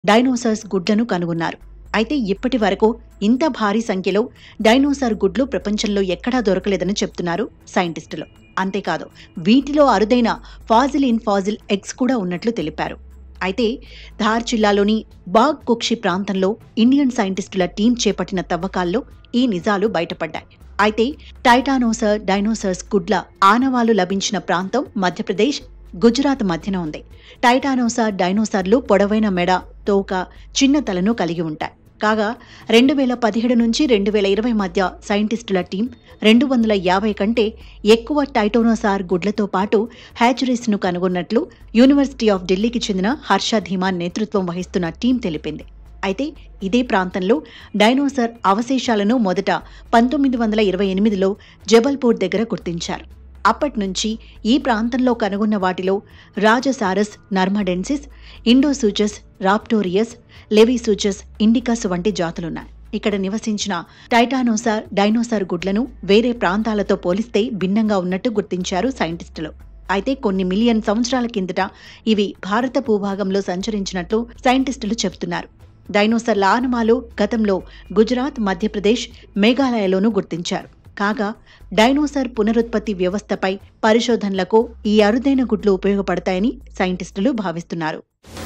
dinosaurs గుడ్లను కనుగొన్నారు అయితే ఇప్పటి వరకు ఇంత భారీ సంఖ్యలో డైనోసార్ గుడ్లు ప్రపంచంలో ఎక్కడా దొరకలేదని చెప్తున్నారు సైంటిస్టులు అంతేకాదు వీటిలో అరుదైన ఫాజిల్ ఇన్ ఫాజిల్ ఎగ్స్ కూడా ఉన్నట్లు తెలిపారు అయితే ధార్ జిల్లాలోని బాగ్ కుక్షి ప్రాంతంలో ఇండియన్ సైంటిస్టుల టీం చేపట్టిన తవ్వకాల్లో ఈ నిజాలు బయటపడ్డాయి అయితే టైటానోసర్ డైనోసర్స్ గుడ్ల ఆనవాలు లభించిన ప్రాంతం మధ్యప్రదేశ్ గుజరాత్ మధ్యన ఉంది టైటానోసార్ డైనోసార్లు పొడవైన మెడ తోక చిన్న తలను కలిగి ఉంటాయి కాగా రెండు వేల పదిహేడు నుంచి రెండు వేల ఇరవై మధ్య సైంటిస్టుల టీం రెండు వందల యాభై కంటే ఎక్కువ టైటోనోసార్ గుడ్లతో పాటు హ్యాచరీస్ను కనుగొన్నట్లు యూనివర్సిటీ ఆఫ్ ఢిల్లీకి చెందిన హర్ష ధీమాన్ నేతృత్వం వహిస్తున్న టీం తెలిపింది అయితే ఇదే ప్రాంతంలో డైనోసార్ అవశేషాలను మొదట పంతొమ్మిది వందల ఇరవై ఎనిమిదిలో జబల్పూర్ దగ్గర గుర్తించారు అప్పటి నుంచి ఈ ప్రాంతంలో కనుగొన్న వాటిలో Rajasaurus narmadensis Indosuchus raptorius Laevisuchus indicus వంటి జాతులున్నాయి ఇక్కడ నివసించిన టైటానోసార్ డైనోసార్ గుడ్లను వేరే ప్రాంతాలతో పోలిస్తే భిన్నంగా ఉన్నట్టు గుర్తించారు సైంటిస్టులు అయితే కొన్ని మిలియన్ సంవత్సరాల కిందట ఇవి భారత భూభాగంలో సంచరించినట్లు సైంటిస్టులు చెబుతున్నారు డైనోసార్ల ఆనవాలు గతంలో గుజరాత్ మధ్యప్రదేశ్ మేఘాలయలోనూ గుర్తించారు కాగా డైనోసార్ పునరుత్పత్తి వ్యవస్థపై పరిశోధనలకు ఈ అరుదైన గుడ్లు ఉపయోగపడతాయని సైంటిస్టులు భావిస్తున్నారు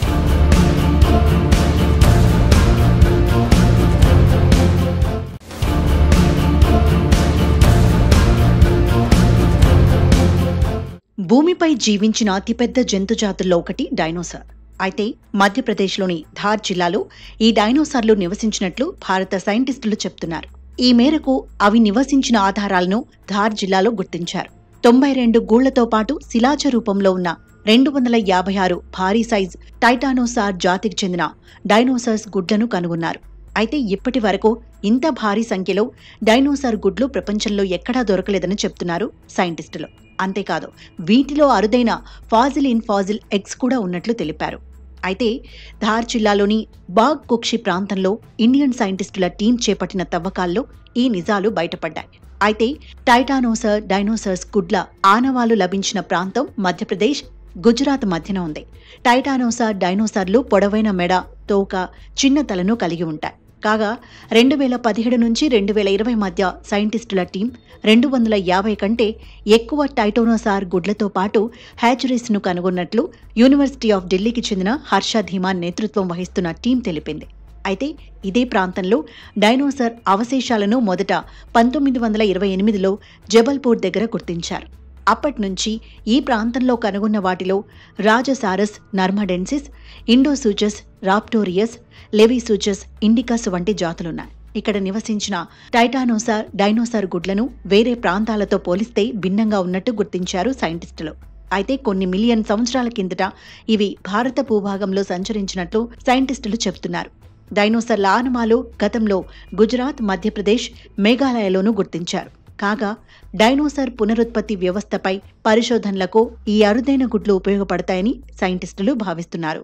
భూమిపై జీవించిన అతిపెద్ద జంతుజాతుల్లో ఒకటి డైనోసార్ అయితే మధ్యప్రదేశ్లోని ధార్ జిల్లాలో ఈ డైనోసార్లు నివసించినట్లు భారత సైంటిస్టులు చెప్తున్నారు ఈ మేరకు అవి నివసించిన ఆధారాలను ధార్ జిల్లాలో గుర్తించారు తొంభై రెండు గూళ్లతో పాటు శిలాజ రూపంలో ఉన్న రెండు వందల యాభై ఆరు భారీ సైజ్ టైటానోసార్ జాతికి చెందిన డైనోసార్స్ గుడ్లను కనుగొన్నారు అయితే ఇప్పటి వరకు ఇంత భారీ సంఖ్యలో డైనోసార్ గుడ్లు ప్రపంచంలో ఎక్కడా దొరకలేదని చెప్తున్నారు సైంటిస్టులు అంతేకాదు వీటిలో అరుదైన ఫాజిల్ ఇన్ ఫాజిల్ ఎగ్స్ కూడా ఉన్నట్లు తెలిపారు అయితే ధార్ జిల్లాలోని బాగ్ కుక్షి ప్రాంతంలో ఇండియన్ సైంటిస్టుల టీం చేపట్టిన తవ్వకాల్లో ఈ నిజాలు బయటపడ్డాయి అయితే టైటానోసర్ డైనోసర్స్ గుడ్ల ఆనవాలు లభించిన ప్రాంతం మధ్యప్రదేశ్ గుజరాత్ మధ్యన ఉంది టైటానోసార్ డైనోసార్లు పొడవైన మెడ తోక చిన్న తలను కలిగి ఉంటాయి కాగా రెండు వేల పదిహేడు నుంచి రెండు వేల ఇరవై మధ్య సైంటిస్టుల టీం రెండు వందల యాభై కంటే ఎక్కువ టైటోనోసార్ గుడ్లతో పాటు హ్యాచరీస్ను కనుగొన్నట్లు యూనివర్సిటీ ఆఫ్ ఢిల్లీకి చెందిన హర్ష ధీమాన్ నేతృత్వం వహిస్తున్న టీం తెలిపింది అయితే ఇదే ప్రాంతంలో డైనోసార్ అవశేషాలను మొదట పంతొమ్మిది వందల ఇరవై ఎనిమిదిలో జబల్పూర్ దగ్గర గుర్తించారు అప్పటి నుంచి ఈ ప్రాంతంలో కనుగొన్న వాటిలో Rajasaurus narmadensis Indosuchus raptorius Laevisuchus indicus వంటి జాతులున్నాయి ఇక్కడ నివసించిన టైటానోసార్ డైనోసార్ గుడ్లను వేరే ప్రాంతాలతో పోలిస్తే భిన్నంగా ఉన్నట్టు గుర్తించారు సైంటిస్టులు అయితే కొన్ని మిలియన్ సంవత్సరాల కిందట ఇవి భారత భూభాగంలో సంచరించినట్లు సైంటిస్టులు చెబుతున్నారు డైనోసార్ల ఆనవాలు గతంలో గుజరాత్ మధ్యప్రదేశ్ మేఘాలయలోనూ గుర్తించారు కాగా డైనోసార్ పునరుత్పత్తి వ్యవస్థపై పరిశోధనలకు ఈ అరుదైన గుడ్లు ఉపయోగపడతాయని సైంటిస్టులు భావిస్తున్నారు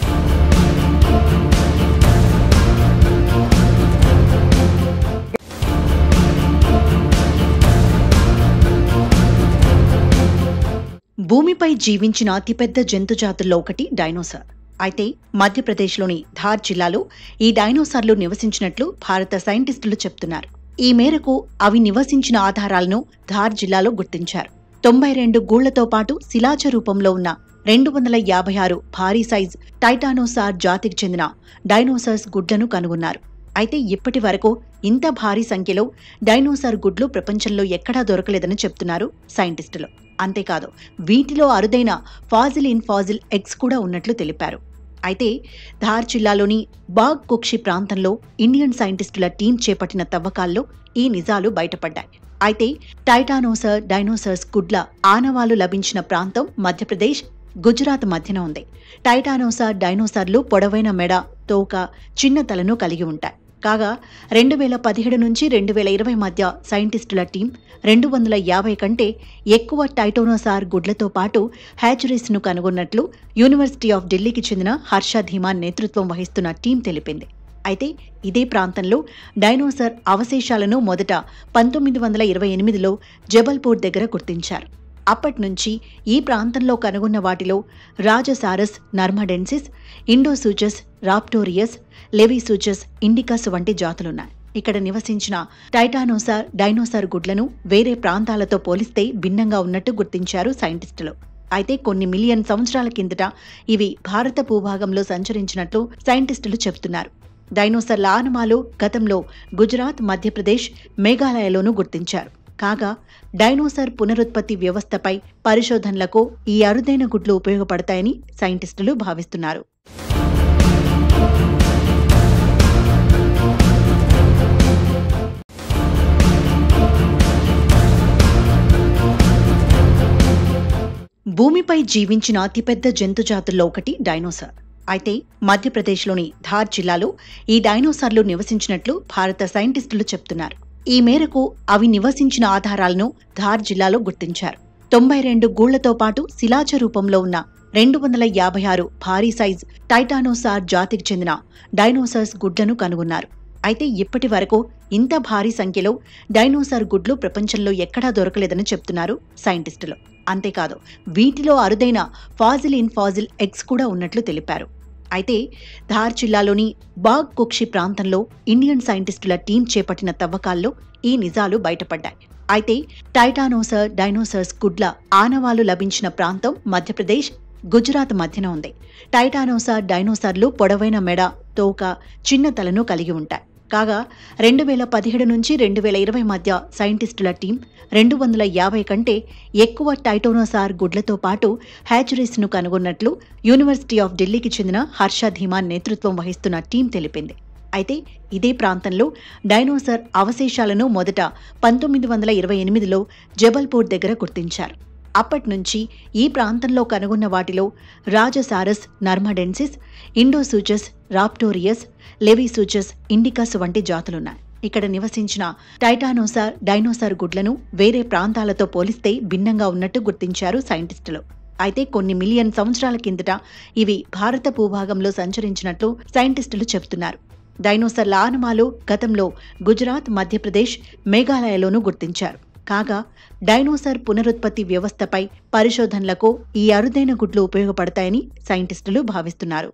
భూమిపై జీవించిన అతిపెద్ద జంతుజాతుల్లో ఒకటి డైనోసార్ అయితే మధ్యప్రదేశ్లోని ధార్ జిల్లాలో ఈ డైనోసార్లు నివసించినట్లు భారత సైంటిస్టులు చెప్తున్నారు ఈ మేరకు అవి నివసించిన ఆధారాలను ధార్ జిల్లాలో గుర్తించారు తొంభై రెండు గూళ్లతో పాటు శిలాజ రూపంలో ఉన్న రెండు వందల యాభై ఆరు భారీ సైజ్ టైటానోసార్ జాతికి చెందిన డైనోసార్స్ గుడ్లను కనుగొన్నారు అయితే ఇప్పటి వరకు ఇంత భారీ సంఖ్యలో డైనోసార్ గుడ్లు ప్రపంచంలో ఎక్కడా దొరకలేదని చెప్తున్నారు సైంటిస్టులు అంతేకాదు వీటిలో అరుదైన ఫాజిల్ ఇన్ ఫాజిల్ ఎగ్స్ కూడా ఉన్నట్లు తెలిపారు అయితే ధార్ జిల్లాలోని బాగ్ కుక్షి ప్రాంతంలో ఇండియన్ సైంటిస్టుల టీం చేపట్టిన తవ్వకాల్లో ఈ నిజాలు బయటపడ్డాయి అయితే టైటానోసర్ డైనోసర్స్ గుడ్ల ఆనవాలు లభించిన ప్రాంతం మధ్యప్రదేశ్ గుజరాత్ మధ్యన ఉంది టైటానోసార్ డైనోసార్లు పొడవైన మెడ తోక చిన్న తలను కలిగి ఉంటాయి కాగా రెండు వేల పదిహేడు నుంచి రెండు వేల ఇరవై మధ్య సైంటిస్టుల టీం రెండు వందల యాభై కంటే ఎక్కువ టైటోనోసార్ గుడ్లతో పాటు హ్యాచరీస్ను కనుగొన్నట్లు యూనివర్సిటీ ఆఫ్ ఢిల్లీకి చెందిన హర్ష ధీమాన్ నేతృత్వం వహిస్తున్న టీం తెలిపింది అయితే ఇదే ప్రాంతంలో డైనోసార్ అవశేషాలను మొదట పంతొమ్మిది వందల ఇరవై ఎనిమిదిలో జబల్పూర్ దగ్గర గుర్తించారు అప్పటి నుంచి ఈ ప్రాంతంలో కనుగొన్న వాటిలో Rajasaurus narmadensis Indosuchus raptorius Laevisuchus indicus వంటి జాతులున్నాయి ఇక్కడ నివసించిన టైటానోసార్ డైనోసార్ గుడ్లను వేరే ప్రాంతాలతో పోలిస్తే భిన్నంగా ఉన్నట్టు గుర్తించారు సైంటిస్టులు అయితే కొన్ని మిలియన్ సంవత్సరాల కిందట ఇవి భారత భూభాగంలో సంచరించినట్లు సైంటిస్టులు చెబుతున్నారు డైనోసర్ల ఆనమాలు గతంలో గుజరాత్ మధ్యప్రదేశ్ మేఘాలయలోనూ గుర్తించారు కాగా డైనోసార్ పునరుత్పత్తి వ్యవస్థపై పరిశోధనలకు ఈ అరుదైన గుడ్లు ఉపయోగపడతాయని సైంటిస్టులు భావిస్తున్నారు భూమిపై జీవించిన అతిపెద్ద జంతుజాతుల్లో ఒకటి డైనోసార్ అయితే మధ్యప్రదేశ్లోని ధార్ జిల్లాలో ఈ డైనోసార్లు నివసించినట్లు భారత సైంటిస్టులు చెప్తున్నారు ఈ మేరకు అవి నివసించిన ఆధారాలను ధార్ జిల్లాలో గుర్తించారు తొంభై రెండు గూళ్లతో పాటు శిలాజ రూపంలో ఉన్న రెండు వందల యాభై ఆరు భారీ సైజ్ టైటానోసార్ జాతికి చెందిన డైనోసార్స్ గుడ్లను కనుగొన్నారు అయితే ఇప్పటి వరకు ఇంత భారీ సంఖ్యలో డైనోసార్ గుడ్లు ప్రపంచంలో ఎక్కడా దొరకలేదని చెప్తున్నారు సైంటిస్టులు అంతేకాదు వీటిలో అరుదైన ఫాజిల్ ఇన్ ఫాజిల్ ఎగ్స్ కూడా ఉన్నట్లు తెలిపారు అయితే ధార్ జిల్లాలోని బాగ్ కుక్షి ప్రాంతంలో ఇండియన్ సైంటిస్టుల టీం చేపట్టిన తవ్వకాల్లో ఈ నిజాలు బయటపడ్డాయి అయితే టైటానోసర్ డైనోసర్స్ గుడ్ల ఆనవాలు లభించిన ప్రాంతం మధ్యప్రదేశ్ గుజరాత్ మధ్యన ఉంది టైటానోసార్ డైనోసార్లు పొడవైన మెడ తోక చిన్న తలను కలిగి ఉంటాయి కాగా రెండు వేల పదిహేడు నుంచి రెండు వేల ఇరవై మధ్య సైంటిస్టుల టీం రెండు వందల యాభై కంటే ఎక్కువ టైటోనోసార్ గుడ్లతో పాటు హ్యాచరీస్ను కనుగొన్నట్లు యూనివర్సిటీ ఆఫ్ ఢిల్లీకి చెందిన హర్ష ధీమాన్ నేతృత్వం వహిస్తున్న టీం తెలిపింది అయితే ఇదే ప్రాంతంలో డైనోసార్ అవశేషాలను మొదట పంతొమ్మిది వందల ఇరవై ఎనిమిదిలో జబల్పూర్ దగ్గర గుర్తించారు అప్పటి నుంచి ఈ ప్రాంతంలో కనుగొన్న వాటిలో Rajasaurus narmadensis Indosuchus raptorius Laevisuchus indicus వంటి జాతులున్నాయి ఇక్కడ నివసించిన టైటానోసార్ డైనోసార్ గుడ్లను వేరే ప్రాంతాలతో పోలిస్తే భిన్నంగా ఉన్నట్టు గుర్తించారు సైంటిస్టులు అయితే కొన్ని మిలియన్ సంవత్సరాల కిందట ఇవి భారత భూభాగంలో సంచరించినట్లు సైంటిస్టులు చెబుతున్నారు డైనోసర్ల ఆనమాలు గతంలో గుజరాత్ మధ్యప్రదేశ్ మేఘాలయలోనూ గుర్తించారు కాగా డైనోసార్ పునరుత్పత్తి వ్యవస్థపై పరిశోధనలకు ఈ అరుదైన గుడ్లు ఉపయోగపడతాయని సైంటిస్టులు భావిస్తున్నారు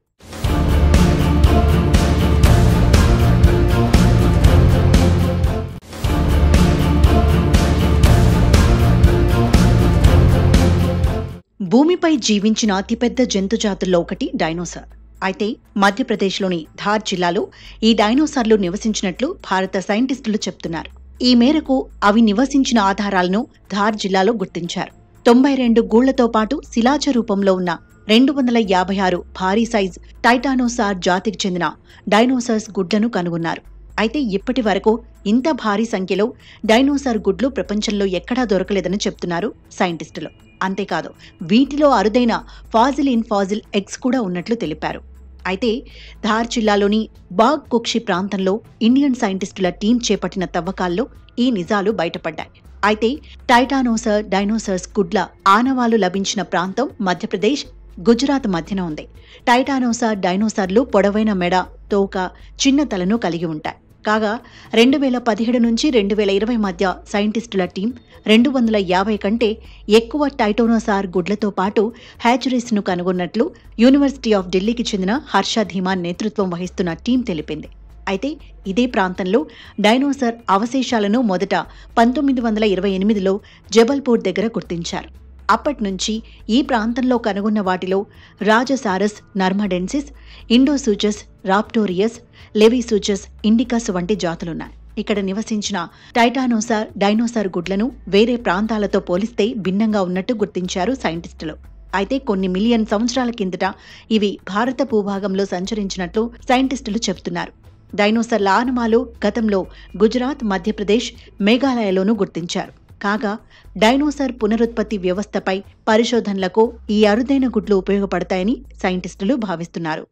భూమిపై జీవించిన అతిపెద్ద జంతుజాతుల్లో ఒకటి డైనోసార్ అయితే మధ్యప్రదేశ్లోని ధార్ జిల్లాలో ఈ డైనోసార్లు నివసించినట్లు భారత సైంటిస్టులు చెప్తున్నారు ఈ మేరకు అవి నివసించిన ఆధారాలను ధార్ జిల్లాలో గుర్తించారు తొంభై రెండు గూళ్లతో పాటు శిలాజ రూపంలో ఉన్న రెండు వందల యాభై ఆరు భారీ సైజ్ టైటానోసార్ జాతికి చెందిన డైనోసార్స్ గుడ్లను కనుగొన్నారు అయితే ఇప్పటి వరకు ఇంత భారీ సంఖ్యలో డైనోసార్ గుడ్లు ప్రపంచంలో ఎక్కడా దొరకలేదని చెప్తున్నారు సైంటిస్టులు అంతేకాదు వీటిలో అరుదైన ఫాజిల్ ఇన్ ఫాజిల్ ఎగ్స్ కూడా ఉన్నట్లు తెలిపారు అయితే ధార్ జిల్లాలోని బాగ్ కుక్షి ప్రాంతంలో ఇండియన్ సైంటిస్టుల టీం చేపట్టిన తవ్వకాల్లో ఈ నిజాలు బయటపడ్డాయి అయితే టైటానోసర్ డైనోసర్స్ గుడ్ల ఆనవాలు లభించిన ప్రాంతం మధ్యప్రదేశ్ గుజరాత్ మధ్యన ఉంది టైటానోసార్ డైనోసార్లు పొడవైన మెడ తోక చిన్న తలను కలిగి ఉంటాయి కాగా రెండు వేల పదిహేడు నుంచి రెండు వేల ఇరవై మధ్య సైంటిస్టుల టీం రెండు వందల యాభై కంటే ఎక్కువ టైటోనోసార్ గుడ్లతో పాటు హ్యాచరీస్ను కనుగొన్నట్లు యూనివర్సిటీ ఆఫ్ ఢిల్లీకి చెందిన హర్ష ధీమాన్ నేతృత్వం వహిస్తున్న టీం తెలిపింది అయితే ఇదే ప్రాంతంలో డైనోసార్ అవశేషాలను మొదట పంతొమ్మిది వందల ఇరవై ఎనిమిదిలో జబల్పూర్ దగ్గర గుర్తించారు అప్పటి నుంచి ఈ ప్రాంతంలో కనుగొన్న వాటిలో Rajasaurus narmadensis Indosuchus raptorius Laevisuchus indicus వంటి జాతులున్నాయి ఇక్కడ నివసించిన టైటానోసార్ డైనోసార్ గుడ్లను వేరే ప్రాంతాలతో పోలిస్తే భిన్నంగా ఉన్నట్టు గుర్తించారు సైంటిస్టులు అయితే కొన్ని మిలియన్ సంవత్సరాల కిందట ఇవి భారత భూభాగంలో సంచరించినట్లు సైంటిస్టులు చెబుతున్నారు డైనోసర్ల ఆనమాలు గతంలో గుజరాత్ మధ్యప్రదేశ్ మేఘాలయలోనూ గుర్తించారు కాగా డైనోసార్ పునరుత్పత్తి వ్యవస్థపై పరిశోధనలకు ఈ అరుదైన గుడ్లు ఉపయోగపడతాయని సైంటిస్టులు భావిస్తున్నారు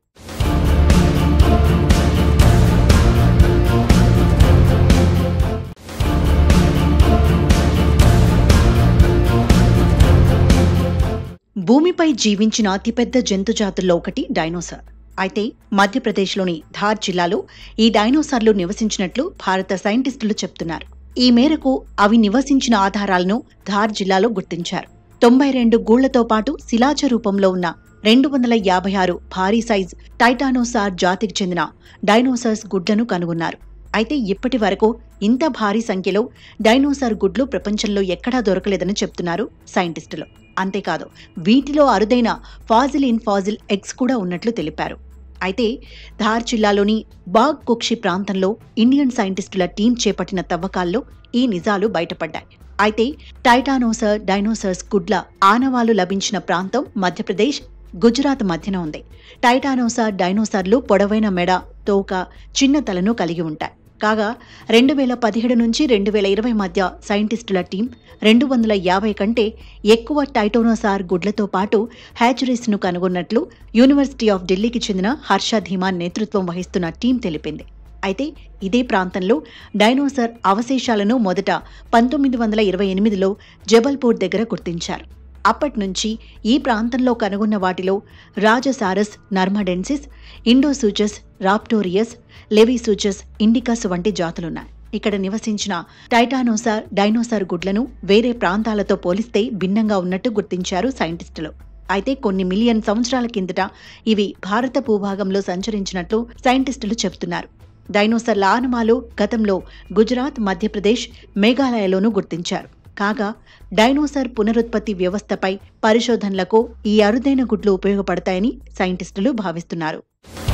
భూమిపై జీవించిన అతిపెద్ద జంతుజాతుల్లో ఒకటి డైనోసార్ అయితే మధ్యప్రదేశ్లోని ధార్ జిల్లాలో ఈ డైనోసార్లు నివసించినట్లు భారత సైంటిస్టులు చెప్తున్నారు ఈ మేరకు అవి నివసించిన ఆధారాలను ధార్ జిల్లాలో గుర్తించారు తొంభై రెండు గూళ్లతో పాటు శిలాజ రూపంలో ఉన్న రెండు వందల యాభై ఆరు భారీ సైజ్ టైటానోసార్ జాతికి చెందిన డైనోసార్స్ గుడ్లను కనుగొన్నారు అయితే ఇప్పటి వరకు ఇంత భారీ సంఖ్యలో డైనోసార్ గుడ్లు ప్రపంచంలో ఎక్కడా దొరకలేదని చెప్తున్నారు సైంటిస్టులు అంతేకాదు వీటిలో అరుదైన ఫాజిల్ ఇన్ ఫాజిల్ ఎగ్స్ కూడా ఉన్నట్లు తెలిపారు అయితే ధార్ జిల్లాలోని బాగ్ కుక్షి ప్రాంతంలో ఇండియన్ సైంటిస్టుల టీం చేపట్టిన తవ్వకాల్లో ఈ నిజాలు బయటపడ్డాయి అయితే టైటానోసర్ డైనోసర్స్ గుడ్ల ఆనవాలు లభించిన ప్రాంతం మధ్యప్రదేశ్ గుజరాత్ మధ్యన ఉంది టైటానోసార్ డైనోసార్లు పొడవైన మెడ తోక చిన్న తలను కలిగి ఉంటాయి కాగా రెండు వేల పదిహేడు నుంచి రెండు వేల ఇరవై మధ్య సైంటిస్టుల టీం రెండు వందల యాభై కంటే ఎక్కువ టైటోనోసార్ గుడ్లతో పాటు హ్యాచరీస్ను కనుగొన్నట్లు యూనివర్సిటీ ఆఫ్ ఢిల్లీకి చెందిన హర్ష ధీమాన్ నేతృత్వం వహిస్తున్న టీం తెలిపింది అయితే ఇదే ప్రాంతంలో డైనోసార్ అవశేషాలను మొదట పంతొమ్మిది వందల ఇరవై ఎనిమిదిలో జబల్పూర్ దగ్గర గుర్తించారు అప్పటి నుంచి ఈ ప్రాంతంలో కనుగొన్న వాటిలో Rajasaurus narmadensis Indosuchus raptorius Laevisuchus indicus వంటి జాతులున్నాయి ఇక్కడ నివసించిన టైటానోసార్ డైనోసార్ గుడ్లను వేరే ప్రాంతాలతో పోలిస్తే భిన్నంగా ఉన్నట్టు గుర్తించారు సైంటిస్టులు అయితే కొన్ని మిలియన్ సంవత్సరాల కిందట ఇవి భారత భూభాగంలో సంచరించినట్లు సైంటిస్టులు చెబుతున్నారు డైనోసార్ల ఆనమాలు గతంలో గుజరాత్ మధ్యప్రదేశ్ మేఘాలయలోనూ గుర్తించారు కాగా డైనోసార్ పునరుత్పత్తి వ్యవస్థపై పరిశోధనలకు ఈ అరుదైన గుడ్లు ఉపయోగపడతాయని సైంటిస్టులు భావిస్తున్నారు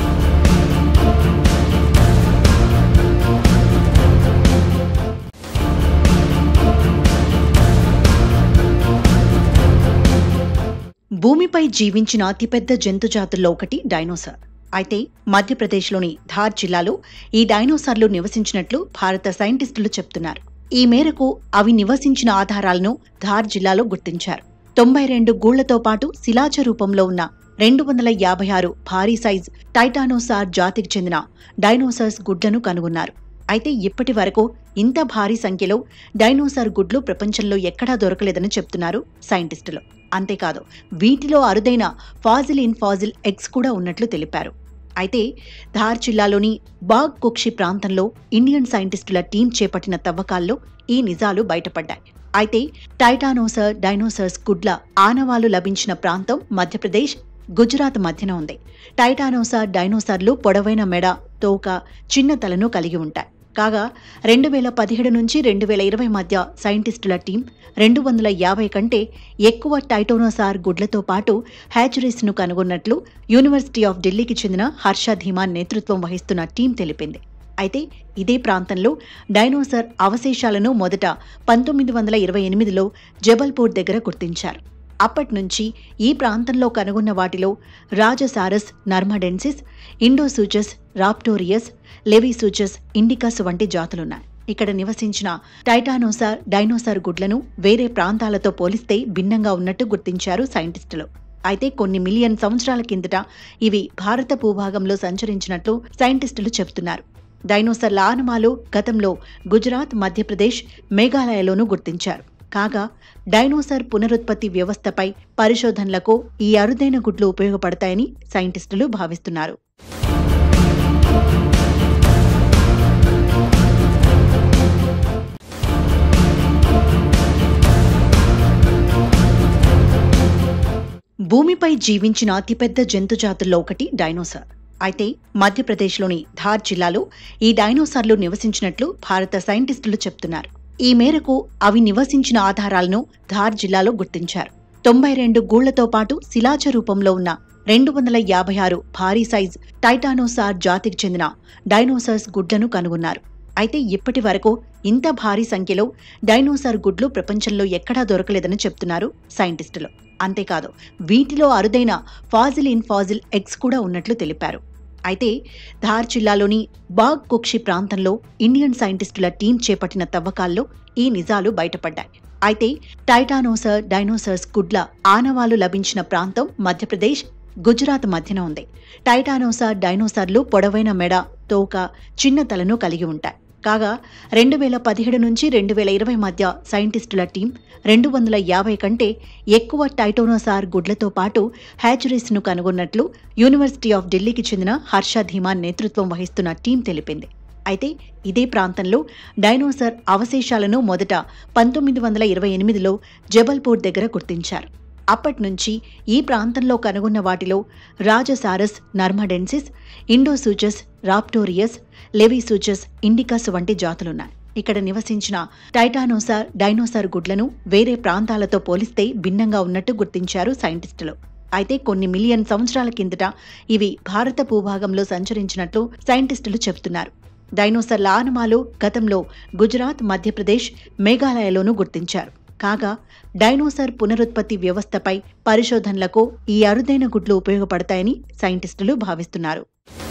భూమిపై జీవించిన అతిపెద్ద జంతు జాతుల్లో ఒకటి డైనోసార్ అయితే మధ్యప్రదేశ్లోని ధార్ జిల్లాలో ఈ డైనోసార్లు నివసించినట్లు భారత సైంటిస్టులు చెప్తున్నారు ఈ మేరకు అవి నివసించిన ఆధారాలను ధార్ జిల్లాలో గుర్తించారు తొంభై రెండు గూళ్లతో పాటు శిలాజ రూపంలో ఉన్న రెండు వందల యాభై ఆరు భారీ సైజ్ టైటానోసార్ జాతికి చెందిన డైనోసార్స్ గుడ్లను కనుగొన్నారు అయితే ఇప్పటి వరకు ఇంత భారీ సంఖ్యలో డైనోసార్ గుడ్లు ప్రపంచంలో ఎక్కడా దొరకలేదని చెప్తున్నారు సైంటిస్టులు అంతేకాదు వీటిలో అరుదైన ఫాజిల్ ఇన్ ఫాజిల్ ఎగ్స్ కూడా ఉన్నట్లు తెలిపారు అయితే ధార్ జిల్లాలోని బాగ్ కుక్షి ప్రాంతంలో ఇండియన్ సైంటిస్టుల టీం చేపట్టిన తవ్వకాల్లో ఈ నిజాలు బయటపడ్డాయి అయితే టైటానోసర్ డైనోసర్స్ గుడ్ల ఆనవాలు లభించిన ప్రాంతం మధ్యప్రదేశ్ గుజరాత్ మధ్యన ఉంది టైటానోసార్ డైనోసార్లు పొడవైన మెడ తోక చిన్న తలను కలిగి ఉంటాయి కాగా రెండు వేల పదిహేడు నుంచి రెండు వేల ఇరవై మధ్య సైంటిస్టుల టీం రెండు వందల యాభై కంటే ఎక్కువ టైటోనోసార్ గుడ్లతో పాటు హ్యాచరీస్ను కనుగొన్నట్లు యూనివర్సిటీ ఆఫ్ ఢిల్లీకి చెందిన హర్ష ధీమాన్ నేతృత్వం వహిస్తున్న టీం తెలిపింది అయితే ఇదే ప్రాంతంలో డైనోసార్ అవశేషాలను మొదట పంతొమ్మిది వందల ఇరవై ఎనిమిదిలో జబల్పూర్ దగ్గర గుర్తించారు అప్పటి నుంచి ఈ ప్రాంతంలో కనుగొన్న వాటిలో Rajasaurus narmadensis Indosuchus raptorius Laevisuchus indicus వంటి జాతులున్నాయి ఇక్కడ నివసించిన టైటానోసార్ డైనోసార్ గుడ్లను వేరే ప్రాంతాలతో పోలిస్తే భిన్నంగా ఉన్నట్టు గుర్తించారు సైంటిస్టులు అయితే కొన్ని మిలియన్ సంవత్సరాల కిందట ఇవి భారత భూభాగంలో సంచరించినట్లు సైంటిస్టులు చెబుతున్నారు డైనోసార్ల ఆనమాలు గతంలో గుజరాత్ మధ్యప్రదేశ్ మేఘాలయలోనూ గుర్తించారు కాగా డైనోసార్ పునరుత్పత్తి వ్యవస్థపై పరిశోధనలకు ఈ అరుదైన గుడ్లు ఉపయోగపడతాయని సైంటిస్టులు భావిస్తున్నారు భూమిపై జీవించిన అతిపెద్ద జంతు జాతుల్లో ఒకటి డైనోసార్ అయితే మధ్యప్రదేశ్లోని ధార్ జిల్లాలో ఈ డైనోసార్లు నివసించినట్లు భారత సైంటిస్టులు చెప్తున్నారు ఈ మేరకు అవి నివసించిన ఆధారాలను ధార్ జిల్లాలో గుర్తించారు తొంభై రెండు గూళ్లతో పాటు శిలాజ రూపంలో ఉన్న రెండు వందల యాభై ఆరు భారీ సైజ్ టైటానోసార్ జాతికి చెందిన డైనోసార్స్ గుడ్లను కనుగొన్నారు అయితే ఇప్పటి వరకు ఇంత భారీ సంఖ్యలో డైనోసార్ గుడ్లు ప్రపంచంలో ఎక్కడా దొరకలేదని చెప్తున్నారు సైంటిస్టులు అంతేకాదు వీటిలో అరుదైన ఫాజిల్ ఇన్ ఫాజిల్ ఎగ్స్ కూడా ఉన్నట్లు తెలిపారు అయితే ధార్ జిల్లాలోని బాగ్ కుక్షి ప్రాంతంలో ఇండియన్ సైంటిస్టుల టీం చేపట్టిన తవ్వకాల్లో ఈ నిజాలు బయటపడ్డాయి అయితే టైటానోసర్ డైనోసర్స్ గుడ్ల ఆనవాలు లభించిన ప్రాంతం మధ్యప్రదేశ్ గుజరాత్ మధ్యన ఉంది టైటానోసార్ డైనోసార్లు పొడవైన మెడ తోక చిన్న తలను కలిగి ఉంటాయి కాగా రెండు వేల పదిహేడు నుంచి రెండు వేల ఇరవై మధ్య సైంటిస్టుల టీం రెండు వందల యాభై కంటే ఎక్కువ టైటోనోసార్ గుడ్లతో పాటు హ్యాచరీస్ను కనుగొన్నట్లు యూనివర్సిటీ ఆఫ్ ఢిల్లీకి చెందిన హర్ష ధీమాన్ నేతృత్వం వహిస్తున్న టీం తెలిపింది అయితే ఇదే ప్రాంతంలో డైనోసార్ అవశేషాలను మొదట పంతొమ్మిది వందల ఇరవై ఎనిమిదిలో జబల్పూర్ దగ్గర గుర్తించారు అప్పటి నుంచి ఈ ప్రాంతంలో కనుగొన్న వాటిలో Rajasaurus narmadensis Indosuchus raptorius Laevisuchus indicus వంటి జాతులున్నాయి ఇక్కడ నివసించిన టైటానోసార్ డైనోసార్ గుడ్లను వేరే ప్రాంతాలతో పోలిస్తే భిన్నంగా ఉన్నట్టు గుర్తించారు సైంటిస్టులు అయితే కొన్ని మిలియన్ సంవత్సరాల కిందట ఇవి భారత భూభాగంలో సంచరించినట్లు సైంటిస్టులు చెబుతున్నారు డైనోసార్ల ఆనమాలు గతంలో గుజరాత్ మధ్యప్రదేశ్ మేఘాలయలోనూ గుర్తించారు కాగా డైనోసార్ పునరుత్పత్తి వ్యవస్థపై పరిశోధనలకు ఈ అరుదైన గుడ్లు ఉపయోగపడతాయని సైంటిస్టులు భావిస్తున్నారు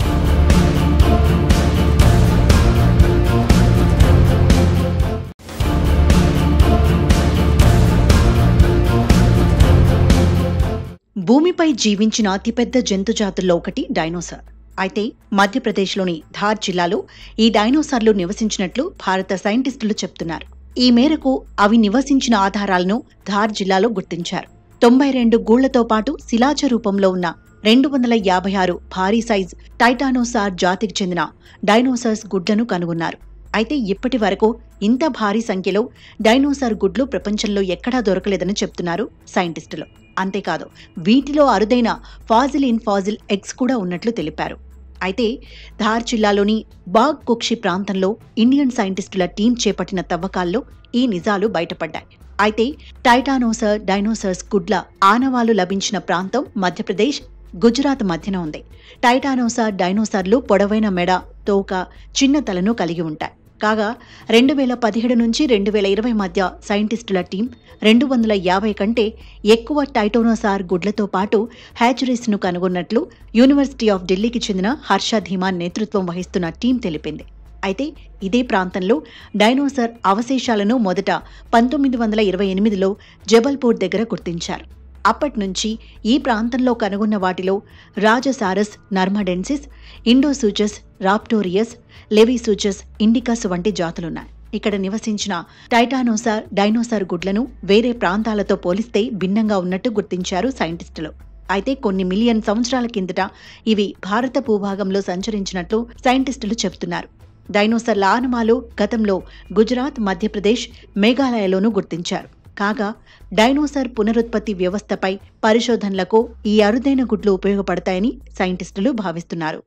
భూమిపై జీవించిన అతిపెద్ద జంతుజాతుల్లో ఒకటి డైనోసార్ అయితే మధ్యప్రదేశ్లోని ధార్ జిల్లాలో ఈ డైనోసార్లు నివసించినట్లు భారత సైంటిస్టులు చెప్తున్నారు ఈ మేరకు అవి నివసించిన ఆధారాలను ధార్ జిల్లాలో గుర్తించారు తొంభై రెండు గూళ్లతో పాటు శిలాజ రూపంలో ఉన్న రెండు వందల యాభై ఆరు భారీ సైజ్ టైటానోసార్ జాతికి చెందిన డైనోసార్స్ గుడ్లను కనుగొన్నారు అయితే ఇప్పటి వరకు ఇంత భారీ సంఖ్యలో డైనోసార్ గుడ్లు ప్రపంచంలో ఎక్కడా దొరకలేదని చెప్తున్నారు సైంటిస్టులు అంతేకాదు వీటిలో అరుదైన ఫాజిల్ ఇన్ ఫాజిల్ ఎగ్స్ కూడా ఉన్నట్లు తెలిపారు అయితే ధార్ జిల్లాలోని బాగ్ కుక్షి ప్రాంతంలో ఇండియన్ సైంటిస్టుల టీం చేపట్టిన తవ్వకాల్లో ఈ నిజాలు బయటపడ్డాయి అయితే టైటానోసర్ డైనోసర్స్ గుడ్ల ఆనవాలు లభించిన ప్రాంతం మధ్యప్రదేశ్ గుజరాత్ మధ్యన ఉంది టైటానోసార్ డైనోసార్లు పొడవైన మెడ తోక చిన్న తలను కలిగి ఉంటాయి కాగా రెండు వేల పదిహేడు నుంచి రెండు వేల ఇరవై మధ్య సైంటిస్టుల టీం రెండు వందల యాభై కంటే ఎక్కువ టైటోనోసార్ గుడ్లతో పాటు హ్యాచరీస్ను కనుగొన్నట్లు యూనివర్సిటీ ఆఫ్ ఢిల్లీకి చెందిన హర్ష ధీమాన్ నేతృత్వం వహిస్తున్న టీం తెలిపింది అయితే ఇదే ప్రాంతంలో డైనోసార్ అవశేషాలను మొదట పంతొమ్మిది వందల ఇరవై ఎనిమిదిలో జబల్పూర్ దగ్గర గుర్తించారు అప్పటి నుంచి ఈ ప్రాంతంలో కనుగొన్న వాటిలో Rajasaurus narmadensis Indosuchus raptorius Laevisuchus indicus వంటి జాతులున్నాయి ఇక్కడ నివసించిన టైటానోసార్ డైనోసార్ గుడ్లను వేరే ప్రాంతాలతో పోలిస్తే భిన్నంగా ఉన్నట్టు గుర్తించారు సైంటిస్టులు అయితే కొన్ని మిలియన్ సంవత్సరాల కిందట ఇవి భారత భూభాగంలో సంచరించినట్లు సైంటిస్టులు చెబుతున్నారు డైనోసార్ల ఆనమాలు గతంలో గుజరాత్ మధ్యప్రదేశ్ మేఘాలయలోనూ గుర్తించారు కాగా డైనోసార్ పునరుత్పత్తి వ్యవస్థపై పరిశోధనలకు ఈ అరుదైన గుడ్లు ఉపయోగపడతాయని సైంటిస్టులు భావిస్తున్నారు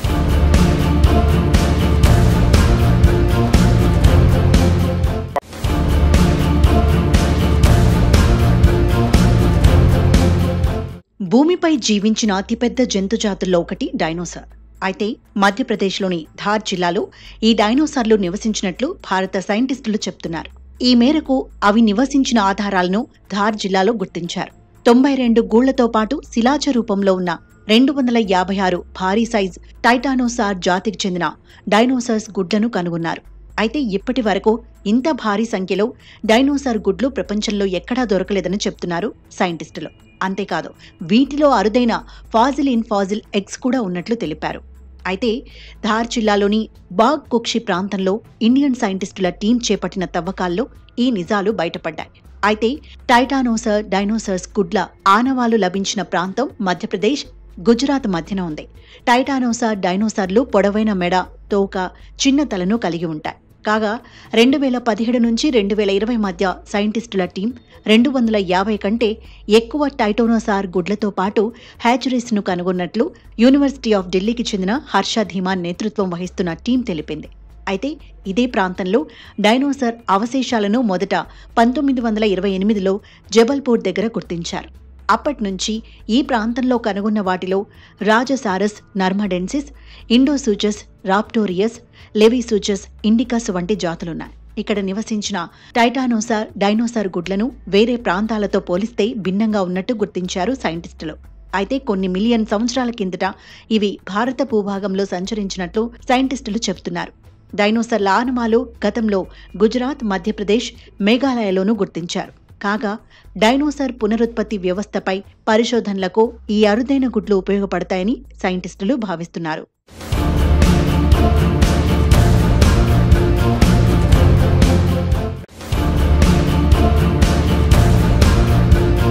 భూమిపై జీవించిన అతిపెద్ద జంతుజాతుల్లో ఒకటి డైనోసార్ అయితే మధ్యప్రదేశ్లోని ధార్ జిల్లాలో ఈ డైనోసార్లు నివసించినట్లు భారత సైంటిస్టులు చెప్తున్నారు ఈ మేరకు అవి నివసించిన ఆధారాలను ధార్ జిల్లాలో గుర్తించారు తొంభై రెండు గూళ్లతో పాటు శిలాజ రూపంలో ఉన్న రెండు వందల యాభై ఆరు భారీ సైజ్ టైటానోసార్ జాతికి చెందిన డైనోసార్స్ గుడ్లను కనుగొన్నారు అయితే ఇప్పటి వరకు ఇంత భారీ సంఖ్యలో డైనోసార్ గుడ్లు ప్రపంచంలో ఎక్కడా దొరకలేదని చెప్తున్నారు సైంటిస్టులు అంతేకాదు వీటిలో అరుదైన ఫాజిల్ ఇన్ ఫాజిల్ ఎగ్స్ కూడా ఉన్నట్లు తెలిపారు అయితే ధార్ జిల్లాలోని బాగ్ కుక్షి ప్రాంతంలో ఇండియన్ సైంటిస్టుల టీం చేపట్టిన తవ్వకాల్లో ఈ నిజాలు బయటపడ్డాయి అయితే టైటానోసర్ డైనోసర్స్ గుడ్ల ఆనవాలు లభించిన ప్రాంతం మధ్యప్రదేశ్ గుజరాత్ మధ్యన ఉంది టైటానోసార్ డైనోసార్లు పొడవైన మెడ తోక చిన్న తలను కలిగి ఉంటాయి కాగా రెండు వేల పదిహేడు నుంచి రెండు వేల ఇరవై మధ్య సైంటిస్టుల టీం రెండు వందల యాభై కంటే ఎక్కువ టైటోనోసార్ గుడ్లతో పాటు హ్యాచరీస్ను కనుగొన్నట్లు యూనివర్సిటీ ఆఫ్ ఢిల్లీకి చెందిన హర్ష ధీమాన్ నేతృత్వం వహిస్తున్న టీం తెలిపింది అయితే ఇదే ప్రాంతంలో డైనోసార్ అవశేషాలను మొదట పంతొమ్మిది వందల ఇరవై ఎనిమిదిలో జబల్పూర్ దగ్గర గుర్తించారు అప్పటి నుంచి ఈ ప్రాంతంలో కనుగొన్న వాటిలో Rajasaurus narmadensis Indosuchus raptorius Laevisuchus indicus వంటి జాతులున్నాయి ఇక్కడ నివసించిన టైటానోసార్ డైనోసార్ గుడ్లను వేరే ప్రాంతాలతో పోలిస్తే భిన్నంగా ఉన్నట్టు గుర్తించారు సైంటిస్టులు అయితే కొన్ని మిలియన్ సంవత్సరాల కిందట ఇవి భారత భూభాగంలో సంచరించినట్లు సైంటిస్టులు చెబుతున్నారు డైనోసార్ల ఆనమాలు గతంలో గుజరాత్ మధ్యప్రదేశ్ మేఘాలయలోనూ గుర్తించారు కాగా డైనోసార్ పునరుత్పత్తి వ్యవస్థపై పరిశోధనలకు ఈ అరుదైన గుడ్లు ఉపయోగపడతాయని సైంటిస్టులు భావిస్తున్నారు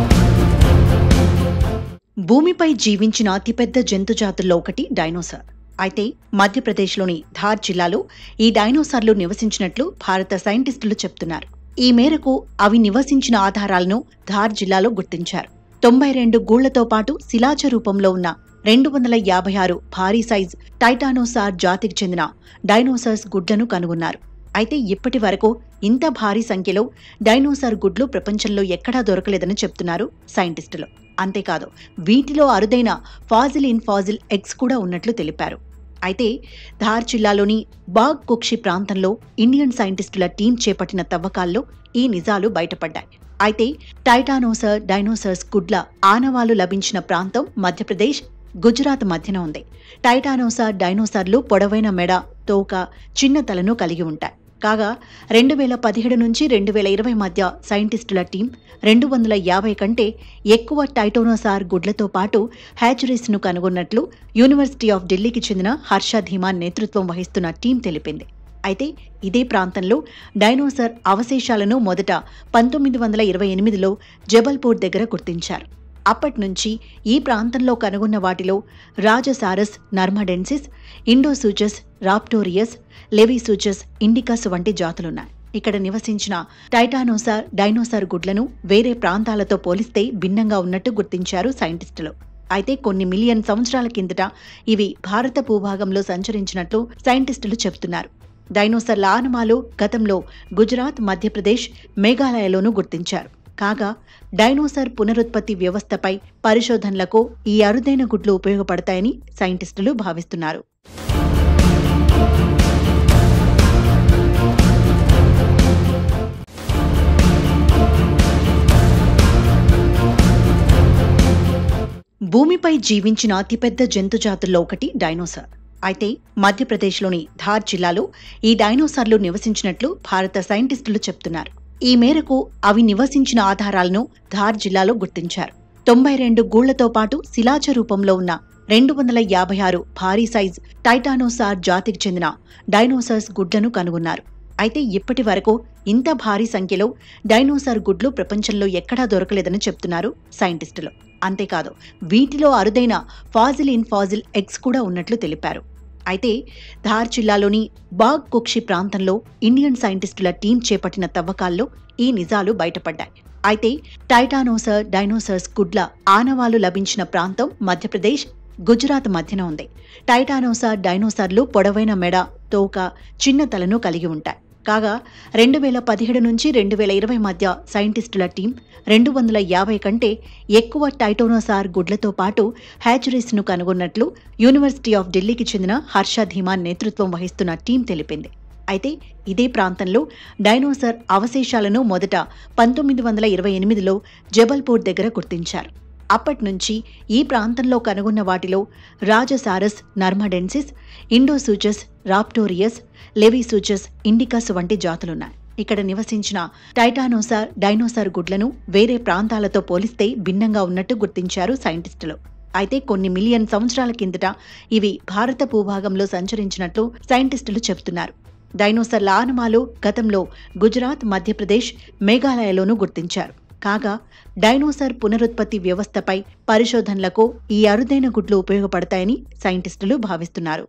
భూమిపై జీవించిన అతిపెద్ద జంతుజాతుల్లో ఒకటి డైనోసార్ అయితే మధ్యప్రదేశ్లోని ధార్ జిల్లాలో ఈ డైనోసార్లు నివసించినట్లు భారత సైంటిస్టులు చెప్తున్నారు ఈ మేరకు అవి నివసించిన ఆధారాలను ధార్ జిల్లాలో గుర్తించారు తొంభై రెండు గూళ్లతో పాటు శిలాజ రూపంలో ఉన్న రెండు వందల యాభై ఆరు భారీ సైజ్ టైటానోసార్ జాతికి చెందిన డైనోసార్స్ గుడ్లను కనుగొన్నారు అయితే ఇప్పటి వరకు ఇంత భారీ సంఖ్యలో డైనోసార్ గుడ్లు ప్రపంచంలో ఎక్కడా దొరకలేదని చెప్తున్నారు సైంటిస్టులు అంతేకాదు వీటిలో అరుదైన ఫాజిల్ ఇన్ ఫాజిల్ ఎగ్స్ కూడా ఉన్నట్లు తెలిపారు అయితే ధార్ జిల్లాలోని బాగ్ కుక్షి ప్రాంతంలో ఇండియన్ సైంటిస్టుల టీం చేపట్టిన తవ్వకాల్లో ఈ నిజాలు బయటపడ్డాయి అయితే టైటానోసర్ డైనోసర్స్ గుడ్ల ఆనవాలు లభించిన ప్రాంతం మధ్యప్రదేశ్ గుజరాత్ మధ్యన ఉంది టైటానోసార్ డైనోసార్లు పొడవైన మెడ తోక చిన్న తలను కలిగి ఉంటాయి కాగా రెండు వేల పదిహేడు నుంచి రెండు వేల ఇరవై మధ్య సైంటిస్టుల టీం రెండు వందల యాభై కంటే ఎక్కువ టైటోనోసార్ గుడ్లతో పాటు హ్యాచరీస్ను కనుగొన్నట్లు యూనివర్సిటీ ఆఫ్ ఢిల్లీకి చెందిన హర్ష ధీమాన్ నేతృత్వం వహిస్తున్న టీం తెలిపింది అయితే ఇదే ప్రాంతంలో డైనోసార్ అవశేషాలను మొదట పంతొమ్మిది వందల ఇరవై ఎనిమిదిలో జబల్పూర్ దగ్గర గుర్తించారు అప్పటి నుంచి ఈ ప్రాంతంలో కనుగొన్న వాటిలో Rajasaurus narmadensis Indosuchus raptorius Laevisuchus indicus వంటి జాతులున్నాయి ఇక్కడ నివసించిన టైటానోసార్ డైనోసార్ గుడ్లను వేరే ప్రాంతాలతో పోలిస్తే భిన్నంగా ఉన్నట్టు గుర్తించారు సైంటిస్టులు అయితే కొన్ని మిలియన్ సంవత్సరాల కిందట ఇవి భారత భూభాగంలో సంచరించినట్లు సైంటిస్టులు చెబుతున్నారు డైనోసార్ల ఆనమాలు గతంలో గుజరాత్ మధ్యప్రదేశ్ మేఘాలయలోనూ గుర్తించారు కాగా డైనోసార్ పునరుత్పత్తి వ్యవస్థపై పరిశోధనలకు ఈ అరుదైన గుడ్లు ఉపయోగపడతాయని సైంటిస్టులు భావిస్తున్నారు భూమిపై జీవించిన అతిపెద్ద జంతుజాతుల్లో ఒకటి డైనోసార్ అయితే మధ్యప్రదేశ్లోని ధార్ జిల్లాలో ఈ డైనోసార్లు నివసించినట్లు భారత సైంటిస్టులు చెప్తున్నారు ఈ మేరకు అవి నివసించిన ఆధారాలను ధార్ జిల్లాలో గుర్తించారు తొంభై రెండు గూళ్లతో పాటు శిలాజ రూపంలో ఉన్న రెండు వందల యాభై ఆరు భారీ సైజ్ టైటానోసార్ జాతికి చెందిన డైనోసార్స్ గుడ్లను కనుగొన్నారు అయితే ఇప్పటి వరకు ఇంత భారీ సంఖ్యలో డైనోసార్ గుడ్లు ప్రపంచంలో ఎక్కడా దొరకలేదని చెప్తున్నారు సైంటిస్టులు అంతేకాదు వీటిలో అరుదైన ఫాజిల్ ఇన్ ఫాజిల్ ఎగ్స్ కూడా ఉన్నట్లు తెలిపారు అయితే ధార్ జిల్లాలోని బాగ్ కుక్షి ప్రాంతంలో ఇండియన్ సైంటిస్టుల టీం చేపట్టిన తవ్వకాల్లో ఈ నిజాలు బయటపడ్డాయి అయితే టైటానోసర్ డైనోసర్స్ గుడ్ల ఆనవాలు లభించిన ప్రాంతం మధ్యప్రదేశ్ గుజరాత్ మధ్యన ఉంది టైటానోసార్ డైనోసార్లు పొడవైన మెడ తోక చిన్న తలను కలిగి ఉంటాయి కాగా రెండు వేల పదిహేడు నుంచి రెండు వేల ఇరవై మధ్య సైంటిస్టుల టీం రెండు వందల యాభై కంటే ఎక్కువ టైటోనోసార్ గుడ్లతో పాటు హ్యాచరీస్ను కనుగొన్నట్లు యూనివర్సిటీ ఆఫ్ ఢిల్లీకి చెందిన హర్ష ధీమాన్ నేతృత్వం వహిస్తున్న టీం తెలిపింది అయితే ఇదే ప్రాంతంలో డైనోసార్ అవశేషాలను మొదట పంతొమ్మిది వందల ఇరవై ఎనిమిదిలో జబల్పూర్ దగ్గర గుర్తించారు అప్పటి నుంచి ఈ ప్రాంతంలో కనుగొన్న వాటిలో Rajasaurus narmadensis Indosuchus raptorius Laevisuchus indicus వంటి జాతులున్నాయి ఇక్కడ నివసించిన టైటానోసార్ డైనోసార్ గుడ్లను వేరే ప్రాంతాలతో పోలిస్తే భిన్నంగా ఉన్నట్టు గుర్తించారు సైంటిస్టులు అయితే కొన్ని మిలియన్ సంవత్సరాల కిందట ఇవి భారత భూభాగంలో సంచరించినట్లు సైంటిస్టులు చెబుతున్నారు డైనోసార్ల ఆనమాలు గతంలో గుజరాత్ మధ్యప్రదేశ్ మేఘాలయలోనూ గుర్తించారు కాగా డైనోసార్ పునరుత్పత్తి వ్యవస్థపై పరిశోధనలకు ఈ అరుదైన గుడ్లు ఉపయోగపడతాయని సైంటిస్టులు భావిస్తున్నారు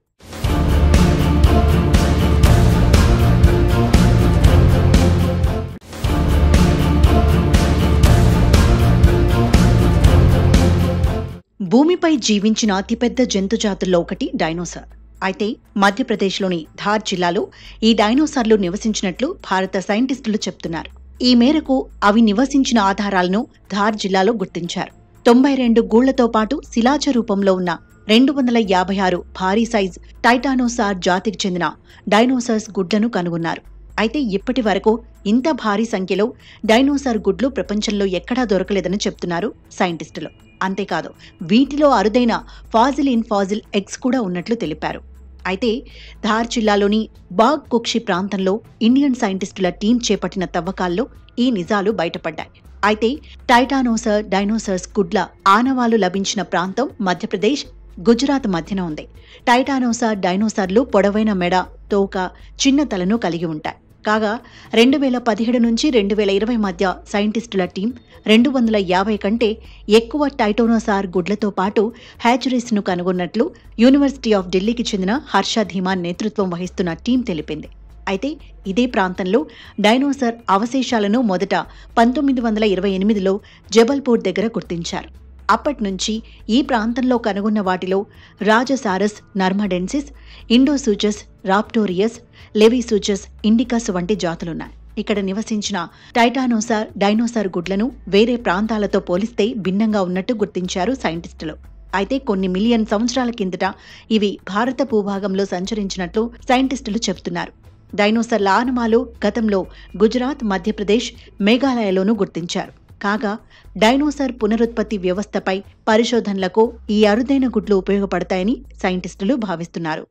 భూమిపై జీవించిన అతిపెద్ద జంతుజాతుల్లో ఒకటి డైనోసార్ అయితే మధ్యప్రదేశ్లోని ధార్ జిల్లాలో ఈ డైనోసార్లు నివసించినట్లు భారత సైంటిస్టులు చెప్తున్నారు ఈ మేరకు అవి నివసించిన ఆధారాలను ధార్ జిల్లాలో గుర్తించారు తొంభై రెండు గూళ్లతో పాటు శిలాజ రూపంలో ఉన్న రెండు వందల యాభై ఆరు భారీ సైజ్ టైటానోసార్ జాతికి చెందిన డైనోసార్స్ గుడ్లను కనుగొన్నారు అయితే ఇప్పటి వరకు ఇంత భారీ సంఖ్యలో డైనోసార్ గుడ్లు ప్రపంచంలో ఎక్కడా దొరకలేదని చెప్తున్నారు సైంటిస్టులు అంతేకాదు వీటిలో అరుదైన ఫాజిల్ ఇన్ ఫాజిల్ ఎగ్స్ కూడా ఉన్నట్లు తెలిపారు అయితే ధార్ జిల్లాలోని బాగ్ కుక్షి ప్రాంతంలో ఇండియన్ సైంటిస్టుల టీం చేపట్టిన తవ్వకాల్లో ఈ నిజాలు బయటపడ్డాయి అయితే టైటానోసర్ డైనోసర్స్ గుడ్ల ఆనవాలు లభించిన ప్రాంతం మధ్యప్రదేశ్ గుజరాత్ మధ్యన ఉంది టైటానోసార్ డైనోసార్లు పొడవైన మెడ తోక చిన్న తలను కలిగి ఉంటాయి కాగా రెండు వేల పదిహేడు నుంచి రెండు వేల ఇరవై మధ్య సైంటిస్టుల టీం రెండు వందల యాభై కంటే ఎక్కువ టైటోనోసార్ గుడ్లతో పాటు హ్యాచరీస్ను కనుగొన్నట్లు యూనివర్సిటీ ఆఫ్ ఢిల్లీకి చెందిన హర్ష ధీమాన్ నేతృత్వం వహిస్తున్న టీం తెలిపింది అయితే ఇదే ప్రాంతంలో డైనోసార్ అవశేషాలను మొదట పంతొమ్మిది వందల ఇరవై ఎనిమిదిలో జబల్పూర్ దగ్గర గుర్తించారు అప్పటి నుంచి ఈ ప్రాంతంలో కనుగొన్న వాటిలో Rajasaurus narmadensis Indosuchus raptorius Laevisuchus indicus వంటి జాతులున్నాయి ఇక్కడ నివసించిన టైటానోసార్ డైనోసార్ గుడ్లను వేరే ప్రాంతాలతో పోలిస్తే భిన్నంగా ఉన్నట్టు గుర్తించారు సైంటిస్టులు అయితే కొన్ని మిలియన్ సంవత్సరాల కిందట ఇవి భారత భూభాగంలో సంచరించినట్లు సైంటిస్టులు చెబుతున్నారు డైనోసార్ల ఆనమాలు గతంలో గుజరాత్ మధ్యప్రదేశ్ మేఘాలయలోనూ గుర్తించారు కాగా డైనోసార్ పునరుత్పత్తి వ్యవస్థపై పరిశోధనలకు ఈ అరుదైన గుడ్లు ఉపయోగపడతాయని సైంటిస్టులు భావిస్తున్నారు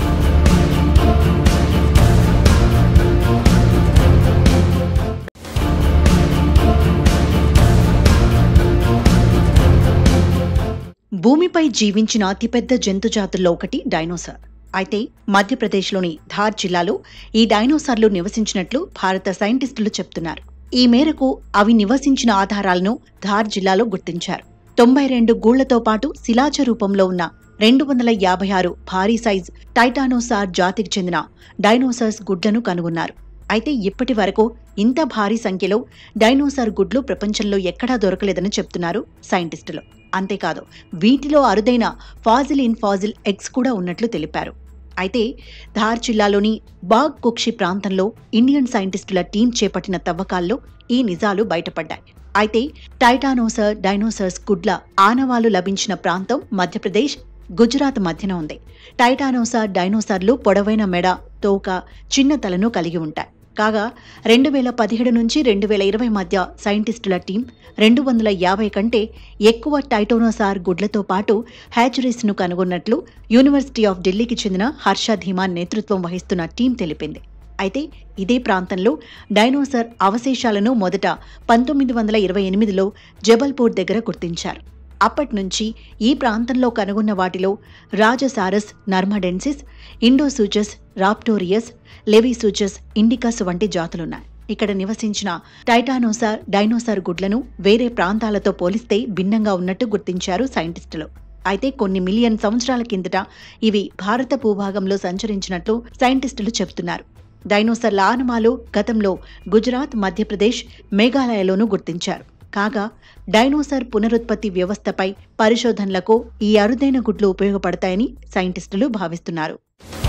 భూమిపై జీవించిన అతిపెద్ద జంతు జాతుల్లో ఒకటి డైనోసార్ అయితే మధ్యప్రదేశ్లోని ధార్ జిల్లాలో ఈ డైనోసార్లు నివసించినట్లు భారత సైంటిస్టులు చెప్తున్నారు ఈ మేరకు అవి నివసించిన ఆధారాలను ధార్ జిల్లాలో గుర్తించారు తొంభై రెండు గూళ్లతో పాటు శిలాజ రూపంలో ఉన్న రెండు వందల యాభై ఆరు భారీ సైజ్ టైటానోసార్ జాతికి చెందిన డైనోసార్స్ గుడ్లను కనుగొన్నారు అయితే ఇప్పటి వరకు ఇంత భారీ సంఖ్యలో డైనోసార్ గుడ్లు ప్రపంచంలో ఎక్కడా దొరకలేదని చెప్తున్నారు సైంటిస్టులు అంతేకాదు వీటిలో అరుదైన ఫాజిల్ ఇన్ ఫాజిల్ ఎగ్స్ కూడా ఉన్నట్లు తెలిపారు అయితే ధార్ జిల్లాలోని బాగ్ కుక్షి ప్రాంతంలో ఇండియన్ సైంటిస్టుల టీం చేపట్టిన తవ్వకాల్లో ఈ నిజాలు బయటపడ్డాయి అయితే టైటానోసర్ డైనోసర్స్ గుడ్ల ఆనవాలు లభించిన ప్రాంతం మధ్యప్రదేశ్ గుజరాత్ మధ్యన ఉంది టైటానోసార్ డైనోసార్లు పొడవైన మెడ తోక చిన్న తలను కలిగి ఉంటాయి కాగా రెండు వేల పదిహేడు నుంచి రెండు వేల ఇరవై మధ్య సైంటిస్టుల టీం రెండు వందల యాభై కంటే ఎక్కువ టైటోనోసార్ గుడ్లతో పాటు హ్యాచరీస్ను కనుగొన్నట్లు యూనివర్సిటీ ఆఫ్ ఢిల్లీకి చెందిన హర్ష ధీమాన్ నేతృత్వం వహిస్తున్న టీం తెలిపింది అయితే ఇదే ప్రాంతంలో డైనోసార్ అవశేషాలను మొదట పంతొమ్మిది వందల ఇరవై ఎనిమిదిలో జబల్పూర్ దగ్గర గుర్తించారు అప్పటి నుంచి ఈ ప్రాంతంలో కనుగొన్న వాటిలో Rajasaurus narmadensis Indosuchus raptorius Laevisuchus indicus వంటి జాతులున్నాయి ఇక్కడ నివసించిన టైటానోసార్ డైనోసార్ గుడ్లను వేరే ప్రాంతాలతో పోలిస్తే భిన్నంగా ఉన్నట్టు గుర్తించారు సైంటిస్టులు అయితే కొన్ని మిలియన్ సంవత్సరాల కిందట ఇవి భారత భూభాగంలో సంచరించినట్లు సైంటిస్టులు చెబుతున్నారు డైనోసార్ల ఆనమాలు గతంలో గుజరాత్ మధ్యప్రదేశ్ మేఘాలయలోనూ గుర్తించారు కాగా డైనోసార్ పునరుత్పత్తి వ్యవస్థపై పరిశోధనలకు ఈ అరుదైన గుడ్లు ఉపయోగపడతాయని సైంటిస్టులు భావిస్తున్నారు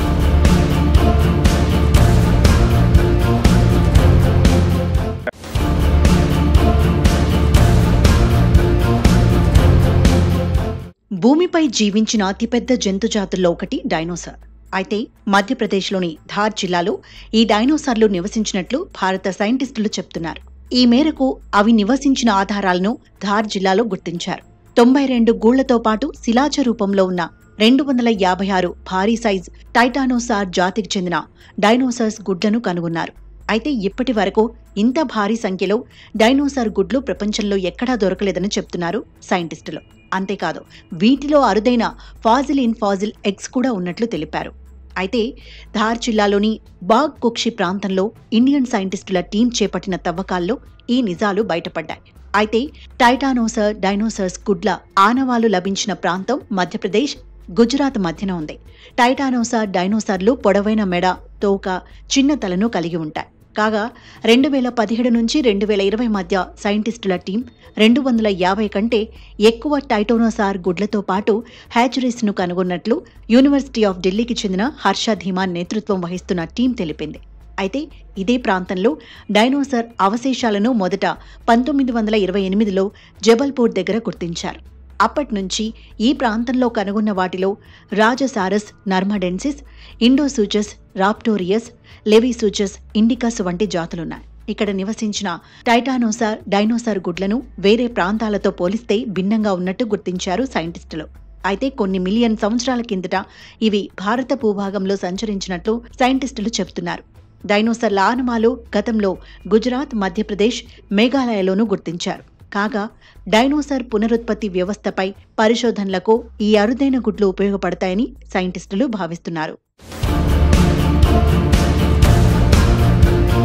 భూమిపై జీవించిన అతిపెద్ద జంతు జాతుల్లో ఒకటి డైనోసార్ అయితే మధ్యప్రదేశ్లోని ధార్ జిల్లాలో ఈ డైనోసార్లు నివసించినట్లు భారత సైంటిస్టులు చెప్తున్నారు ఈ మేరకు అవి నివసించిన ఆధారాలను ధార్ జిల్లాలో గుర్తించారు తొంభై రెండు గూళ్లతో పాటు శిలాజ రూపంలో ఉన్న రెండు వందల యాభై ఆరు భారీ సైజ్ టైటానోసార్ జాతికి చెందిన డైనోసార్స్ గుడ్లను కనుగొన్నారు అయితే ఇప్పటి వరకు ఇంత భారీ సంఖ్యలో డైనోసార్ గుడ్లు ప్రపంచంలో ఎక్కడా దొరకలేదని చెప్తున్నారు సైంటిస్టులు అంతేకాదు వీటిలో అరుదైన ఫాజిల్ ఇన్ ఫాజిల్ ఎగ్స్ కూడా ఉన్నట్లు తెలిపారు అయితే ధార్ జిల్లాలోని బాగ్ కుక్షి ప్రాంతంలో ఇండియన్ సైంటిస్టుల టీం చేపట్టిన తవ్వకాల్లో ఈ నిజాలు బయటపడ్డాయి అయితే టైటానోసర్ డైనోసర్స్ గుడ్ల ఆనవాలు లభించిన ప్రాంతం మధ్యప్రదేశ్ గుజరాత్ మధ్యన ఉంది టైటానోసార్ డైనోసార్లు పొడవైన మెడ తోక చిన్న తలను కలిగి ఉంటాయి కాగా రెండు వేల పదిహేడు నుంచి రెండు వేల ఇరవై మధ్య సైంటిస్టుల టీం రెండు వందల యాభై కంటే ఎక్కువ టైటోనోసార్ గుడ్లతో పాటు హ్యాచరీస్ను కనుగొన్నట్లు యూనివర్సిటీ ఆఫ్ ఢిల్లీకి చెందిన హర్ష ధీమాన్ నేతృత్వం వహిస్తున్న టీం తెలిపింది అయితే ఇదే ప్రాంతంలో డైనోసార్ అవశేషాలను మొదట పంతొమ్మిది వందల ఇరవై ఎనిమిదిలో జబల్పూర్ దగ్గర గుర్తించారు అప్పటి నుంచి ఈ ప్రాంతంలో కనుగొన్న వాటిలో Rajasaurus narmadensis Indosuchus raptorius Laevisuchus indicus వంటి జాతులున్నాయి ఇక్కడ నివసించిన టైటానోసార్ డైనోసార్ గుడ్లను వేరే ప్రాంతాలతో పోలిస్తే భిన్నంగా ఉన్నట్టు గుర్తించారు సైంటిస్టులు అయితే కొన్ని మిలియన్ సంవత్సరాల కిందట ఇవి భారత భూభాగంలో సంచరించినట్లు సైంటిస్టులు చెబుతున్నారు డైనోసార్ల ఆనమాలు గతంలో గుజరాత్ మధ్యప్రదేశ్ మేఘాలయలోనూ గుర్తించారు కాగా డైనోసార్ పునరుత్పత్తి వ్యవస్థపై పరిశోధనలకు ఈ అరుదైన గుడ్లు ఉపయోగపడతాయని సైంటిస్టులు భావిస్తున్నారు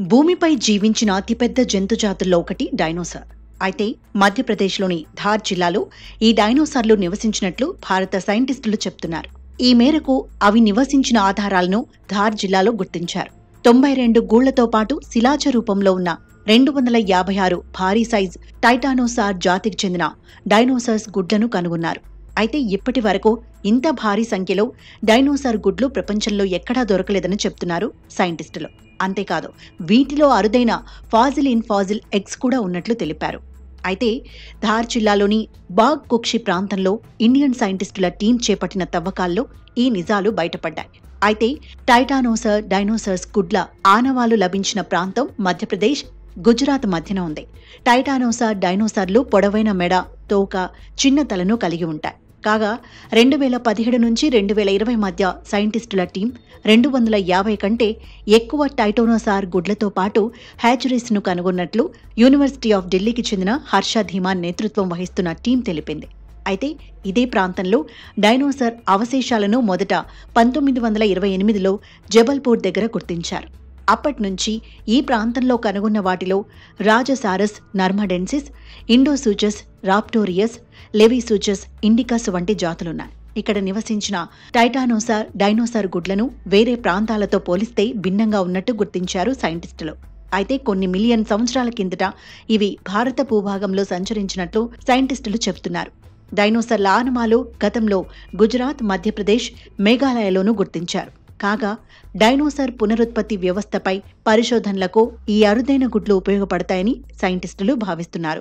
భూమిపై జీవించిన అతిపెద్ద జంతు జాతుల్లో ఒకటి డైనోసార్ అయితే మధ్యప్రదేశ్లోని ధార్ జిల్లాలో ఈ డైనోసార్లు నివసించినట్లు భారత సైంటిస్టులు చెప్తున్నారు ఈ మేరకు అవి నివసించిన ఆధారాలను ధార్ జిల్లాలో గుర్తించారు తొంభై రెండు గూళ్లతో పాటు శిలాజ రూపంలో ఉన్న రెండు వందల యాభై ఆరు భారీ సైజ్ టైటానోసార్ జాతికి చెందిన డైనోసార్స్ గుడ్లను కనుగొన్నారు అయితే ఇప్పటి వరకు ఇంత భారీ సంఖ్యలో డైనోసార్ గుడ్లు ప్రపంచంలో ఎక్కడా దొరకలేదని చెప్తున్నారు సైంటిస్టులు అంతేకాదు వీటిలో అరుదైన ఫాజిల్ ఇన్ ఫాజిల్ ఎగ్స్ కూడా ఉన్నట్లు తెలిపారు అయితే ధార్ జిల్లాలోని బాగ్ కుక్షి ప్రాంతంలో ఇండియన్ సైంటిస్టుల టీం చేపట్టిన తవ్వకాల్లో ఈ నిజాలు బయటపడ్డాయి అయితే టైటానోసర్ డైనోసర్స్ గుడ్ల ఆనవాలు లభించిన ప్రాంతం మధ్యప్రదేశ్ గుజరాత్ మధ్యన ఉంది టైటానోసార్ డైనోసార్లు పొడవైన మెడ తోక చిన్న తలను కలిగి ఉంటాయి కాగా రెండు వేల పదిహేడు నుంచి రెండు వేల ఇరవై మధ్య సైంటిస్టుల టీం రెండు వందల యాభై కంటే ఎక్కువ టైటోనోసార్ గుడ్లతో పాటు హ్యాచరీస్ను కనుగొన్నట్లు యూనివర్సిటీ ఆఫ్ ఢిల్లీకి చెందిన హర్ష ధీమాన్ నేతృత్వం వహిస్తున్న టీం తెలిపింది అయితే ఇదే ప్రాంతంలో డైనోసార్ అవశేషాలను మొదట పంతొమ్మిది వందల ఇరవై ఎనిమిదిలో జబల్పూర్ దగ్గర గుర్తించారు అప్పటి నుంచి ఈ ప్రాంతంలో కనుగొన్న వాటిలో Rajasaurus narmadensis Indosuchus raptorius Laevisuchus indicus వంటి జాతులున్నాయి ఇక్కడ నివసించిన టైటానోసార్ డైనోసార్ గుడ్లను వేరే ప్రాంతాలతో పోలిస్తే భిన్నంగా ఉన్నట్టు గుర్తించారు సైంటిస్టులు అయితే కొన్ని మిలియన్ సంవత్సరాల కిందట ఇవి భారత భూభాగంలో సంచరించినట్లు సైంటిస్టులు చెబుతున్నారు డైనోసార్ల ఆనమాలు గతంలో గుజరాత్ మధ్యప్రదేశ్ మేఘాలయలోనూ గుర్తించారు కాగా డైనోసార్ పునరుత్పత్తి వ్యవస్థపై పరిశోధనలకు ఈ అరుదైన గుడ్లు ఉపయోగపడతాయని సైంటిస్టులు భావిస్తున్నారు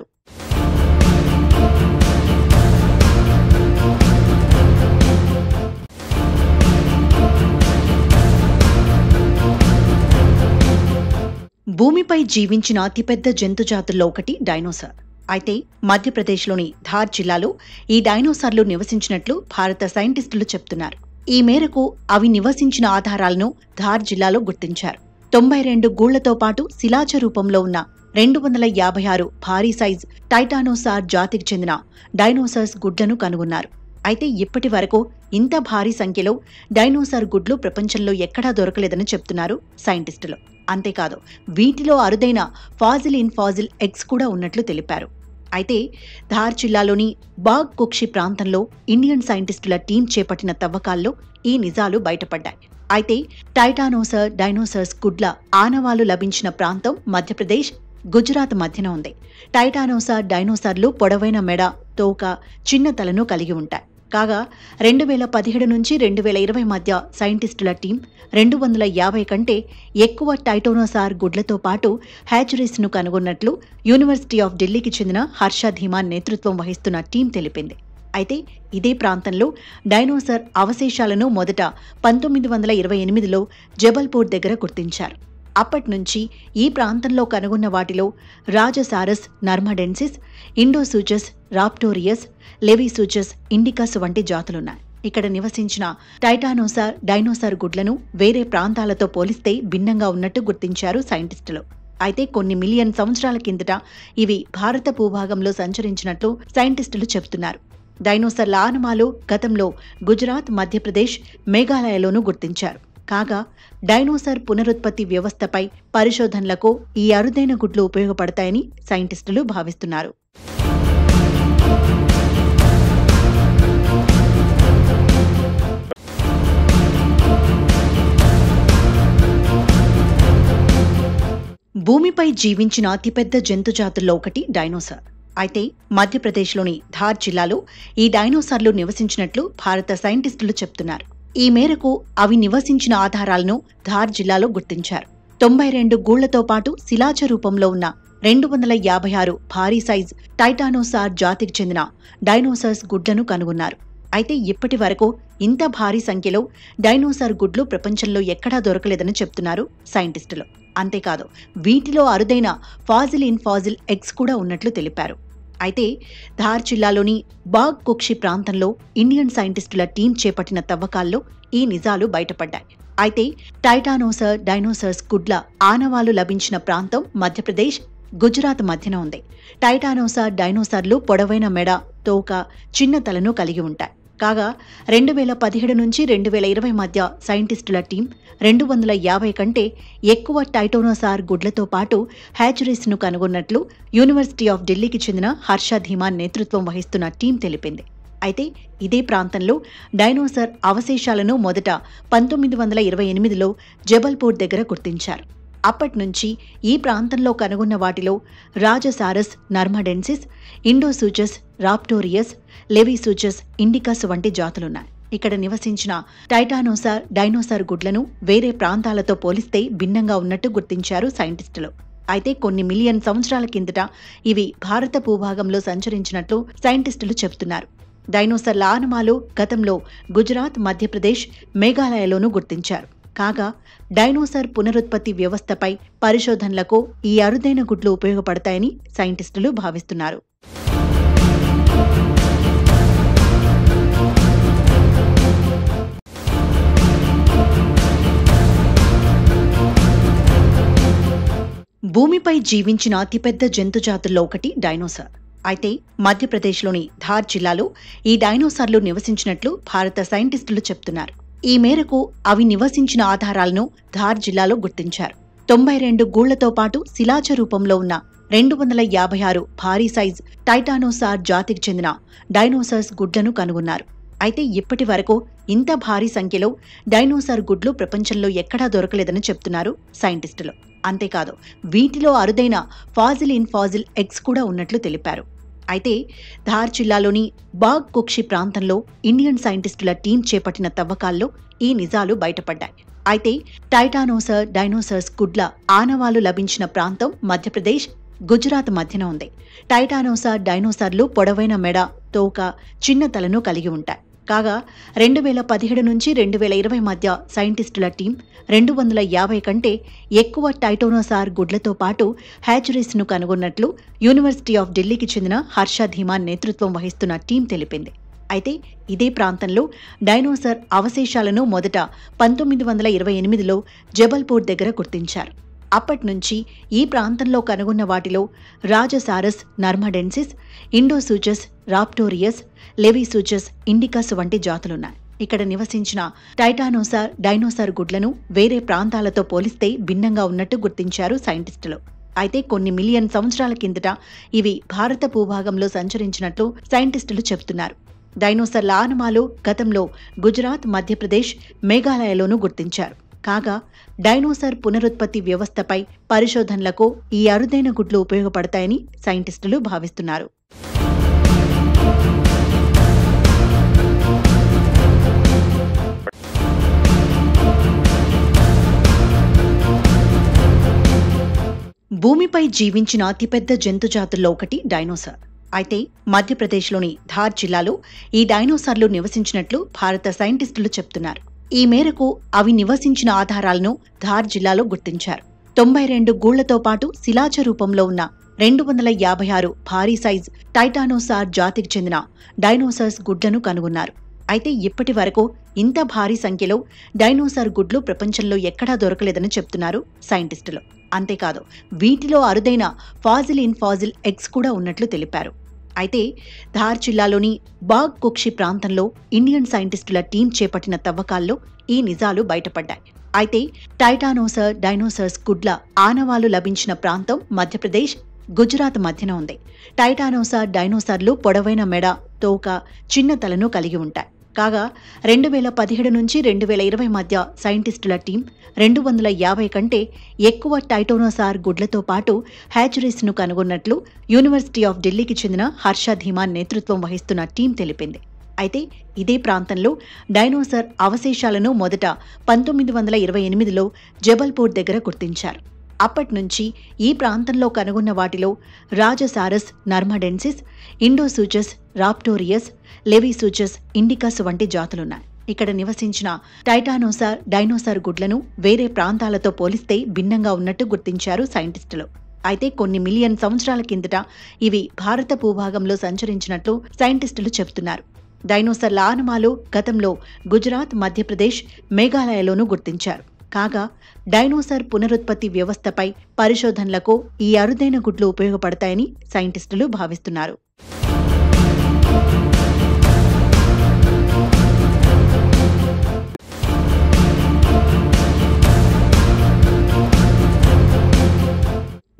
భూమిపై జీవించిన అతిపెద్ద జంతు జాతుల్లో ఒకటి డైనోసార్ అయితే మధ్యప్రదేశ్లోని ధార్ జిల్లాలో ఈ డైనోసార్లు నివసించినట్లు భారత సైంటిస్టులు చెప్తున్నారు ఈ మేరకు అవి నివసించిన ఆధారాలను ధార్ జిల్లాలో గుర్తించారు తొంభై రెండు గూళ్లతో పాటు శిలాజ రూపంలో ఉన్న రెండు వందల యాభై ఆరు భారీ సైజ్ టైటానోసార్ జాతికి చెందిన డైనోసార్స్ గుడ్లను కనుగొన్నారు అయితే ఇప్పటి వరకు ఇంత భారీ సంఖ్యలో డైనోసార్ గుడ్లు ప్రపంచంలో ఎక్కడా దొరకలేదని చెప్తున్నారు సైంటిస్టులు అంతేకాదు వీటిలో అరుదైన ఫాజిల్ ఇన్ ఫాజిల్ ఎగ్స్ కూడా ఉన్నట్లు తెలిపారు అయితే ధార్ జిల్లాలోని బాగ్ కుక్షి ప్రాంతంలో ఇండియన్ సైంటిస్టుల టీం చేపట్టిన తవ్వకాల్లో ఈ నిజాలు బయటపడ్డాయి అయితే టైటానోసర్ డైనోసర్స్ గుడ్ల ఆనవాలు లభించిన ప్రాంతం మధ్యప్రదేశ్ గుజరాత్ మధ్యన ఉంది టైటానోసార్ డైనోసార్లు పొడవైన మెడ తోక చిన్న తలను కలిగి ఉంటాయి కాగా రెండు వేల పదిహేడు నుంచి రెండు వేల ఇరవై మధ్య సైంటిస్టుల టీం రెండు వందల యాభై కంటే ఎక్కువ టైటోనోసార్ గుడ్లతో పాటు హ్యాచరీస్ను కనుగొన్నట్లు యూనివర్సిటీ ఆఫ్ ఢిల్లీకి చెందిన హర్ష ధీమాన్ నేతృత్వం వహిస్తున్న టీం తెలిపింది అయితే ఇదే ప్రాంతంలో డైనోసార్ అవశేషాలను మొదట పంతొమ్మిది వందల ఇరవై ఎనిమిదిలో జబల్పూర్ దగ్గర గుర్తించారు అప్పటి నుంచి ఈ ప్రాంతంలో కనుగొన్న వాటిలో Rajasaurus narmadensis Indosuchus raptorius Laevisuchus indicus వంటి జాతులున్నాయి ఇక్కడ నివసించిన టైటానోసార్ డైనోసార్ గుడ్లను వేరే ప్రాంతాలతో పోలిస్తే భిన్నంగా ఉన్నట్టు గుర్తించారు సైంటిస్టులు అయితే కొన్ని మిలియన్ సంవత్సరాల కిందట ఇవి భారత భూభాగంలో సంచరించినట్లు సైంటిస్టులు చెబుతున్నారు డైనోసార్ల ఆనమాలు గతంలో గుజరాత్ మధ్యప్రదేశ్ మేఘాలయలోనూ గుర్తించారు కాగా డైనోసార్ పునరుత్పత్తి వ్యవస్థపై పరిశోధనలకు ఈ అరుదైన గుడ్లు ఉపయోగపడతాయని సైంటిస్టులు భావిస్తున్నారు భూమిపై జీవించిన అతిపెద్ద జంతు జాతుల్లో ఒకటి డైనోసార్ అయితే మధ్యప్రదేశ్లోని ధార్ జిల్లాలో ఈ డైనోసార్లు నివసించినట్లు భారత సైంటిస్టులు చెప్తున్నారు ఈ మేరకు అవి నివసించిన ఆధారాలను ధార్ జిల్లాలో గుర్తించారు తొంభై రెండు గూళ్లతో పాటు శిలాజ రూపంలో ఉన్న రెండు వందల యాభై ఆరు భారీ సైజ్ టైటానోసార్ జాతికి చెందిన డైనోసార్స్ గుడ్లను కనుగొన్నారు అయితే ఇప్పటి వరకు ఇంత భారీ సంఖ్యలో డైనోసార్ గుడ్లు ప్రపంచంలో ఎక్కడా దొరకలేదని చెప్తున్నారు సైంటిస్టులు అంతేకాదు వీటిలో అరుదైన ఫాజిల్ ఇన్ ఫాజిల్ ఎగ్స్ కూడా ఉన్నట్లు తెలిపారు అయితే ధార్ జిల్లాలోని బాగ్ కుక్షి ప్రాంతంలో ఇండియన్ సైంటిస్టుల టీం చేపట్టిన తవ్వకాల్లో ఈ నిజాలు బయటపడ్డాయి అయితే టైటానోసర్ డైనోసర్స్ గుడ్ల ఆనవాలు లభించిన ప్రాంతం మధ్యప్రదేశ్ గుజరాత్ మధ్యన ఉంది టైటానోసార్ డైనోసార్లు పొడవైన మెడ తోక చిన్న తలను కలిగి ఉంటాయి కాగా రెండు వేల పదిహేడు నుంచి రెండు వేల ఇరవై మధ్య సైంటిస్టుల టీం రెండు వందల యాభై కంటే ఎక్కువ టైటోనోసార్ గుడ్లతో పాటు హ్యాచరీస్ను కనుగొన్నట్లు యూనివర్సిటీ ఆఫ్ ఢిల్లీకి చెందిన హర్ష ధీమాన్ నేతృత్వం వహిస్తున్న టీం తెలిపింది అయితే ఇదే ప్రాంతంలో డైనోసార్ అవశేషాలను మొదట పంతొమ్మిది వందల ఇరవై ఎనిమిదిలో జబల్పూర్ దగ్గర గుర్తించారు అప్పటి నుంచి ఈ ప్రాంతంలో కనుగొన్న వాటిలో Rajasaurus narmadensis Indosuchus raptorius Laevisuchus indicus వంటి జాతులున్నాయి ఇక్కడ నివసించిన టైటానోసార్ డైనోసార్ గుడ్లను వేరే ప్రాంతాలతో పోలిస్తే భిన్నంగా ఉన్నట్టు గుర్తించారు సైంటిస్టులు అయితే కొన్ని మిలియన్ సంవత్సరాల కిందట ఇవి భారత భూభాగంలో సంచరించినట్లు సైంటిస్టులు చెబుతున్నారు డైనోసార్ల ఆనమాలు గతంలో గుజరాత్ మధ్యప్రదేశ్ మేఘాలయలోనూ గుర్తించారు కాగా డైనోసార్ పునరుత్పత్తి వ్యవస్థపై పరిశోధనలకు ఈ అరుదైన గుడ్లు ఉపయోగపడతాయని సైంటిస్టులు భావిస్తున్నారు భూమిపై జీవించిన అతిపెద్ద జంతుజాతుల్లో ఒకటి డైనోసార్ అయితే మధ్యప్రదేశ్లోని ధార్ జిల్లాలో ఈ డైనోసార్లు నివసించినట్లు భారత సైంటిస్టులు చెప్తున్నారు ఈ మేరకు అవి నివసించిన ఆధారాలను ధార్ జిల్లాలో గుర్తించారు తొంభై రెండు గూళ్లతో పాటు శిలాజ రూపంలో ఉన్న రెండు వందల యాభై ఆరు భారీ సైజ్ టైటానోసార్ జాతికి చెందిన డైనోసార్స్ గుడ్లను కనుగొన్నారు అయితే ఇప్పటి వరకు ఇంత భారీ సంఖ్యలో డైనోసార్ గుడ్లు ప్రపంచంలో ఎక్కడా దొరకలేదని చెప్తున్నారు సైంటిస్టులు అంతేకాదు వీటిలో అరుదైన ఫాజిల్ ఇన్ ఫాజిల్ ఎగ్స్ కూడా ఉన్నట్లు తెలిపారు అయితే ధార్ జిల్లాలోని బాగ్ కుక్షి ప్రాంతంలో ఇండియన్ సైంటిస్టుల టీం చేపట్టిన తవ్వకాల్లో ఈ నిజాలు బయటపడ్డాయి అయితే టైటానోసర్ డైనోసర్స్ గుడ్ల ఆనవాలు లభించిన ప్రాంతం మధ్యప్రదేశ్ గుజరాత్ మధ్యన ఉంది టైటానోసార్ డైనోసార్లు పొడవైన మెడ తోక చిన్న తలను కలిగి ఉంటాయి కాగా రెండు వేల పదిహేడు నుంచి రెండు వేల ఇరవై మధ్య సైంటిస్టుల టీం రెండు వందల యాభై కంటే ఎక్కువ టైటోనోసార్ గుడ్లతో పాటు హ్యాచరీస్ను కనుగొన్నట్లు యూనివర్సిటీ ఆఫ్ ఢిల్లీకి చెందిన హర్ష ధీమాన్ నేతృత్వం వహిస్తున్న టీం తెలిపింది అయితే ఇదే ప్రాంతంలో డైనోసార్ అవశేషాలను మొదట పంతొమ్మిది వందల ఇరవై ఎనిమిదిలో జబల్పూర్ దగ్గర గుర్తించారు అప్పటి నుంచి ఈ ప్రాంతంలో కనుగొన్న వాటిలో Rajasaurus narmadensis Indosuchus raptorius Laevisuchus indicus వంటి జాతులున్నాయి ఇక్కడ నివసించిన టైటానోసార్ డైనోసార్ గుడ్లను వేరే ప్రాంతాలతో పోలిస్తే భిన్నంగా ఉన్నట్టు గుర్తించారు సైంటిస్టులు అయితే కొన్ని మిలియన్ సంవత్సరాల కిందట ఇవి భారత భూభాగంలో సంచరించినట్లు సైంటిస్టులు చెబుతున్నారు డైనోసార్ల ఆనమాలు గతంలో గుజరాత్ మధ్యప్రదేశ్ మేఘాలయలోనూ గుర్తించారు కాగా డైనోసార్ పునరుత్పత్తి వ్యవస్థపై పరిశోధనలకు ఈ అరుదైన గుడ్లు ఉపయోగపడతాయని సైంటిస్టులు భావిస్తున్నారు భూమిపై జీవించిన అతిపెద్ద జంతుజాతుల్లో ఒకటి డైనోసార్ అయితే మధ్యప్రదేశ్లోని ధార్ జిల్లాలో ఈ డైనోసార్లు నివసించినట్లు భారత సైంటిస్టులు చెప్తున్నారు ఈ మేరకు అవి నివసించిన ఆధారాలను ధార్ జిల్లాలో గుర్తించారు తొంభై రెండు గూళ్లతో పాటు శిలాజ రూపంలో ఉన్న రెండు వందల యాభై ఆరు భారీ సైజ్ టైటానోసార్ జాతికి చెందిన డైనోసార్స్ గుడ్లను కనుగొన్నారు అయితే ఇప్పటి వరకు ఇంత భారీ సంఖ్యలో డైనోసార్ గుడ్లు ప్రపంచంలో ఎక్కడా దొరకలేదని చెప్తున్నారు సైంటిస్టులు అంతేకాదు వీటిలో అరుదైన ఫాజిల్ ఇన్ ఫాజిల్ ఎగ్స్ కూడా ఉన్నట్లు తెలిపారు అయితే ధార్ జిల్లాలోని బాగ్ కుక్షి ప్రాంతంలో ఇండియన్ సైంటిస్టుల టీం చేపట్టిన తవ్వకాల్లో ఈ నిజాలు బయటపడ్డాయి అయితే టైటానోసర్ డైనోసర్స్ గుడ్ల ఆనవాలు లభించిన ప్రాంతం మధ్యప్రదేశ్ గుజరాత్ మధ్యన ఉంది టైటానోసార్ డైనోసార్లు పొడవైన మెడ తోక చిన్న తలను కలిగి ఉంటాయి కాగా రెండు వేల పదిహేడు నుంచి రెండు వేల ఇరవై మధ్య సైంటిస్టుల టీం రెండు వందల యాభై కంటే ఎక్కువ టైటోనోసార్ గుడ్లతో పాటు హ్యాచరీస్ను కనుగొన్నట్లు యూనివర్సిటీ ఆఫ్ ఢిల్లీకి చెందిన హర్ష ధీమాన్ నేతృత్వం వహిస్తున్న టీం తెలిపింది అయితే ఇదే ప్రాంతంలో డైనోసార్ అవశేషాలను మొదట పంతొమ్మిది వందల ఇరవై ఎనిమిదిలో జబల్పూర్ దగ్గర గుర్తించారు అప్పటి నుంచి ఈ ప్రాంతంలో కనుగొన్న వాటిలో Rajasaurus narmadensis Indosuchus raptorius Laevisuchus indicus వంటి జాతులున్నాయి ఇక్కడ నివసించిన టైటానోసార్ డైనోసార్ గుడ్లను వేరే ప్రాంతాలతో పోలిస్తే భిన్నంగా ఉన్నట్టు గుర్తించారు సైంటిస్టులు అయితే కొన్ని మిలియన్ సంవత్సరాల కిందట ఇవి భారత భూభాగంలో సంచరించినట్లు సైంటిస్టులు చెబుతున్నారు డైనోసార్ల ఆనమాలు గతంలో గుజరాత్ మధ్యప్రదేశ్ మేఘాలయలోనూ గుర్తించారు కాగా డైనోసార్ పునరుత్పత్తి వ్యవస్థపై పరిశోధనలకు ఈ అరుదైన గుడ్లు ఉపయోగపడతాయని సైంటిస్టులు భావిస్తున్నారు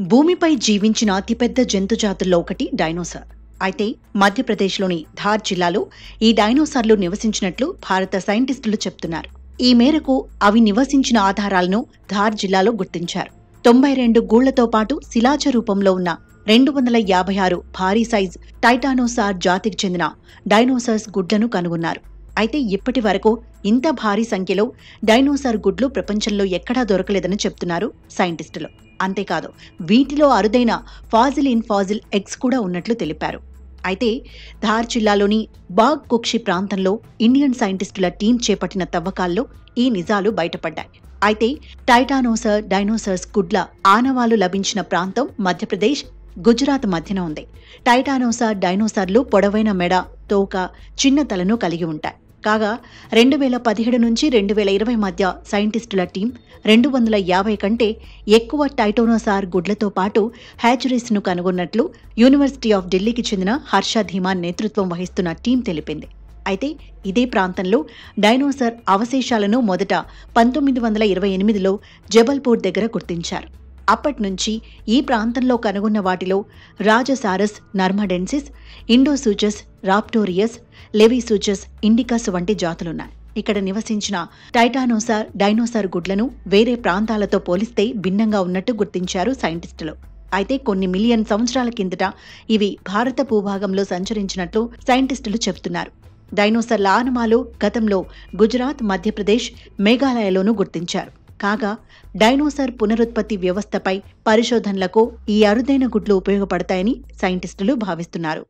భూమిపై జీవించిన అతిపెద్ద జంతు జాతుల్లో ఒకటి డైనోసార్ అయితే మధ్యప్రదేశ్లోని ధార్ జిల్లాలో ఈ డైనోసార్లు నివసించినట్లు భారత సైంటిస్టులు చెప్తున్నారు ఈ మేరకు అవి నివసించిన ఆధారాలను ధార్ జిల్లాలో గుర్తించారు తొంభై రెండు గూళ్లతో పాటు శిలాజ రూపంలో ఉన్న రెండు వందల యాభై ఆరు భారీ సైజ్ టైటానోసార్ జాతికి చెందిన డైనోసార్స్ గుడ్లను కనుగొన్నారు అయితే ఇప్పటి వరకు ఇంత భారీ సంఖ్యలో డైనోసార్ గుడ్లు ప్రపంచంలో ఎక్కడా దొరకలేదని చెప్తున్నారు సైంటిస్టులు అంతేకాదు వీటిలో అరుదైన ఫాజిల్ ఇన్ ఫాజిల్ ఎగ్స్ కూడా ఉన్నట్లు తెలిపారు అయితే ధార్ జిల్లాలోని బాగ్ కుక్షి ప్రాంతంలో ఇండియన్ సైంటిస్టుల టీం చేపట్టిన తవ్వకాల్లో ఈ నిజాలు బయటపడ్డాయి అయితే టైటానోసర్ డైనోసర్స్ గుడ్ల ఆనవాలు లభించిన ప్రాంతం మధ్యప్రదేశ్ గుజరాత్ మధ్యన ఉంది టైటానోసార్ డైనోసార్లు పొడవైన మెడ తోక చిన్న తలను కలిగి ఉంటాయి కాగా రెండు వేల పదిహేడు నుంచి రెండు వేల ఇరవై మధ్య సైంటిస్టుల టీం రెండు వందల యాభై కంటే ఎక్కువ టైటోనోసార్ గుడ్లతో పాటు హ్యాచరీస్ను కనుగొన్నట్లు యూనివర్సిటీ ఆఫ్ ఢిల్లీకి చెందిన హర్ష ధీమాన్ నేతృత్వం వహిస్తున్న టీం తెలిపింది అయితే ఇదే ప్రాంతంలో డైనోసార్ అవశేషాలను మొదట పంతొమ్మిది వందల ఇరవై ఎనిమిదిలో జబల్పూర్ దగ్గర గుర్తించారు అప్పటి నుంచి ఈ ప్రాంతంలో కనుగొన్న వాటిలో Rajasaurus narmadensis Indosuchus raptorius Laevisuchus indicus వంటి జాతులున్నాయి ఇక్కడ నివసించిన టైటానోసార్ డైనోసార్ గుడ్లను వేరే ప్రాంతాలతో పోలిస్తే భిన్నంగా ఉన్నట్టు గుర్తించారు సైంటిస్టులు అయితే కొన్ని మిలియన్ సంవత్సరాల కిందట ఇవి భారత భూభాగంలో సంచరించినట్లు సైంటిస్టులు చెబుతున్నారు డైనోసార్ల ఆనమాలు గతంలో గుజరాత్ మధ్యప్రదేశ్ మేఘాలయలోనూ గుర్తించారు కాగా డైనోసార్ పునరుత్పత్తి వ్యవస్థపై పరిశోధనలకు ఈ అరుదైన గుడ్లు ఉపయోగపడతాయని సైంటిస్టులు భావిస్తున్నారు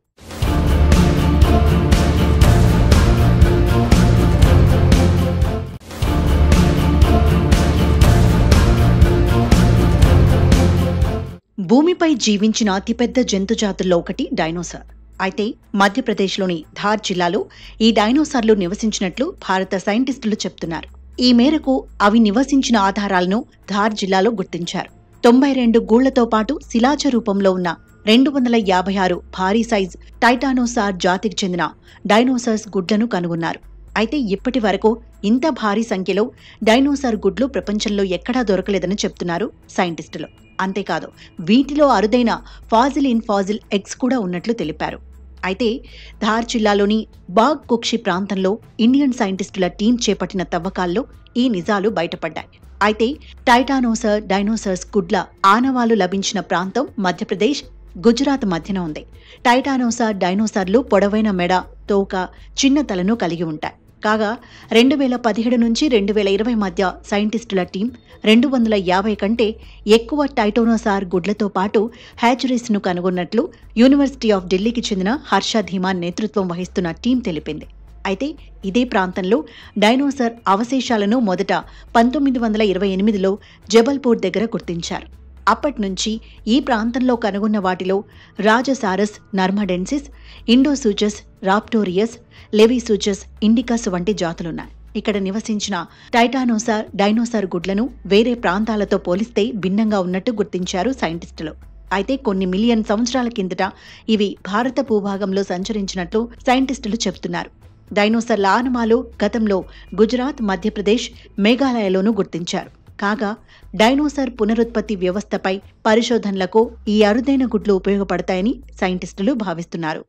భూమిపై జీవించిన అతిపెద్ద జంతు జాతుల్లో ఒకటి డైనోసార్ అయితే మధ్యప్రదేశ్లోని ధార్ జిల్లాలో ఈ డైనోసార్లు నివసించినట్లు భారత సైంటిస్టులు చెప్తున్నారు ఈ మేరకు అవి నివసించిన ఆధారాలను ధార్ జిల్లాలో గుర్తించారు తొంభై రెండు గూళ్లతో పాటు శిలాజ రూపంలో ఉన్న రెండు వందల యాభై ఆరు భారీ సైజ్ టైటానోసార్ జాతికి చెందిన డైనోసార్స్ గుడ్లను కనుగొన్నారు అయితే ఇప్పటి వరకు ఇంత భారీ సంఖ్యలో డైనోసార్ గుడ్లు ప్రపంచంలో ఎక్కడా దొరకలేదని చెప్తున్నారు సైంటిస్టులు అంతేకాదు వీటిలో అరుదైన ఫాజిల్ ఇన్ ఫాజిల్ ఎగ్స్ కూడా ఉన్నట్లు తెలిపారు అయితే ధార్ జిల్లాలోని బాగ్ కుక్షి ప్రాంతంలో ఇండియన్ సైంటిస్టుల టీం చేపట్టిన తవ్వకాల్లో ఈ నిజాలు బయటపడ్డాయి అయితే టైటానోసర్ డైనోసర్స్ గుడ్ల ఆనవాలు లభించిన ప్రాంతం మధ్యప్రదేశ్ గుజరాత్ మధ్యన ఉంది టైటానోసార్ డైనోసార్లు పొడవైన మెడ తోక చిన్న తలను కలిగి ఉంటాయి కాగా రెండు వేల పదిహేడు నుంచి రెండు వేల ఇరవై మధ్య సైంటిస్టుల టీం రెండు వందల యాభై కంటే ఎక్కువ టైటోనోసార్ గుడ్లతో పాటు హ్యాచరీస్ను కనుగొన్నట్లు యూనివర్సిటీ ఆఫ్ ఢిల్లీకి చెందిన హర్ష ధీమాన్ నేతృత్వం వహిస్తున్న టీం తెలిపింది అయితే ఇదే ప్రాంతంలో డైనోసార్ అవశేషాలను మొదట పంతొమ్మిది వందల ఇరవై ఎనిమిదిలో జబల్పూర్ దగ్గర గుర్తించారు అప్పటి నుంచి ఈ ప్రాంతంలో కనుగొన్న వాటిలో Rajasaurus narmadensis Indosuchus raptorius Laevisuchus indicus వంటి జాతులున్నాయి ఇక్కడ నివసించిన టైటానోసార్ డైనోసార్ గుడ్లను వేరే ప్రాంతాలతో పోలిస్తే భిన్నంగా ఉన్నట్టు గుర్తించారు సైంటిస్టులు అయితే కొన్ని మిలియన్ సంవత్సరాల కిందట ఇవి భారత భూభాగంలో సంచరించినట్లు సైంటిస్టులు చెబుతున్నారు డైనోసార్ల ఆనమాలు గతంలో గుజరాత్ మధ్యప్రదేశ్ మేఘాలయలోనూ గుర్తించారు కాగా డైనోసార్ పునరుత్పత్తి వ్యవస్థపై పరిశోధనలకు ఈ అరుదైన గుడ్లు ఉపయోగపడతాయని సైంటిస్టులు భావిస్తున్నారు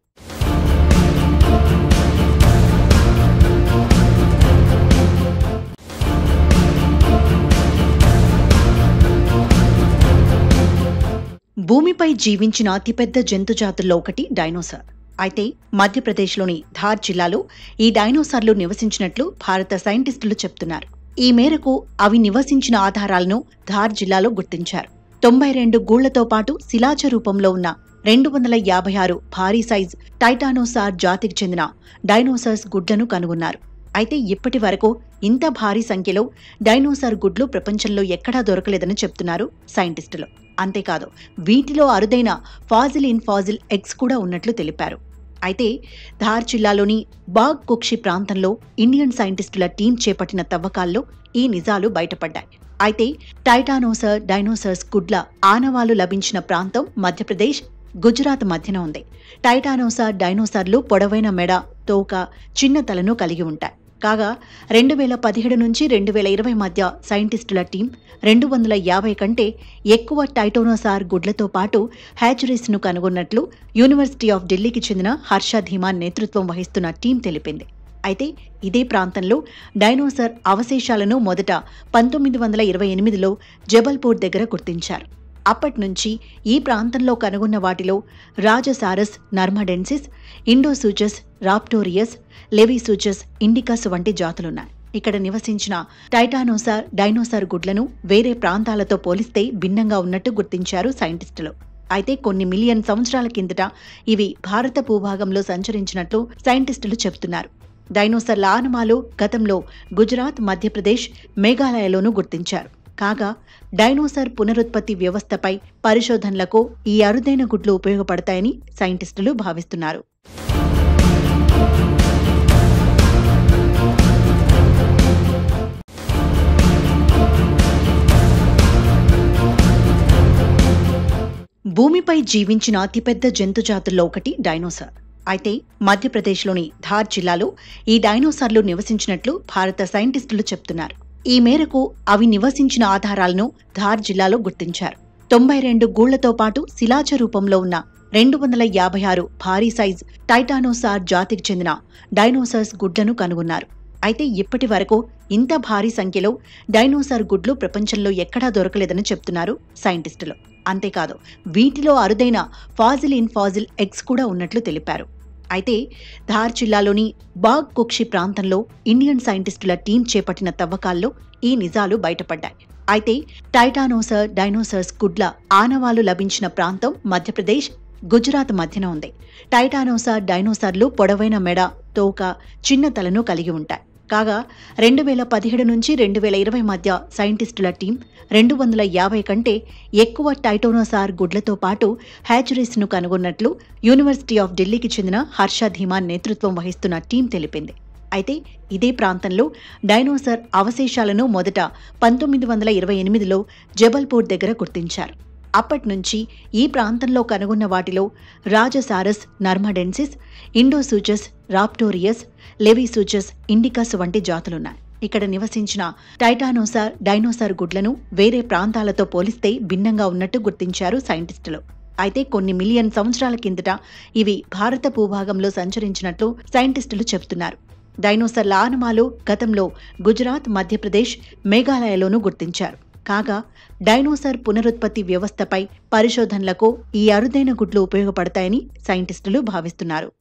భూమిపై జీవించిన అతిపెద్ద జంతు జాతుల్లో ఒకటి డైనోసార్ అయితే మధ్యప్రదేశ్లోని ధార్ జిల్లాలో ఈ డైనోసార్లు నివసించినట్లు భారత సైంటిస్టులు చెప్తున్నారు ఈ మేరకు అవి నివసించిన ఆధారాలను ధార్ జిల్లాలో గుర్తించారు తొంభై రెండు గూళ్లతో పాటు శిలాజ రూపంలో ఉన్న రెండు వందల యాభై ఆరు భారీ సైజ్ టైటానోసార్ జాతికి చెందిన డైనోసార్స్ గుడ్లను కనుగొన్నారు అయితే ఇప్పటి వరకు ఇంత భారీ సంఖ్యలో డైనోసార్ గుడ్లు ప్రపంచంలో ఎక్కడా దొరకలేదని చెప్తున్నారు సైంటిస్టులు అంతేకాదు వీటిలో అరుదైన ఫాజిల్ ఇన్ ఫాజిల్ ఎగ్స్ కూడా ఉన్నట్లు తెలిపారు అయితే ధార్ జిల్లాలోని బాగ్ కుక్షి ప్రాంతంలో ఇండియన్ సైంటిస్టుల టీం చేపట్టిన తవ్వకాల్లో ఈ నిజాలు బయటపడ్డాయి అయితే టైటానోసర్ డైనోసర్స్ గుడ్ల ఆనవాలు లభించిన ప్రాంతం మధ్యప్రదేశ్ గుజరాత్ మధ్యన ఉంది టైటానోసార్ డైనోసార్లు పొడవైన మెడ తోక చిన్న తలను కలిగి ఉంటాయి కాగా రెండు వేల పదిహేడు నుంచి రెండు వేల ఇరవై మధ్య సైంటిస్టుల టీం రెండు వందల యాభై కంటే ఎక్కువ టైటోనోసార్ గుడ్లతో పాటు హ్యాచరీస్ను కనుగొన్నట్లు యూనివర్సిటీ ఆఫ్ ఢిల్లీకి చెందిన హర్ష ధీమాన్ నేతృత్వం వహిస్తున్న టీం తెలిపింది అయితే ఇదే ప్రాంతంలో డైనోసార్ అవశేషాలను మొదట పంతొమ్మిది వందల ఇరవై ఎనిమిదిలో జబల్పూర్ దగ్గర గుర్తించారు అప్పటి నుంచి ఈ ప్రాంతంలో కనుగొన్న వాటిలో Rajasaurus narmadensis Indosuchus raptorius Laevisuchus indicus వంటి జాతులున్నాయి ఇక్కడ నివసించిన టైటానోసార్ డైనోసార్ గుడ్లను వేరే ప్రాంతాలతో పోలిస్తే భిన్నంగా ఉన్నట్టు గుర్తించారు సైంటిస్టులు అయితే కొన్ని మిలియన్ సంవత్సరాల కిందట ఇవి భారత భూభాగంలో సంచరించినట్లు సైంటిస్టులు చెబుతున్నారు డైనోసార్ల ఆనమాలు గతంలో గుజరాత్ మధ్యప్రదేశ్ మేఘాలయలోనూ గుర్తించారు కాగా డైనోసార్ పునరుత్పత్తి వ్యవస్థపై పరిశోధనలకు ఈ అరుదైన గుడ్లు ఉపయోగపడతాయని సైంటిస్టులు భావిస్తున్నారు భూమిపై జీవించిన అతిపెద్ద జంతు జాతుల్లో ఒకటి డైనోసార్ అయితే మధ్యప్రదేశ్లోని ధార్ జిల్లాలో ఈ డైనోసార్లు నివసించినట్లు భారత సైంటిస్టులు చెప్తున్నారు ఈ మేరకు అవి నివసించిన ఆధారాలను ధార్ జిల్లాలో గుర్తించారు తొంభై రెండు గూళ్లతో పాటు శిలాజ రూపంలో ఉన్న రెండు వందల యాభై ఆరు భారీ సైజ్ టైటానోసార్ జాతికి చెందిన డైనోసార్స్ గుడ్లను కనుగొన్నారు అయితే ఇప్పటి వరకు ఇంత భారీ సంఖ్యలో డైనోసార్ గుడ్లు ప్రపంచంలో ఎక్కడా దొరకలేదని చెప్తున్నారు సైంటిస్టులు అంతేకాదు వీటిలో అరుదైన ఫాజిల్ ఇన్ ఫాజిల్ ఎగ్స్ కూడా ఉన్నట్లు తెలిపారు అయితే ధార్ జిల్లాలోని బాగ్ కుక్షి ప్రాంతంలో ఇండియన్ సైంటిస్టుల టీం చేపట్టిన తవ్వకాల్లో ఈ నిజాలు బయటపడ్డాయి అయితే టైటానోసర్ డైనోసర్స్ గుడ్ల ఆనవాలు లభించిన ప్రాంతం మధ్యప్రదేశ్ గుజరాత్ మధ్యన ఉంది టైటానోసార్ డైనోసార్లు పొడవైన మెడ తోక చిన్న తలను కలిగి ఉంటాయి కాగా రెండు వేల పదిహేడు నుంచి రెండు వేల ఇరవై మధ్య సైంటిస్టుల టీం రెండు వందల యాభై కంటే ఎక్కువ టైటోనోసార్ గుడ్లతో పాటు హ్యాచరీస్ను కనుగొన్నట్లు యూనివర్సిటీ ఆఫ్ ఢిల్లీకి చెందిన హర్ష ధీమాన్ నేతృత్వం వహిస్తున్న టీం తెలిపింది అయితే ఇదే ప్రాంతంలో డైనోసార్ అవశేషాలను మొదట పంతొమ్మిది వందల ఇరవై ఎనిమిదిలో జబల్పూర్ దగ్గర గుర్తించారు అప్పటి నుంచి ఈ ప్రాంతంలో కనుగొన్న వాటిలో Rajasaurus narmadensis Indosuchus raptorius Laevisuchus indicus వంటి జాతులున్నాయి ఇక్కడ నివసించిన టైటానోసార్ డైనోసార్ గుడ్లను వేరే ప్రాంతాలతో పోలిస్తే భిన్నంగా ఉన్నట్టు గుర్తించారు సైంటిస్టులు అయితే కొన్ని మిలియన్ సంవత్సరాల కిందట ఇవి భారత భూభాగంలో సంచరించినట్లు సైంటిస్టులు చెబుతున్నారు డైనోసార్ల ఆనమాలు గతంలో గుజరాత్ మధ్యప్రదేశ్ మేఘాలయలోనూ గుర్తించారు కాగా డైనోసార్ పునరుత్పత్తి వ్యవస్థపై పరిశోధనలకు ఈ అరుదైన గుడ్లు ఉపయోగపడతాయని సైంటిస్టులు భావిస్తున్నారు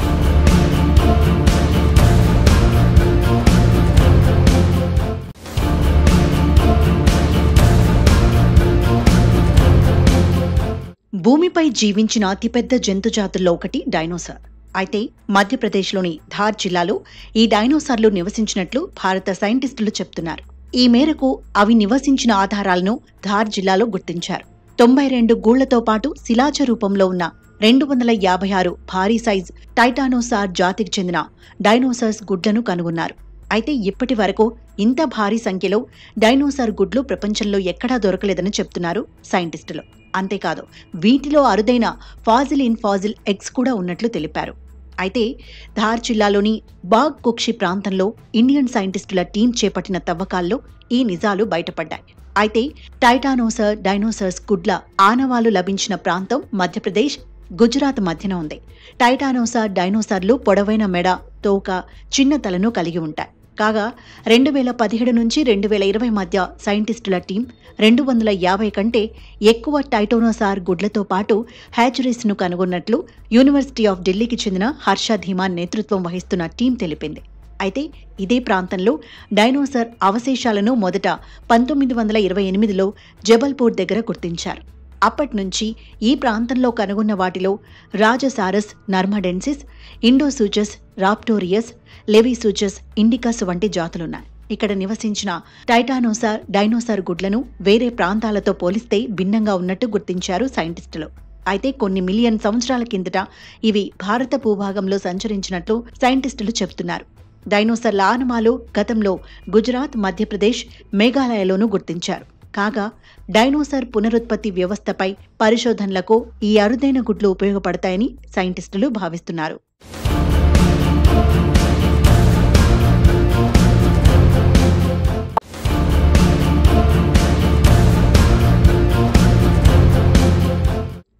భూమిపై జీవించిన అతిపెద్ద జంతు జాతుల్లో ఒకటి డైనోసార్ అయితే మధ్యప్రదేశ్లోని ధార్ జిల్లాలో ఈ డైనోసార్లు నివసించినట్లు భారత సైంటిస్టులు చెప్తున్నారు ఈ మేరకు అవి నివసించిన ఆధారాలను ధార్ జిల్లాలో గుర్తించారు తొంభై రెండు గూళ్లతో పాటు శిలాజ రూపంలో ఉన్న రెండు వందల యాభై ఆరు భారీ సైజ్ టైటానోసార్ జాతికి చెందిన డైనోసార్స్ గుడ్లను కనుగొన్నారు అయితే ఇప్పటి వరకు ఇంత భారీ సంఖ్యలో డైనోసార్ గుడ్లు ప్రపంచంలో ఎక్కడా దొరకలేదని చెప్తున్నారు సైంటిస్టులు అంతేకాదు వీటిలో అరుదైన ఫాజిల్ ఇన్ ఫాజిల్ ఎగ్స్ కూడా ఉన్నట్లు తెలిపారు అయితే ధార్ జిల్లాలోని బాగ్ కుక్షి ప్రాంతంలో ఇండియన్ సైంటిస్టుల టీం చేపట్టిన తవ్వకాల్లో ఈ నిజాలు బయటపడ్డాయి అయితే టైటానోసర్ డైనోసర్స్ గుడ్ల ఆనవాలు లభించిన ప్రాంతం మధ్యప్రదేశ్ గుజరాత్ మధ్యన ఉంది టైటానోసార్ డైనోసార్లు పొడవైన మెడ తోక చిన్న తలను కలిగి ఉంటాయి కాగా రెండు వేల పదిహేడు నుంచి రెండు వేల ఇరవై మధ్య సైంటిస్టుల టీం రెండు వందల యాభై కంటే ఎక్కువ టైటోనోసార్ గుడ్లతో పాటు హ్యాచరీస్ను కనుగొన్నట్లు యూనివర్సిటీ ఆఫ్ ఢిల్లీకి చెందిన హర్ష ధీమాన్ నేతృత్వం వహిస్తున్న టీం తెలిపింది అయితే ఇదే ప్రాంతంలో డైనోసార్ అవశేషాలను మొదట పంతొమ్మిది వందల ఇరవై ఎనిమిదిలో జబల్పూర్ దగ్గర గుర్తించారు అప్పటి నుంచి ఈ ప్రాంతంలో కనుగొన్న వాటిలో Rajasaurus narmadensis Indosuchus raptorius Laevisuchus indicus వంటి జాతులున్నాయి ఇక్కడ నివసించిన టైటానోసార్ డైనోసార్ గుడ్లను వేరే ప్రాంతాలతో పోలిస్తే భిన్నంగా ఉన్నట్టు గుర్తించారు సైంటిస్టులు అయితే కొన్ని మిలియన్ సంవత్సరాల కిందట ఇవి భారత భూభాగంలో సంచరించినట్లు సైంటిస్టులు చెబుతున్నారు డైనోసార్ల ఆనమాలు గతంలో గుజరాత్ మధ్యప్రదేశ్ మేఘాలయలోనూ గుర్తించారు కాగా డైనోసార్ పునరుత్పత్తి వ్యవస్థపై పరిశోధనలకు ఈ అరుదైన గుడ్లు ఉపయోగపడతాయని సైంటిస్టులు భావిస్తున్నారు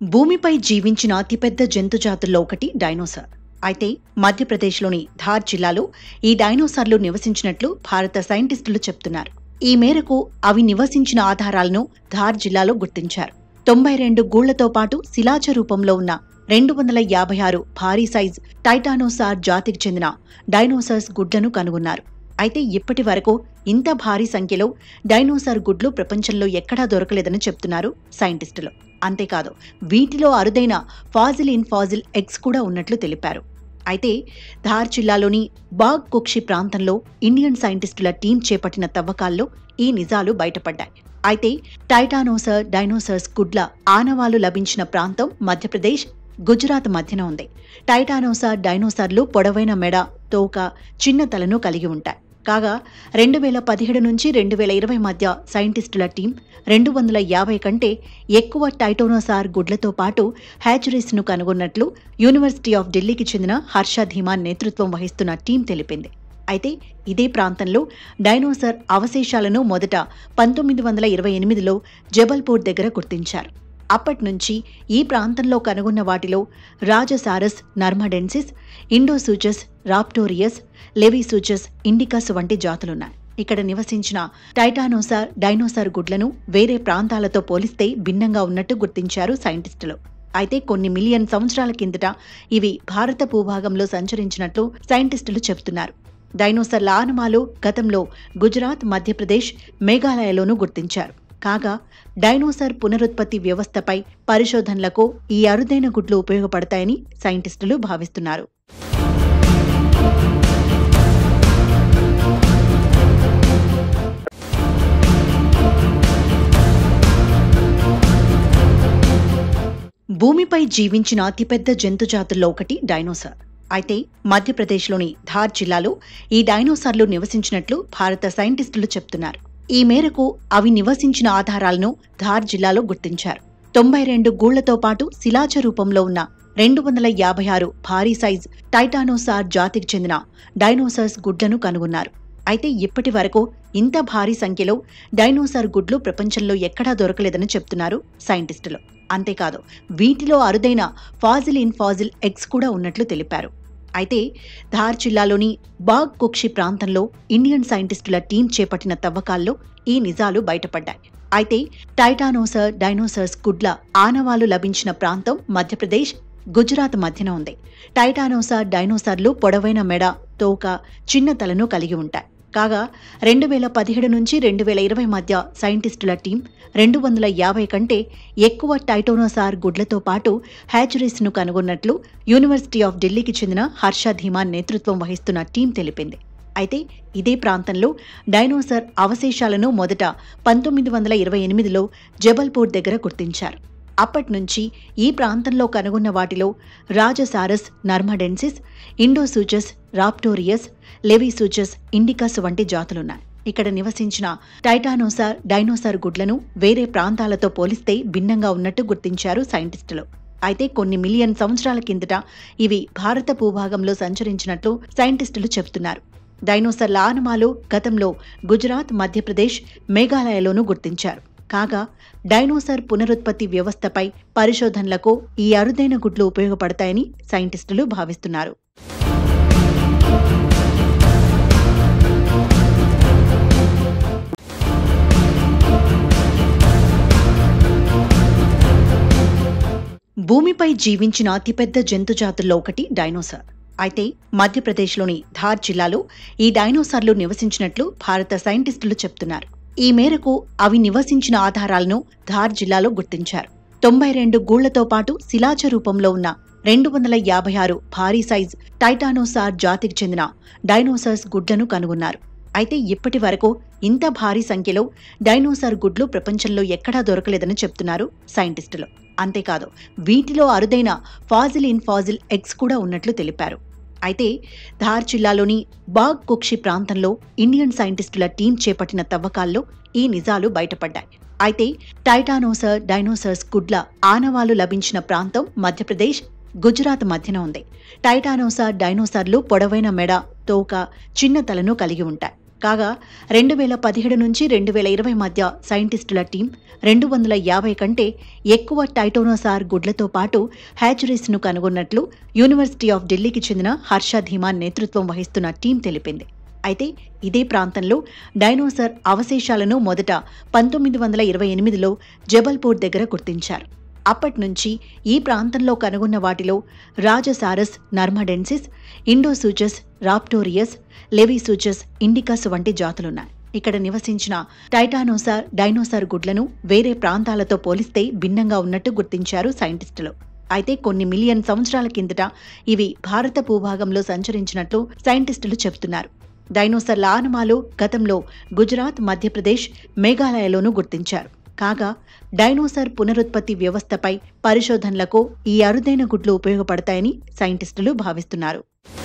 భూమిపై జీవించిన అతిపెద్ద జంతు జాతుల్లో ఒకటి డైనోసార్ అయితే మధ్యప్రదేశ్లోని ధార్ జిల్లాలో ఈ డైనోసార్లు నివసించినట్లు భారత సైంటిస్టులు చెప్తున్నారు ఈ మేరకు అవి నివసించిన ఆధారాలను ధార్ జిల్లాలో గుర్తించారు తొంభై రెండు గూళ్లతో పాటు శిలాజ రూపంలో ఉన్న రెండు వందల యాభై ఆరు భారీ సైజ్ టైటానోసార్ జాతికి చెందిన డైనోసార్స్ గుడ్లను కనుగొన్నారు అయితే ఇప్పటి వరకు ఇంత భారీ సంఖ్యలో డైనోసార్ గుడ్లు ప్రపంచంలో ఎక్కడా దొరకలేదని చెప్తున్నారు సైంటిస్టులు అంతేకాదు వీటిలో అరుదైన ఫాజిల్ ఇన్ ఫాజిల్ ఎగ్స్ కూడా ఉన్నట్లు తెలిపారు అయితే ధార్ జిల్లాలోని బాగ్ కుక్షి ప్రాంతంలో ఇండియన్ సైంటిస్టుల టీం చేపట్టిన తవ్వకాల్లో ఈ నిజాలు బయటపడ్డాయి అయితే టైటానోసర్ డైనోసర్స్ గుడ్ల ఆనవాలు లభించిన ప్రాంతం మధ్యప్రదేశ్ గుజరాత్ మధ్యన ఉంది టైటానోసార్ డైనోసార్లు పొడవైన మెడ తోక చిన్న తలను కలిగి ఉంటాయి కాగా రెండు వేల పదిహేడు నుంచి రెండు వేల ఇరవై మధ్య సైంటిస్టుల టీం రెండు వందల యాభై కంటే ఎక్కువ టైటోనోసార్ గుడ్లతో పాటు హ్యాచరీస్ను కనుగొన్నట్లు యూనివర్సిటీ ఆఫ్ ఢిల్లీకి చెందిన హర్ష ధీమాన్ నేతృత్వం వహిస్తున్న టీం తెలిపింది అయితే ఇదే ప్రాంతంలో డైనోసార్ అవశేషాలను మొదట పంతొమ్మిది వందల ఇరవై ఎనిమిదిలో జబల్పూర్ దగ్గర గుర్తించారు అప్పటి నుంచి ఈ ప్రాంతంలో కనుగొన్న వాటిలో Rajasaurus narmadensis Indosuchus raptorius Laevisuchus indicus వంటి జాతులున్నాయి ఇక్కడ నివసించిన టైటానోసార్ డైనోసార్ గుడ్లను వేరే ప్రాంతాలతో పోలిస్తే భిన్నంగా ఉన్నట్టు గుర్తించారు సైంటిస్టులు అయితే కొన్ని మిలియన్ సంవత్సరాల కిందట ఇవి భారత భూభాగంలో సంచరించినట్లు సైంటిస్టులు చెబుతున్నారు డైనోసార్ల ఆనమాలు గతంలో గుజరాత్ మధ్యప్రదేశ్ మేఘాలయలోనూ గుర్తించారు కాగా డైనోసార్ పునరుత్పత్తి వ్యవస్థపై పరిశోధనలకు ఈ అరుదైన గుడ్లు ఉపయోగపడతాయని సైంటిస్టులు భావిస్తున్నారు భూమిపై జీవించిన అతిపెద్ద జంతు జాతుల్లో ఒకటి డైనోసార్ అయితే మధ్యప్రదేశ్లోని ధార్ జిల్లాలో ఈ డైనోసార్లు నివసించినట్లు భారత సైంటిస్టులు చెప్తున్నారు ఈ మేరకు అవి నివసించిన ఆధారాలను ధార్ జిల్లాలో గుర్తించారు తొంభై రెండు గూళ్లతో పాటు శిలాజ రూపంలో ఉన్న రెండు వందల యాభై ఆరు భారీ సైజ్ టైటానోసార్ జాతికి చెందిన డైనోసార్స్ గుడ్లను కనుగొన్నారు అయితే ఇప్పటి వరకు ఇంత భారీ సంఖ్యలో డైనోసార్ గుడ్లు ప్రపంచంలో ఎక్కడా దొరకలేదని చెప్తున్నారు సైంటిస్టులు అంతేకాదు వీటిలో అరుదైన ఫాజిల్ ఇన్ ఫాజిల్ ఎగ్స్ కూడా ఉన్నట్లు తెలిపారు అయితే ధార్ జిల్లాలోని బాగ్ కుక్షి ప్రాంతంలో ఇండియన్ సైంటిస్టుల టీం చేపట్టిన తవ్వకాల్లో ఈ నిజాలు బయటపడ్డాయి అయితే టైటానోసర్ డైనోసర్స్ గుడ్ల ఆనవాలు లభించిన ప్రాంతం మధ్యప్రదేశ్ గుజరాత్ మధ్యన ఉంది టైటానోసార్ డైనోసార్లు పొడవైన మెడ తోక చిన్న తలను కలిగి ఉంటాయి కాగా రెండు వేల పదిహేడు నుంచి రెండు వేల ఇరవై మధ్య సైంటిస్టుల టీం రెండు వందల యాభై కంటే ఎక్కువ టైటోనోసార్ గుడ్లతో పాటు హ్యాచరీస్ను కనుగొన్నట్లు యూనివర్సిటీ ఆఫ్ ఢిల్లీకి చెందిన హర్ష ధీమాన్ నేతృత్వం వహిస్తున్న టీం తెలిపింది అయితే ఇదే ప్రాంతంలో డైనోసార్ అవశేషాలను మొదట పంతొమ్మిది వందల ఇరవై ఎనిమిదిలో జబల్పూర్ దగ్గర గుర్తించారు అప్పటి నుంచి ఈ ప్రాంతంలో కనుగొన్న వాటిలో Rajasaurus narmadensis Indosuchus raptorius Laevisuchus indicus వంటి జాతులున్నాయి ఇక్కడ నివసించిన టైటానోసార్ డైనోసార్ గుడ్లను వేరే ప్రాంతాలతో పోలిస్తే భిన్నంగా ఉన్నట్టు గుర్తించారు సైంటిస్టులు అయితే కొన్ని మిలియన్ సంవత్సరాల కిందట ఇవి భారత భూభాగంలో సంచరించినట్లు సైంటిస్టులు చెబుతున్నారు డైనోసార్ల ఆనమాలు గతంలో గుజరాత్ మధ్యప్రదేశ్ మేఘాలయలోనూ గుర్తించారు కాగా డైనోసార్ పునరుత్పత్తి వ్యవస్థపై పరిశోధనలకు ఈ అరుదైన గుడ్లు ఉపయోగపడతాయని సైంటిస్టులు భావిస్తున్నారు భూమిపై జీవించిన అతిపెద్ద జంతు జాతుల్లో ఒకటి డైనోసార్ అయితే మధ్యప్రదేశ్లోని ధార్ జిల్లాలో ఈ డైనోసార్లు నివసించినట్లు భారత సైంటిస్టులు చెప్తున్నారు ఈ మేరకు అవి నివసించిన ఆధారాలను ధార్ జిల్లాలో గుర్తించారు తొంభై రెండు గూళ్లతో పాటు శిలాజ రూపంలో ఉన్న రెండు వందల యాభై ఆరు భారీ సైజ్ టైటానోసార్ జాతికి చెందిన డైనోసార్స్ గుడ్లను కనుగొన్నారు అయితే ఇప్పటి వరకు ఇంత భారీ సంఖ్యలో డైనోసార్ గుడ్లు ప్రపంచంలో ఎక్కడా దొరకలేదని చెప్తున్నారు సైంటిస్టులు అంతేకాదు వీటిలో అరుదైన ఫాజిల్ ఇన్ ఫాజిల్ ఎగ్స్ కూడా ఉన్నట్లు తెలిపారు అయితే ధార్ జిల్లాలోని బాగ్ కుక్షి ప్రాంతంలో ఇండియన్ సైంటిస్టుల టీం చేపట్టిన తవ్వకాల్లో ఈ నిజాలు బయటపడ్డాయి అయితే టైటానోసర్ డైనోసర్స్ గుడ్ల ఆనవాలు లభించిన ప్రాంతం మధ్యప్రదేశ్ గుజరాత్ మధ్యన ఉంది టైటానోసార్ డైనోసార్లు పొడవైన మెడ తోక చిన్న తలను కలిగి ఉంటాయి కాగా రెండు వేల పదిహేడు నుంచి రెండు వేల ఇరవై మధ్య సైంటిస్టుల టీం రెండు వందల యాభై కంటే ఎక్కువ టైటోనోసార్ గుడ్లతో పాటు హ్యాచరీస్ను కనుగొన్నట్లు యూనివర్సిటీ ఆఫ్ ఢిల్లీకి చెందిన హర్ష ధీమాన్ నేతృత్వం వహిస్తున్న టీం తెలిపింది అయితే ఇదే ప్రాంతంలో డైనోసార్ అవశేషాలను మొదట పంతొమ్మిది వందల ఇరవై ఎనిమిదిలో జబల్పూర్ దగ్గర గుర్తించారు అప్పటి నుంచి ఈ ప్రాంతంలో కనుగొన్న వాటిలో Rajasaurus narmadensis Indosuchus raptorius Laevisuchus indicus వంటి జాతులున్నాయి ఇక్కడ నివసించిన టైటానోసార్ డైనోసార్ గుడ్లను వేరే ప్రాంతాలతో పోలిస్తే భిన్నంగా ఉన్నట్టు గుర్తించారు సైంటిస్టులు అయితే కొన్ని మిలియన్ సంవత్సరాల కిందట ఇవి భారత భూభాగంలో సంచరించినట్లు సైంటిస్టులు చెబుతున్నారు డైనోసార్ల ఆనమాలు గతంలో గుజరాత్ మధ్యప్రదేశ్ మేఘాలయలోనూ గుర్తించారు కాగా డైనోసార్ పునరుత్పత్తి వ్యవస్థపై పరిశోధనలకు ఈ అరుదైన గుడ్లు ఉపయోగపడతాయని సైంటిస్టులు భావిస్తున్నారు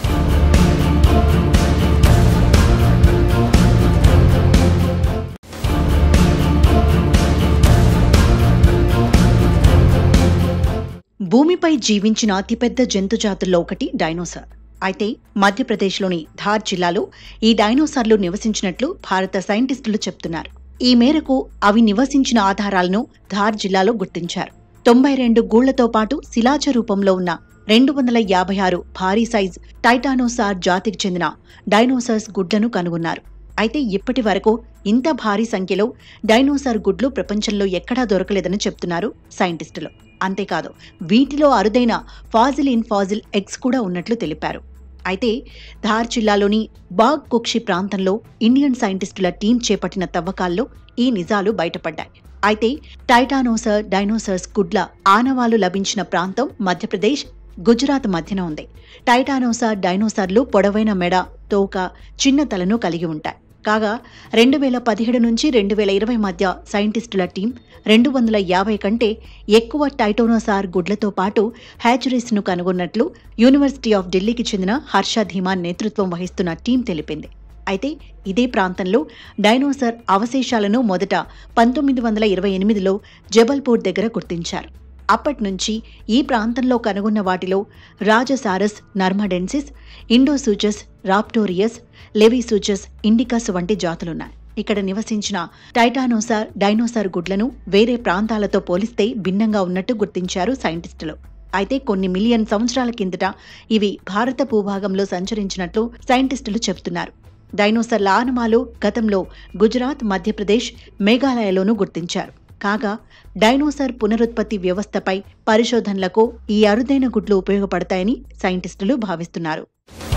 భూమిపై జీవించిన అతిపెద్ద జంతుజాతుల్లో ఒకటి డైనోసార్ అయితే మధ్యప్రదేశ్లోని ధార్ జిల్లాలో ఈ డైనోసార్లు నివసించినట్లు భారత సైంటిస్టులు చెప్తున్నారు ఈ మేరకు అవి నివసించిన ఆధారాలను ధార్ జిల్లాలో గుర్తించారు తొంభై రెండు గూళ్లతో పాటు శిలాజ రూపంలో ఉన్న రెండు వందల యాభై ఆరు భారీ సైజ్ టైటానోసార్ జాతికి చెందిన డైనోసార్స్ గుడ్లను కనుగొన్నారు అయితే ఇప్పటి వరకు ఇంత భారీ సంఖ్యలో డైనోసార్ గుడ్లు ప్రపంచంలో ఎక్కడా దొరకలేదని చెప్తున్నారు సైంటిస్టులు అంతేకాదు వీటిలో అరుదైన ఫాజిల్ ఇన్ ఫాజిల్ ఎగ్స్ కూడా ఉన్నట్లు తెలిపారు అయితే ధార్ జిల్లాలోని బాగ్ కుక్షి ప్రాంతంలో ఇండియన్ సైంటిస్టుల టీం చేపట్టిన తవ్వకాల్లో ఈ నిజాలు బయటపడ్డాయి అయితే టైటానోసర్ డైనోసర్స్ గుడ్ల ఆనవాలు లభించిన ప్రాంతం మధ్యప్రదేశ్ గుజరాత్ మధ్యన ఉంది టైటానోసార్ డైనోసార్లు పొడవైన మెడ తోక చిన్న తలను కలిగి ఉంటాయి కాగా రెండు వేల పదిహేడు నుంచి రెండు వేల ఇరవై మధ్య సైంటిస్టుల టీం రెండు వందల యాభై కంటే ఎక్కువ టైటోనోసార్ గుడ్లతో పాటు హ్యాచరీస్ను కనుగొన్నట్లు యూనివర్సిటీ ఆఫ్ ఢిల్లీకి చెందిన హర్ష ధీమాన్ నేతృత్వం వహిస్తున్న టీం తెలిపింది అయితే ఇదే ప్రాంతంలో డైనోసార్ అవశేషాలను మొదట పంతొమ్మిది వందల ఇరవై ఎనిమిదిలో జబల్పూర్ దగ్గర గుర్తించారు అప్పటి నుంచి ఈ ప్రాంతంలో కనుగొన్న వాటిలో Rajasaurus narmadensis Indosuchus raptorius Laevisuchus indicus వంటి జాతులున్నాయి ఇక్కడ నివసించిన టైటానోసార్ డైనోసార్ గుడ్లను వేరే ప్రాంతాలతో పోలిస్తే భిన్నంగా ఉన్నట్టు గుర్తించారు సైంటిస్టులు అయితే కొన్ని మిలియన్ సంవత్సరాల కిందట ఇవి భారత భూభాగంలో సంచరించినట్లు సైంటిస్టులు చెబుతున్నారు డైనోసార్ల ఆనమాలు గతంలో గుజరాత్ మధ్యప్రదేశ్ మేఘాలయలోనూ గుర్తించారు కాగా డైనోసార్ పునరుత్పత్తి వ్యవస్థపై పరిశోధనలకు ఈ అరుదైన గుడ్లు ఉపయోగపడతాయని సైంటిస్టులు భావిస్తున్నారు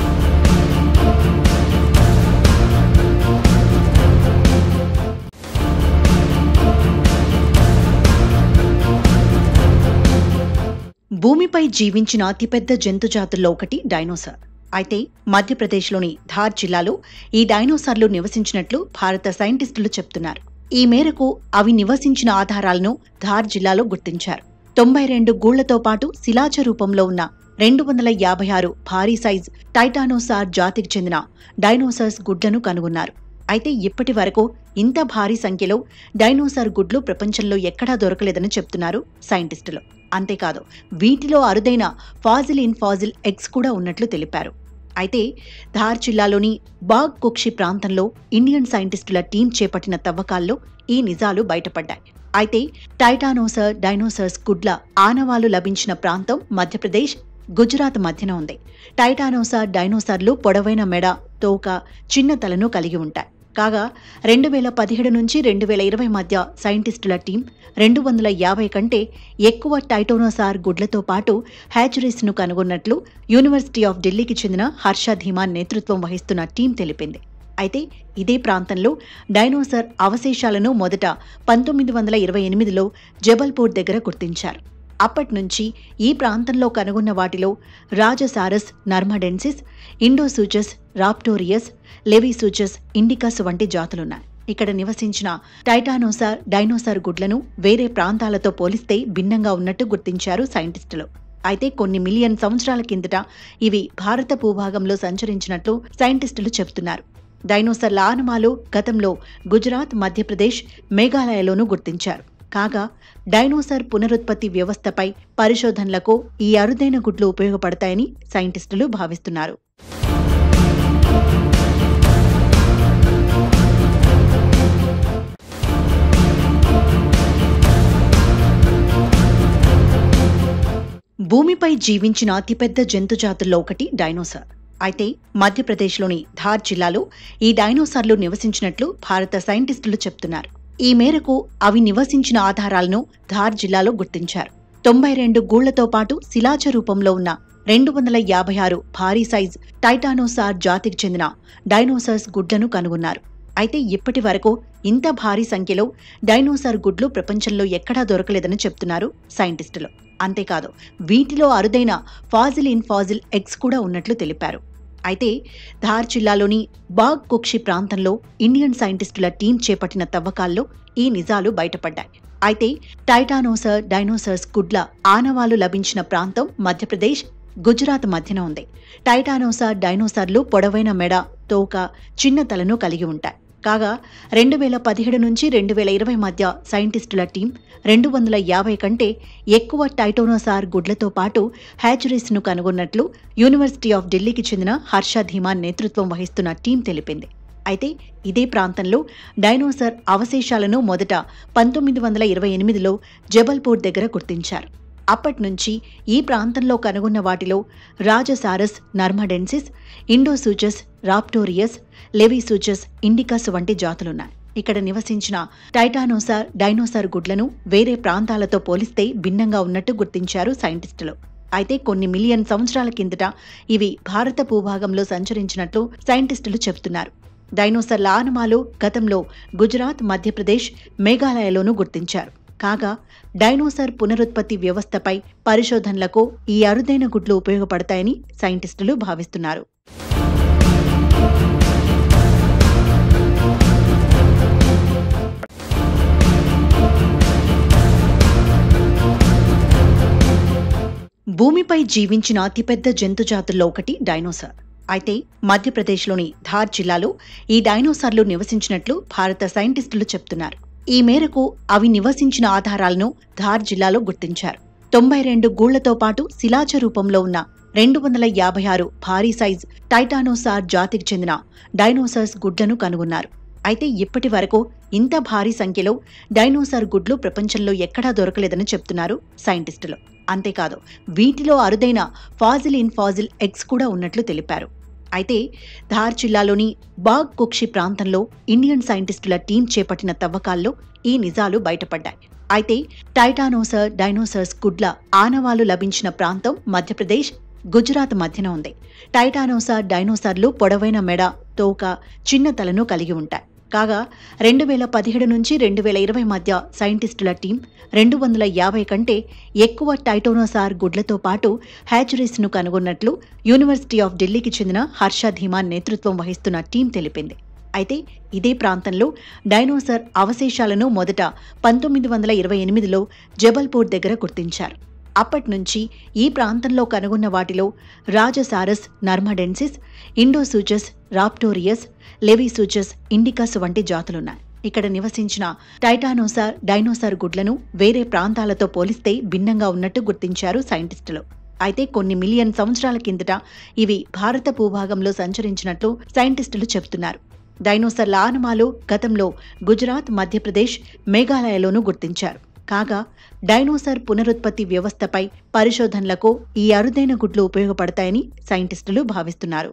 భూమిపై జీవించిన అతిపెద్ద జంతుజాతుల్లో ఒకటి డైనోసార్ అయితే మధ్యప్రదేశ్లోని ధార్ జిల్లాలో ఈ డైనోసార్లు నివసించినట్లు భారత సైంటిస్టులు చెప్తున్నారు ఈ మేరకు అవి నివసించిన ఆధారాలను ధార్ జిల్లాలో గుర్తించారు తొంభై రెండు గూళ్లతో పాటు శిలాజ రూపంలో ఉన్న రెండు వందల యాభై ఆరు భారీ సైజ్ టైటానోసార్ జాతికి చెందిన డైనోసార్స్ గుడ్లను కనుగొన్నారు అయితే ఇప్పటి వరకు ఇంత భారీ సంఖ్యలో డైనోసార్ గుడ్లు ప్రపంచంలో ఎక్కడా దొరకలేదని చెప్తున్నారు సైంటిస్టులు అంతేకాదు వీటిలో అరుదైన ఫాజిల్ ఇన్ ఫాజిల్ ఎగ్స్ కూడా ఉన్నట్లు తెలిపారు అయితే ధార్ జిల్లాలోని బాగ్ కుక్షి ప్రాంతంలో ఇండియన్ సైంటిస్టుల టీం చేపట్టిన తవ్వకాల్లో ఈ నిజాలు బయటపడ్డాయి అయితే టైటానోసర్ డైనోసర్స్ గుడ్ల ఆనవాలు లభించిన ప్రాంతం మధ్యప్రదేశ్ గుజరాత్ మధ్యన ఉంది టైటానోసార్ డైనోసార్లు పొడవైన మెడ తోక చిన్న తలను కలిగి ఉంటాయి కాగా రెండు వేల పదిహేడు నుంచి రెండు వేల ఇరవై మధ్య సైంటిస్టుల టీం రెండు వందల యాభై కంటే ఎక్కువ టైటోనోసార్ గుడ్లతో పాటు హ్యాచరీస్ను కనుగొన్నట్లు యూనివర్సిటీ ఆఫ్ ఢిల్లీకి చెందిన హర్ష ధీమాన్ నేతృత్వం వహిస్తున్న టీం తెలిపింది అయితే ఇదే ప్రాంతంలో డైనోసార్ అవశేషాలను మొదట పంతొమ్మిది వందల ఇరవై ఎనిమిదిలో జబల్పూర్ దగ్గర గుర్తించారు అప్పటి నుంచి ఈ ప్రాంతంలో కనుగొన్న వాటిలో Rajasaurus narmadensis Indosuchus raptorius Laevisuchus indicus వంటి జాతులున్నాయి ఇక్కడ నివసించిన టైటానోసార్ డైనోసార్ గుడ్లను వేరే ప్రాంతాలతో పోలిస్తే భిన్నంగా ఉన్నట్టు గుర్తించారు సైంటిస్టులు అయితే కొన్ని మిలియన్ సంవత్సరాల కిందట ఇవి భారత భూభాగంలో సంచరించినట్లు సైంటిస్టులు చెబుతున్నారు డైనోసార్ల ఆనమాలు గతంలో గుజరాత్ మధ్యప్రదేశ్ మేఘాలయలోనూ గుర్తించారు కాగా డైనోసార్ పునరుత్పత్తి వ్యవస్థపై పరిశోధనలకు ఈ అరుదైన గుడ్లు ఉపయోగపడతాయని సైంటిస్టులు భావిస్తున్నారు భూమిపై జీవించిన అతిపెద్ద జంతు జాతుల్లో ఒకటి డైనోసార్ అయితే మధ్యప్రదేశ్లోని ధార్ జిల్లాలో ఈ డైనోసార్లు నివసించినట్లు భారత సైంటిస్టులు చెప్తున్నారు ఈ మేరకు అవి నివసించిన ఆధారాలను ధార్ జిల్లాలో గుర్తించారు తొంభై రెండు గూళ్లతో పాటు శిలాజ రూపంలో ఉన్న రెండు వందల యాభై ఆరు భారీ సైజ్ టైటానోసార్ జాతికి చెందిన డైనోసార్స్ గుడ్లను కనుగొన్నారు అయితే ఇప్పటి వరకు ఇంత భారీ సంఖ్యలో డైనోసార్ గుడ్లు ప్రపంచంలో ఎక్కడా దొరకలేదని చెప్తున్నారు సైంటిస్టులు అంతేకాదు వీటిలో అరుదైన ఫాజిల్ ఇన్ ఫాజిల్ ఎగ్స్ కూడా ఉన్నట్లు తెలిపారు అయితే ధార్ జిల్లాలోని బాగ్ కుక్షి ప్రాంతంలో ఇండియన్ సైంటిస్టుల టీం చేపట్టిన తవ్వకాల్లో ఈ నిజాలు బయటపడ్డాయి అయితే టైటానోసర్ డైనోసర్స్ గుడ్ల ఆనవాలు లభించిన ప్రాంతం మధ్యప్రదేశ్ గుజరాత్ మధ్యన ఉంది టైటానోసార్ డైనోసార్లు పొడవైన మెడ తోక చిన్న తలను కలిగి ఉంటాయి కాగా రెండు వేల పదిహేడు నుంచి రెండు వేల ఇరవై మధ్య సైంటిస్టుల టీం రెండు వందల యాభై కంటే ఎక్కువ టైటోనోసార్ గుడ్లతో పాటు హ్యాచరీస్ను కనుగొన్నట్లు యూనివర్సిటీ ఆఫ్ ఢిల్లీకి చెందిన హర్ష ధీమాన్ నేతృత్వం వహిస్తున్న టీం తెలిపింది అయితే ఇదే ప్రాంతంలో డైనోసార్ అవశేషాలను మొదట పంతొమ్మిది వందల ఇరవై ఎనిమిదిలో జబల్పూర్ దగ్గర గుర్తించారు అప్పటి నుంచి ఈ ప్రాంతంలో కనుగొన్న వాటిలో Rajasaurus narmadensis Indosuchus raptorius Laevisuchus indicus వంటి జాతులున్నాయి ఇక్కడ నివసించిన టైటానోసార్ డైనోసార్ గుడ్లను వేరే ప్రాంతాలతో పోలిస్తే భిన్నంగా ఉన్నట్టు గుర్తించారు సైంటిస్టులు అయితే కొన్ని మిలియన్ సంవత్సరాల కిందట ఇవి భారత భూభాగంలో సంచరించినట్లు సైంటిస్టులు చెబుతున్నారు డైనోసార్ల ఆనమాలు గతంలో గుజరాత్ మధ్యప్రదేశ్ మేఘాలయలోనూ గుర్తించారు కాగా డైనోసార్ పునరుత్పత్తి వ్యవస్థపై పరిశోధనలకు ఈ అరుదైన గుడ్లు ఉపయోగపడతాయని సైంటిస్టులు భావిస్తున్నారు భూమిపై జీవించిన అతిపెద్ద జంతు జాతుల్లో ఒకటి డైనోసార్ అయితే మధ్యప్రదేశ్లోని ధార్ జిల్లాలో ఈ డైనోసార్లు నివసించినట్లు భారత సైంటిస్టులు చెప్తున్నారు ఈ మేరకు అవి నివసించిన ఆధారాలను ధార్ జిల్లాలో గుర్తించారు తొంభై రెండు గూళ్లతో పాటు శిలాజ రూపంలో ఉన్న రెండు వందల యాభై ఆరు భారీ సైజ్ టైటానోసార్ జాతికి చెందిన డైనోసార్స్ గుడ్లను కనుగొన్నారు అయితే ఇప్పటి వరకు ఇంత భారీ సంఖ్యలో డైనోసార్ గుడ్లు ప్రపంచంలో ఎక్కడా దొరకలేదని చెప్తున్నారు సైంటిస్టులు అంతేకాదు వీటిలో అరుదైన ఫాజిల్ ఇన్ ఫాజిల్ ఎగ్స్ కూడా ఉన్నట్లు తెలిపారు అయితే ధార్ జిల్లాలోని బాగ్ కుక్షి ప్రాంతంలో ఇండియన్ సైంటిస్టుల టీం చేపట్టిన తవ్వకాల్లో ఈ నిజాలు బయటపడ్డాయి అయితే టైటానోసర్ డైనోసర్స్ గుడ్ల ఆనవాలు లభించిన ప్రాంతం మధ్యప్రదేశ్ గుజరాత్ మధ్యన ఉంది టైటానోసార్ డైనోసార్లు పొడవైన మెడ తోక చిన్న తలను కలిగి ఉంటాయి కాగా రెండు వేల పదిహేడు నుంచి రెండు వేల ఇరవై మధ్య సైంటిస్టుల టీం రెండు వందల యాభై కంటే ఎక్కువ టైటోనోసార్ గుడ్లతో పాటు హ్యాచరీస్ను కనుగొన్నట్లు యూనివర్సిటీ ఆఫ్ ఢిల్లీకి చెందిన హర్ష ధీమాన్ నేతృత్వం వహిస్తున్న టీం తెలిపింది అయితే ఇదే ప్రాంతంలో డైనోసార్ అవశేషాలను మొదట పంతొమ్మిది వందల ఇరవై ఎనిమిదిలో జబల్పూర్ దగ్గర గుర్తించారు అప్పటి నుంచి ఈ ప్రాంతంలో కనుగొన్న వాటిలో Rajasaurus narmadensis Indosuchus raptorius Laevisuchus indicus వంటి జాతులున్నాయి ఇక్కడ నివసించిన టైటానోసార్ డైనోసార్ గుడ్లను వేరే ప్రాంతాలతో పోలిస్తే భిన్నంగా ఉన్నట్టు గుర్తించారు సైంటిస్టులు అయితే కొన్ని మిలియన్ సంవత్సరాల కిందట ఇవి భారత భూభాగంలో సంచరించినట్లు సైంటిస్టులు చెబుతున్నారు డైనోసార్ల ఆనమాలు గతంలో గుజరాత్ మధ్యప్రదేశ్ మేఘాలయలోనూ గుర్తించారు కాగా డైనోసార్ పునరుత్పత్తి వ్యవస్థపై పరిశోధనలకు ఈ అరుదైన గుడ్లు ఉపయోగపడతాయని సైంటిస్టులు భావిస్తున్నారు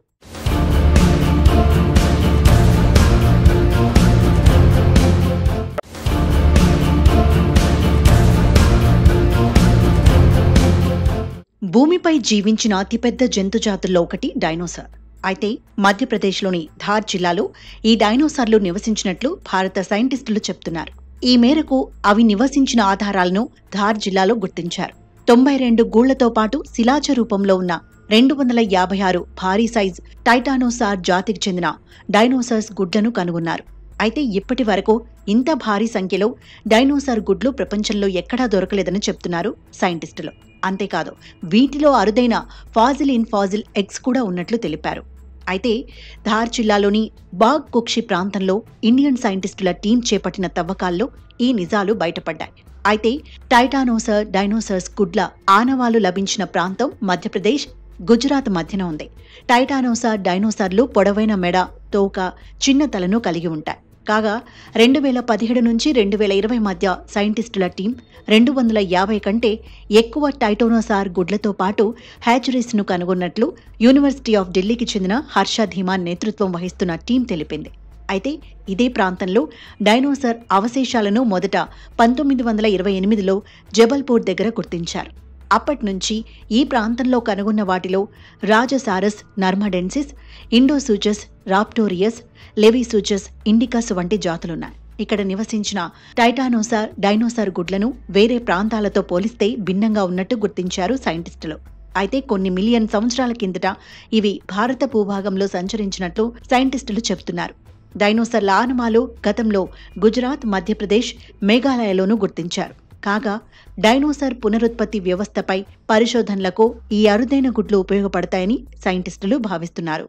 భూమిపై జీవించిన అతిపెద్ద జంతు జాతుల్లో ఒకటి డైనోసార్ అయితే మధ్యప్రదేశ్లోని ధార్ జిల్లాలో ఈ డైనోసార్లు నివసించినట్లు భారత సైంటిస్టులు చెప్తున్నారు ఈ మేరకు అవి నివసించిన ఆధారాలను ధార్ జిల్లాలో గుర్తించారు తొంభై రెండు గూళ్లతో పాటు శిలాజ రూపంలో ఉన్న రెండు వందల యాభై ఆరు భారీ సైజ్ టైటానోసార్ జాతికి చెందిన డైనోసార్స్ గుడ్లను కనుగొన్నారు అయితే ఇప్పటి వరకు ఇంత భారీ సంఖ్యలో డైనోసార్ గుడ్లు ప్రపంచంలో ఎక్కడా దొరకలేదని చెప్తున్నారు సైంటిస్టులు అంతేకాదు వీటిలో అరుదైన ఫాజిల్ ఇన్ ఫాజిల్ ఎగ్స్ కూడా ఉన్నట్లు తెలిపారు అయితే ధార్ జిల్లాలోని బాగ్ కుక్షి ప్రాంతంలో ఇండియన్ సైంటిస్టుల టీం చేపట్టిన తవ్వకాల్లో ఈ నిజాలు బయటపడ్డాయి అయితే టైటానోసర్ డైనోసర్స్ గుడ్ల ఆనవాలు లభించిన ప్రాంతం మధ్యప్రదేశ్ గుజరాత్ మధ్యన ఉంది టైటానోసార్ డైనోసార్లు పొడవైన మెడ తోక చిన్న తలను కలిగి ఉంటాయి కాగా రెండు వేల పదిహేడు నుంచి రెండు వేల ఇరవై మధ్య సైంటిస్టుల టీం రెండు వందల యాభై కంటే ఎక్కువ టైటోనోసార్ గుడ్లతో పాటు హ్యాచరీస్ను కనుగొన్నట్లు యూనివర్సిటీ ఆఫ్ ఢిల్లీకి చెందిన హర్ష ధీమాన్ నేతృత్వం వహిస్తున్న టీం తెలిపింది అయితే ఇదే ప్రాంతంలో డైనోసార్ అవశేషాలను మొదట పంతొమ్మిది వందల ఇరవై ఎనిమిదిలో జబల్పూర్ దగ్గర గుర్తించారు అప్పటి నుంచి ఈ ప్రాంతంలో కనుగొన్న వాటిలో Rajasaurus narmadensis Indosuchus raptorius Laevisuchus indicus వంటి జాతులున్నాయి ఇక్కడ నివసించిన టైటానోసార్ డైనోసార్ గుడ్లను వేరే ప్రాంతాలతో పోలిస్తే భిన్నంగా ఉన్నట్టు గుర్తించారు సైంటిస్టులు అయితే కొన్ని మిలియన్ సంవత్సరాల కిందట ఇవి భారత భూభాగంలో సంచరించినట్లు సైంటిస్టులు చెబుతున్నారు డైనోసార్ల ఆనమాలు గతంలో గుజరాత్ మధ్యప్రదేశ్ మేఘాలయలోనూ గుర్తించారు కాగా డైనోసార్ పునరుత్పత్తి వ్యవస్థపై పరిశోధనలకు ఈ అరుదైన గుడ్లు ఉపయోగపడతాయని సైంటిస్టులు భావిస్తున్నారు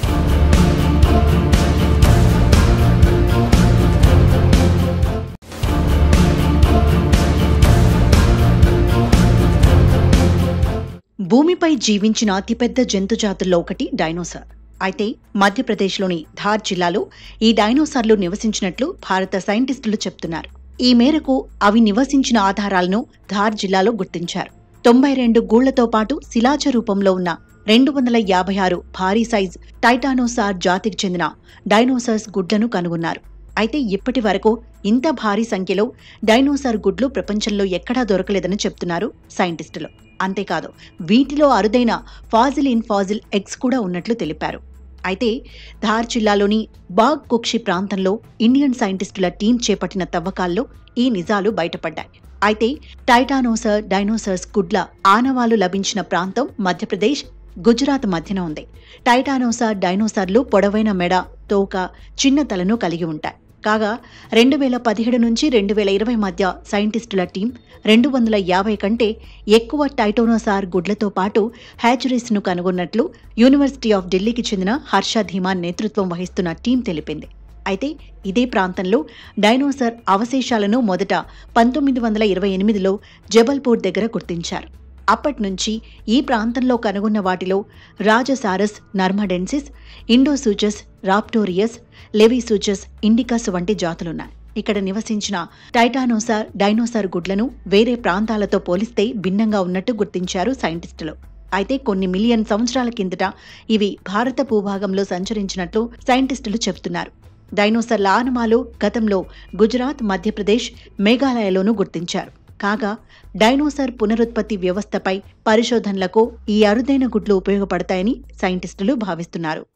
భూమిపై జీవించిన అతిపెద్ద జంతుజాతుల్లో ఒకటి డైనోసార్ అయితే మధ్యప్రదేశ్లోని ధార్ జిల్లాలో ఈ డైనోసార్లు నివసించినట్లు భారత సైంటిస్టులు చెప్తున్నారు ఈ మేరకు అవి నివసించిన ఆధారాలను ధార్ జిల్లాలో గుర్తించారు తొంభై రెండు గూళ్లతో పాటు శిలాజ రూపంలో ఉన్న రెండు వందల యాభై ఆరు భారీ సైజ్ టైటానోసార్ జాతికి చెందిన డైనోసార్స్ గుడ్లను కనుగొన్నారు అయితే ఇప్పటి వరకు ఇంత భారీ సంఖ్యలో డైనోసార్ గుడ్లు ప్రపంచంలో ఎక్కడా దొరకలేదని చెప్తున్నారు సైంటిస్టులు అంతేకాదు వీటిలో అరుదైన ఫాజిల్ ఇన్ ఫాజిల్ ఎగ్స్ కూడా ఉన్నట్లు తెలిపారు అయితే ధార్ జిల్లాలోని బాగ్ కుక్షి ప్రాంతంలో ఇండియన్ సైంటిస్టుల టీం చేపట్టిన తవ్వకాల్లో ఈ నిజాలు బయటపడ్డాయి అయితే టైటానోసర్ డైనోసర్స్ గుడ్ల ఆనవాలు లభించిన ప్రాంతం మధ్యప్రదేశ్ గుజరాత్ మధ్యన ఉంది టైటానోసార్ డైనోసార్లు పొడవైన మెడ తోక చిన్న తలను కలిగి ఉంటాయి కాగా రెండు వేల పదిహేడు నుంచి రెండు వేల ఇరవై మధ్య సైంటిస్టుల టీం రెండు వందల యాభై కంటే ఎక్కువ టైటోనోసార్ గుడ్లతో పాటు హ్యాచరీస్ను కనుగొన్నట్లు యూనివర్సిటీ ఆఫ్ ఢిల్లీకి చెందిన హర్ష ధీమాన్ నేతృత్వం వహిస్తున్న టీం తెలిపింది అయితే ఇదే ప్రాంతంలో డైనోసార్ అవశేషాలను మొదట పంతొమ్మిది వందల ఇరవై ఎనిమిదిలో జబల్పూర్ దగ్గర గుర్తించారు అప్పటి నుంచి ఈ ప్రాంతంలో కనుగొన్న వాటిలో Rajasaurus narmadensis Indosuchus raptorius Laevisuchus indicus వంటి జాతులున్నాయి ఇక్కడ నివసించిన టైటానోసార్ డైనోసార్ గుడ్లను వేరే ప్రాంతాలతో పోలిస్తే భిన్నంగా ఉన్నట్టు గుర్తించారు సైంటిస్టులు అయితే కొన్ని మిలియన్ సంవత్సరాల కిందట ఇవి భారత భూభాగంలో సంచరించినట్లు సైంటిస్టులు చెబుతున్నారు డైనోసార్ల ఆనమాలు గతంలో గుజరాత్ మధ్యప్రదేశ్ మేఘాలయలోనూ గుర్తించారు కాగా డైనోసార్ పునరుత్పత్తి వ్యవస్థపై పరిశోధనలకు ఈ అరుదైన గుడ్లు ఉపయోగపడతాయని సైంటిస్టులు భావిస్తున్నారు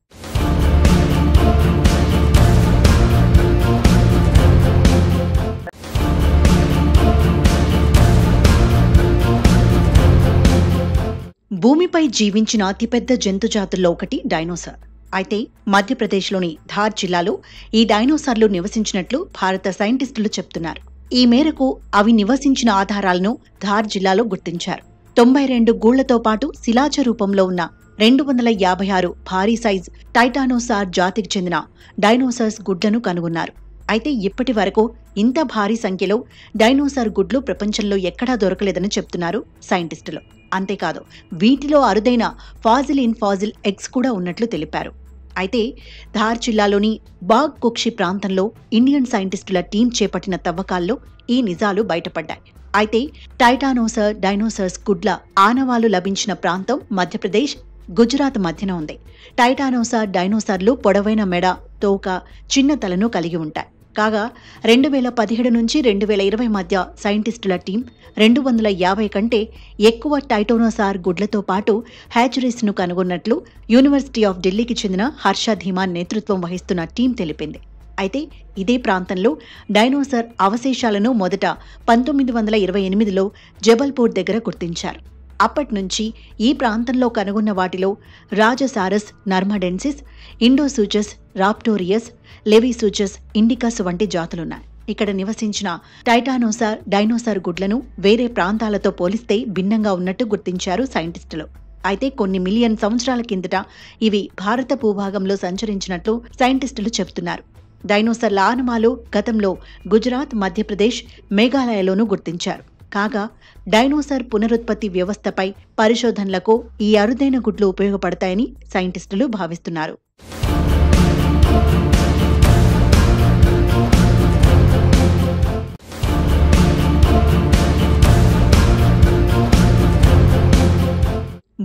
భూమిపై జీవించిన అతిపెద్ద జంతుజాతుల్లో ఒకటి డైనోసార్ అయితే మధ్యప్రదేశ్లోని ధార్ జిల్లాలో ఈ డైనోసార్లు నివసించినట్లు భారత సైంటిస్టులు చెప్తున్నారు ఈ మేరకు అవి నివసించిన ఆధారాలను ధార్ జిల్లాలో గుర్తించారు తొంభై రెండు గూళ్లతో పాటు శిలాజ రూపంలో ఉన్న రెండు వందల యాభై ఆరు భారీ సైజ్ టైటానోసార్ జాతికి చెందిన డైనోసార్స్ గుడ్లను కనుగొన్నారు అయితే ఇప్పటి వరకు ఇంత భారీ సంఖ్యలో డైనోసార్ గుడ్లు ప్రపంచంలో ఎక్కడా దొరకలేదని చెప్తున్నారు సైంటిస్టులు అంతేకాదు వీటిలో అరుదైన ఫాజిల్ ఇన్ ఫాజిల్ ఎగ్స్ కూడా ఉన్నట్లు తెలిపారు అయితే ధార్ జిల్లాలోని బాగ్ కుక్షి ప్రాంతంలో ఇండియన్ సైంటిస్టుల టీం చేపట్టిన తవ్వకాల్లో ఈ నిజాలు బయటపడ్డాయి అయితే టైటానోసర్ డైనోసర్స్ గుడ్ల ఆనవాలు లభించిన ప్రాంతం మధ్యప్రదేశ్ గుజరాత్ మధ్యన ఉంది టైటానోసార్ డైనోసార్లు పొడవైన మెడ తోక చిన్న తలను కలిగి ఉంటాయి కాగా రెండు వేల పదిహేడు నుంచి రెండు వేల ఇరవై మధ్య సైంటిస్టుల టీం రెండు వందల యాభై కంటే ఎక్కువ టైటోనోసార్ గుడ్లతో పాటు హ్యాచరీస్ను కనుగొన్నట్లు యూనివర్సిటీ ఆఫ్ ఢిల్లీకి చెందిన హర్ష ధీమాన్ నేతృత్వం వహిస్తున్న టీం తెలిపింది అయితే ఇదే ప్రాంతంలో డైనోసార్ అవశేషాలను మొదట పంతొమ్మిది వందల ఇరవై ఎనిమిదిలో జబల్పూర్ దగ్గర గుర్తించారు అప్పటి నుంచి ఈ ప్రాంతంలో కనుగొన్న వాటిలో Rajasaurus narmadensis Indosuchus raptorius Laevisuchus indicus వంటి జాతులున్నాయి ఇక్కడ నివసించిన టైటానోసార్ డైనోసార్ గుడ్లను వేరే ప్రాంతాలతో పోలిస్తే భిన్నంగా ఉన్నట్టు గుర్తించారు సైంటిస్టులు అయితే కొన్ని మిలియన్ సంవత్సరాల కిందట ఇవి భారత భూభాగంలో సంచరించినట్లు సైంటిస్టులు చెబుతున్నారు డైనోసార్ల ఆనమాలు గతంలో గుజరాత్ మధ్యప్రదేశ్ మేఘాలయలోనూ గుర్తించారు కాగా డైనోసార్ పునరుత్పత్తి వ్యవస్థపై పరిశోధనలకు ఈ అరుదైన గుడ్లు ఉపయోగపడతాయని సైంటిస్టులు భావిస్తున్నారు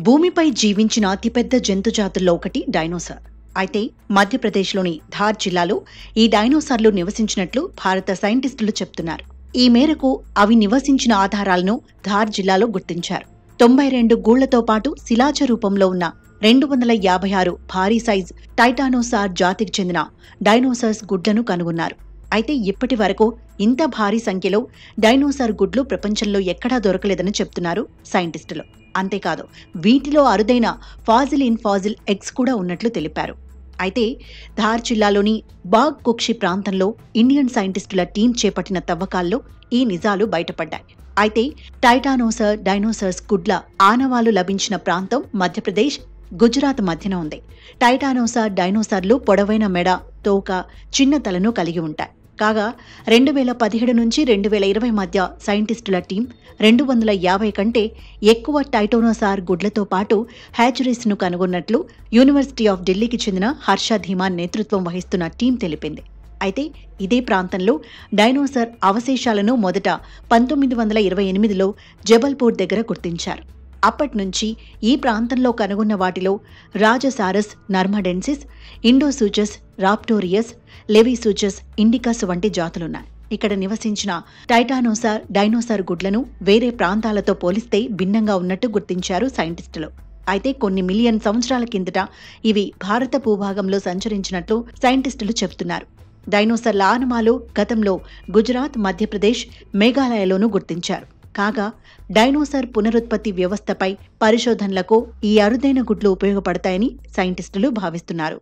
భూమిపై జీవించిన అతిపెద్ద జంతు జాతుల్లో ఒకటి డైనోసార్ అయితే మధ్యప్రదేశ్లోని ధార్ జిల్లాలో ఈ డైనోసార్లు నివసించినట్లు భారత సైంటిస్టులు చెప్తున్నారు ఈ మేరకు అవి నివసించిన ఆధారాలను ధార్ జిల్లాలో గుర్తించారు తొంభై రెండు గూళ్లతో పాటు శిలాజ రూపంలో ఉన్న రెండు వందల యాభై ఆరు భారీ సైజ్ టైటానోసార్ జాతికి చెందిన డైనోసార్స్ గుడ్లను కనుగొన్నారు అయితే ఇప్పటి వరకు ఇంత భారీ సంఖ్యలో డైనోసార్ గుడ్లు ప్రపంచంలో ఎక్కడా దొరకలేదని చెప్తున్నారు సైంటిస్టులు అంతేకాదు వీటిలో అరుదైన ఫాజిల్ ఇన్ ఫాజిల్ ఎగ్స్ కూడా ఉన్నట్లు తెలిపారు అయితే ధార్ జిల్లాలోని బాగ్ కుక్షి ప్రాంతంలో ఇండియన్ సైంటిస్టుల టీం చేపట్టిన తవ్వకాల్లో ఈ నిజాలు బయటపడ్డాయి అయితే టైటానోసర్ డైనోసర్స్ గుడ్ల ఆనవాలు లభించిన ప్రాంతం మధ్యప్రదేశ్ గుజరాత్ మధ్యన ఉంది టైటానోసార్ డైనోసార్లు పొడవైన మెడ తోక చిన్న తలను కలిగి ఉంటాయి కాగా రెండు వేల పదిహేడు నుంచి రెండు వేల ఇరవై మధ్య సైంటిస్టుల టీం రెండు వందల యాభై కంటే ఎక్కువ టైటోనోసార్ గుడ్లతో పాటు హ్యాచరీస్ను కనుగొన్నట్లు యూనివర్సిటీ ఆఫ్ ఢిల్లీకి చెందిన హర్ష ధీమాన్ నేతృత్వం వహిస్తున్న టీం తెలిపింది అయితే ఇదే ప్రాంతంలో డైనోసార్ అవశేషాలను మొదట పంతొమ్మిది వందల ఇరవై ఎనిమిదిలో జబల్పూర్ దగ్గర గుర్తించారు అప్పటి నుంచి ఈ ప్రాంతంలో కనుగొన్న వాటిలో Rajasaurus narmadensis Indosuchus raptorius Laevisuchus indicus వంటి జాతులున్నాయి ఇక్కడ నివసించిన టైటానోసార్ డైనోసార్ గుడ్లను వేరే ప్రాంతాలతో పోలిస్తే భిన్నంగా ఉన్నట్టు గుర్తించారు సైంటిస్టులు అయితే కొన్ని మిలియన్ సంవత్సరాల కిందట ఇవి భారత భూభాగంలో సంచరించినట్లు సైంటిస్టులు చెబుతున్నారు డైనోసార్ల ఆనమాలు గతంలో గుజరాత్ మధ్యప్రదేశ్ మేఘాలయలోనూ గుర్తించారు కాగా డైనోసార్ పునరుత్పత్తి వ్యవస్థపై పరిశోధనలకు ఈ అరుదైన గుడ్లు ఉపయోగపడతాయని సైంటిస్టులు భావిస్తున్నారు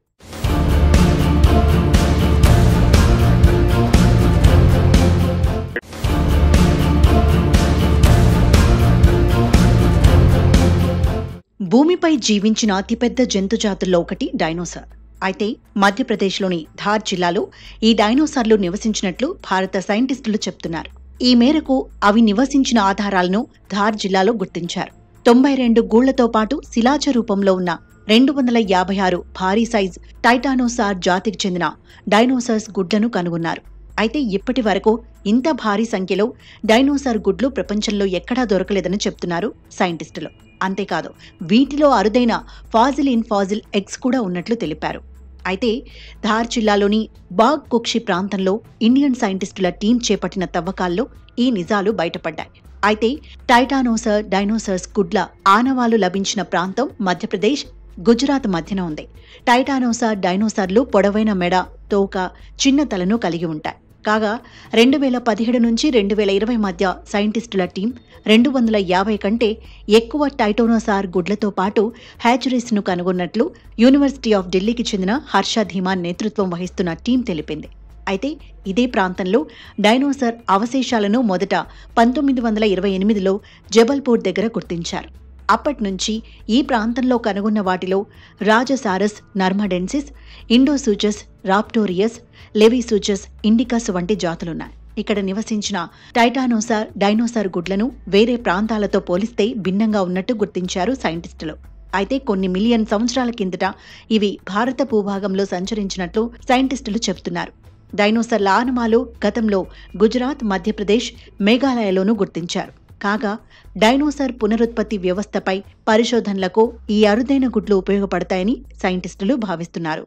భూమిపై జీవించిన అతిపెద్ద జంతు జాతుల్లో ఒకటి డైనోసార్ అయితే మధ్యప్రదేశ్లోని ధార్ జిల్లాలో ఈ డైనోసార్లు నివసించినట్లు భారత సైంటిస్టులు చెప్తున్నారు ఈ మేరకు అవి నివసించిన ఆధారాలను ధార్ జిల్లాలో గుర్తించారు తొంభై రెండు గూళ్లతో పాటు శిలాజ రూపంలో ఉన్న రెండు వందల యాభై ఆరు భారీ సైజ్ టైటానోసార్ జాతికి చెందిన డైనోసార్స్ గుడ్లను కనుగొన్నారు అయితే ఇప్పటి వరకు ఇంత భారీ సంఖ్యలో డైనోసార్ గుడ్లు ప్రపంచంలో ఎక్కడా దొరకలేదని చెప్తున్నారు సైంటిస్టులు అంతేకాదు వీటిలో అరుదైన ఫాజిల్ ఇన్ ఫాజిల్ ఎగ్స్ కూడా ఉన్నట్లు తెలిపారు అయితే ధార్ జిల్లాలోని బాగ్ కుక్షి ప్రాంతంలో ఇండియన్ సైంటిస్టుల టీం చేపట్టిన తవ్వకాల్లో ఈ నిజాలు బయటపడ్డాయి అయితే టైటానోసర్ డైనోసర్స్ గుడ్ల ఆనవాలు లభించిన ప్రాంతం మధ్యప్రదేశ్ గుజరాత్ మధ్యన ఉంది టైటానోసార్ డైనోసార్లు పొడవైన మెడ తోక చిన్న తలను కలిగి ఉంటాయి కాగా రెండు వేల పదిహేడు నుంచి రెండు వేల ఇరవై మధ్య సైంటిస్టుల టీం రెండు వందల యాభై కంటే ఎక్కువ టైటోనోసార్ గుడ్లతో పాటు హ్యాచరీస్ను కనుగొన్నట్లు యూనివర్సిటీ ఆఫ్ ఢిల్లీకి చెందిన హర్ష ధీమాన్ నేతృత్వం వహిస్తున్న టీం తెలిపింది అయితే ఇదే ప్రాంతంలో డైనోసార్ అవశేషాలను మొదట పంతొమ్మిది వందల ఇరవై ఎనిమిదిలో జబల్పూర్ దగ్గర గుర్తించారు అప్పటి నుంచి ఈ ప్రాంతంలో కనుగొన్న వాటిలో Rajasaurus narmadensis Indosuchus raptorius Laevisuchus indicus వంటి జాతులున్నాయి ఇక్కడ నివసించిన టైటానోసార్ డైనోసార్ గుడ్లను వేరే ప్రాంతాలతో పోలిస్తే భిన్నంగా ఉన్నట్టు గుర్తించారు సైంటిస్టులు అయితే కొన్ని మిలియన్ సంవత్సరాల కిందట ఇవి భారత భూభాగంలో సంచరించినట్లు సైంటిస్టులు చెబుతున్నారు డైనోసార్ల ఆనమాలు గతంలో గుజరాత్ మధ్యప్రదేశ్ మేఘాలయలోనూ గుర్తించారు కాగా డైనోసార్ పునరుత్పత్తి వ్యవస్థపై పరిశోధనలకు ఈ అరుదైన గుడ్లు ఉపయోగపడతాయని సైంటిస్టులు భావిస్తున్నారు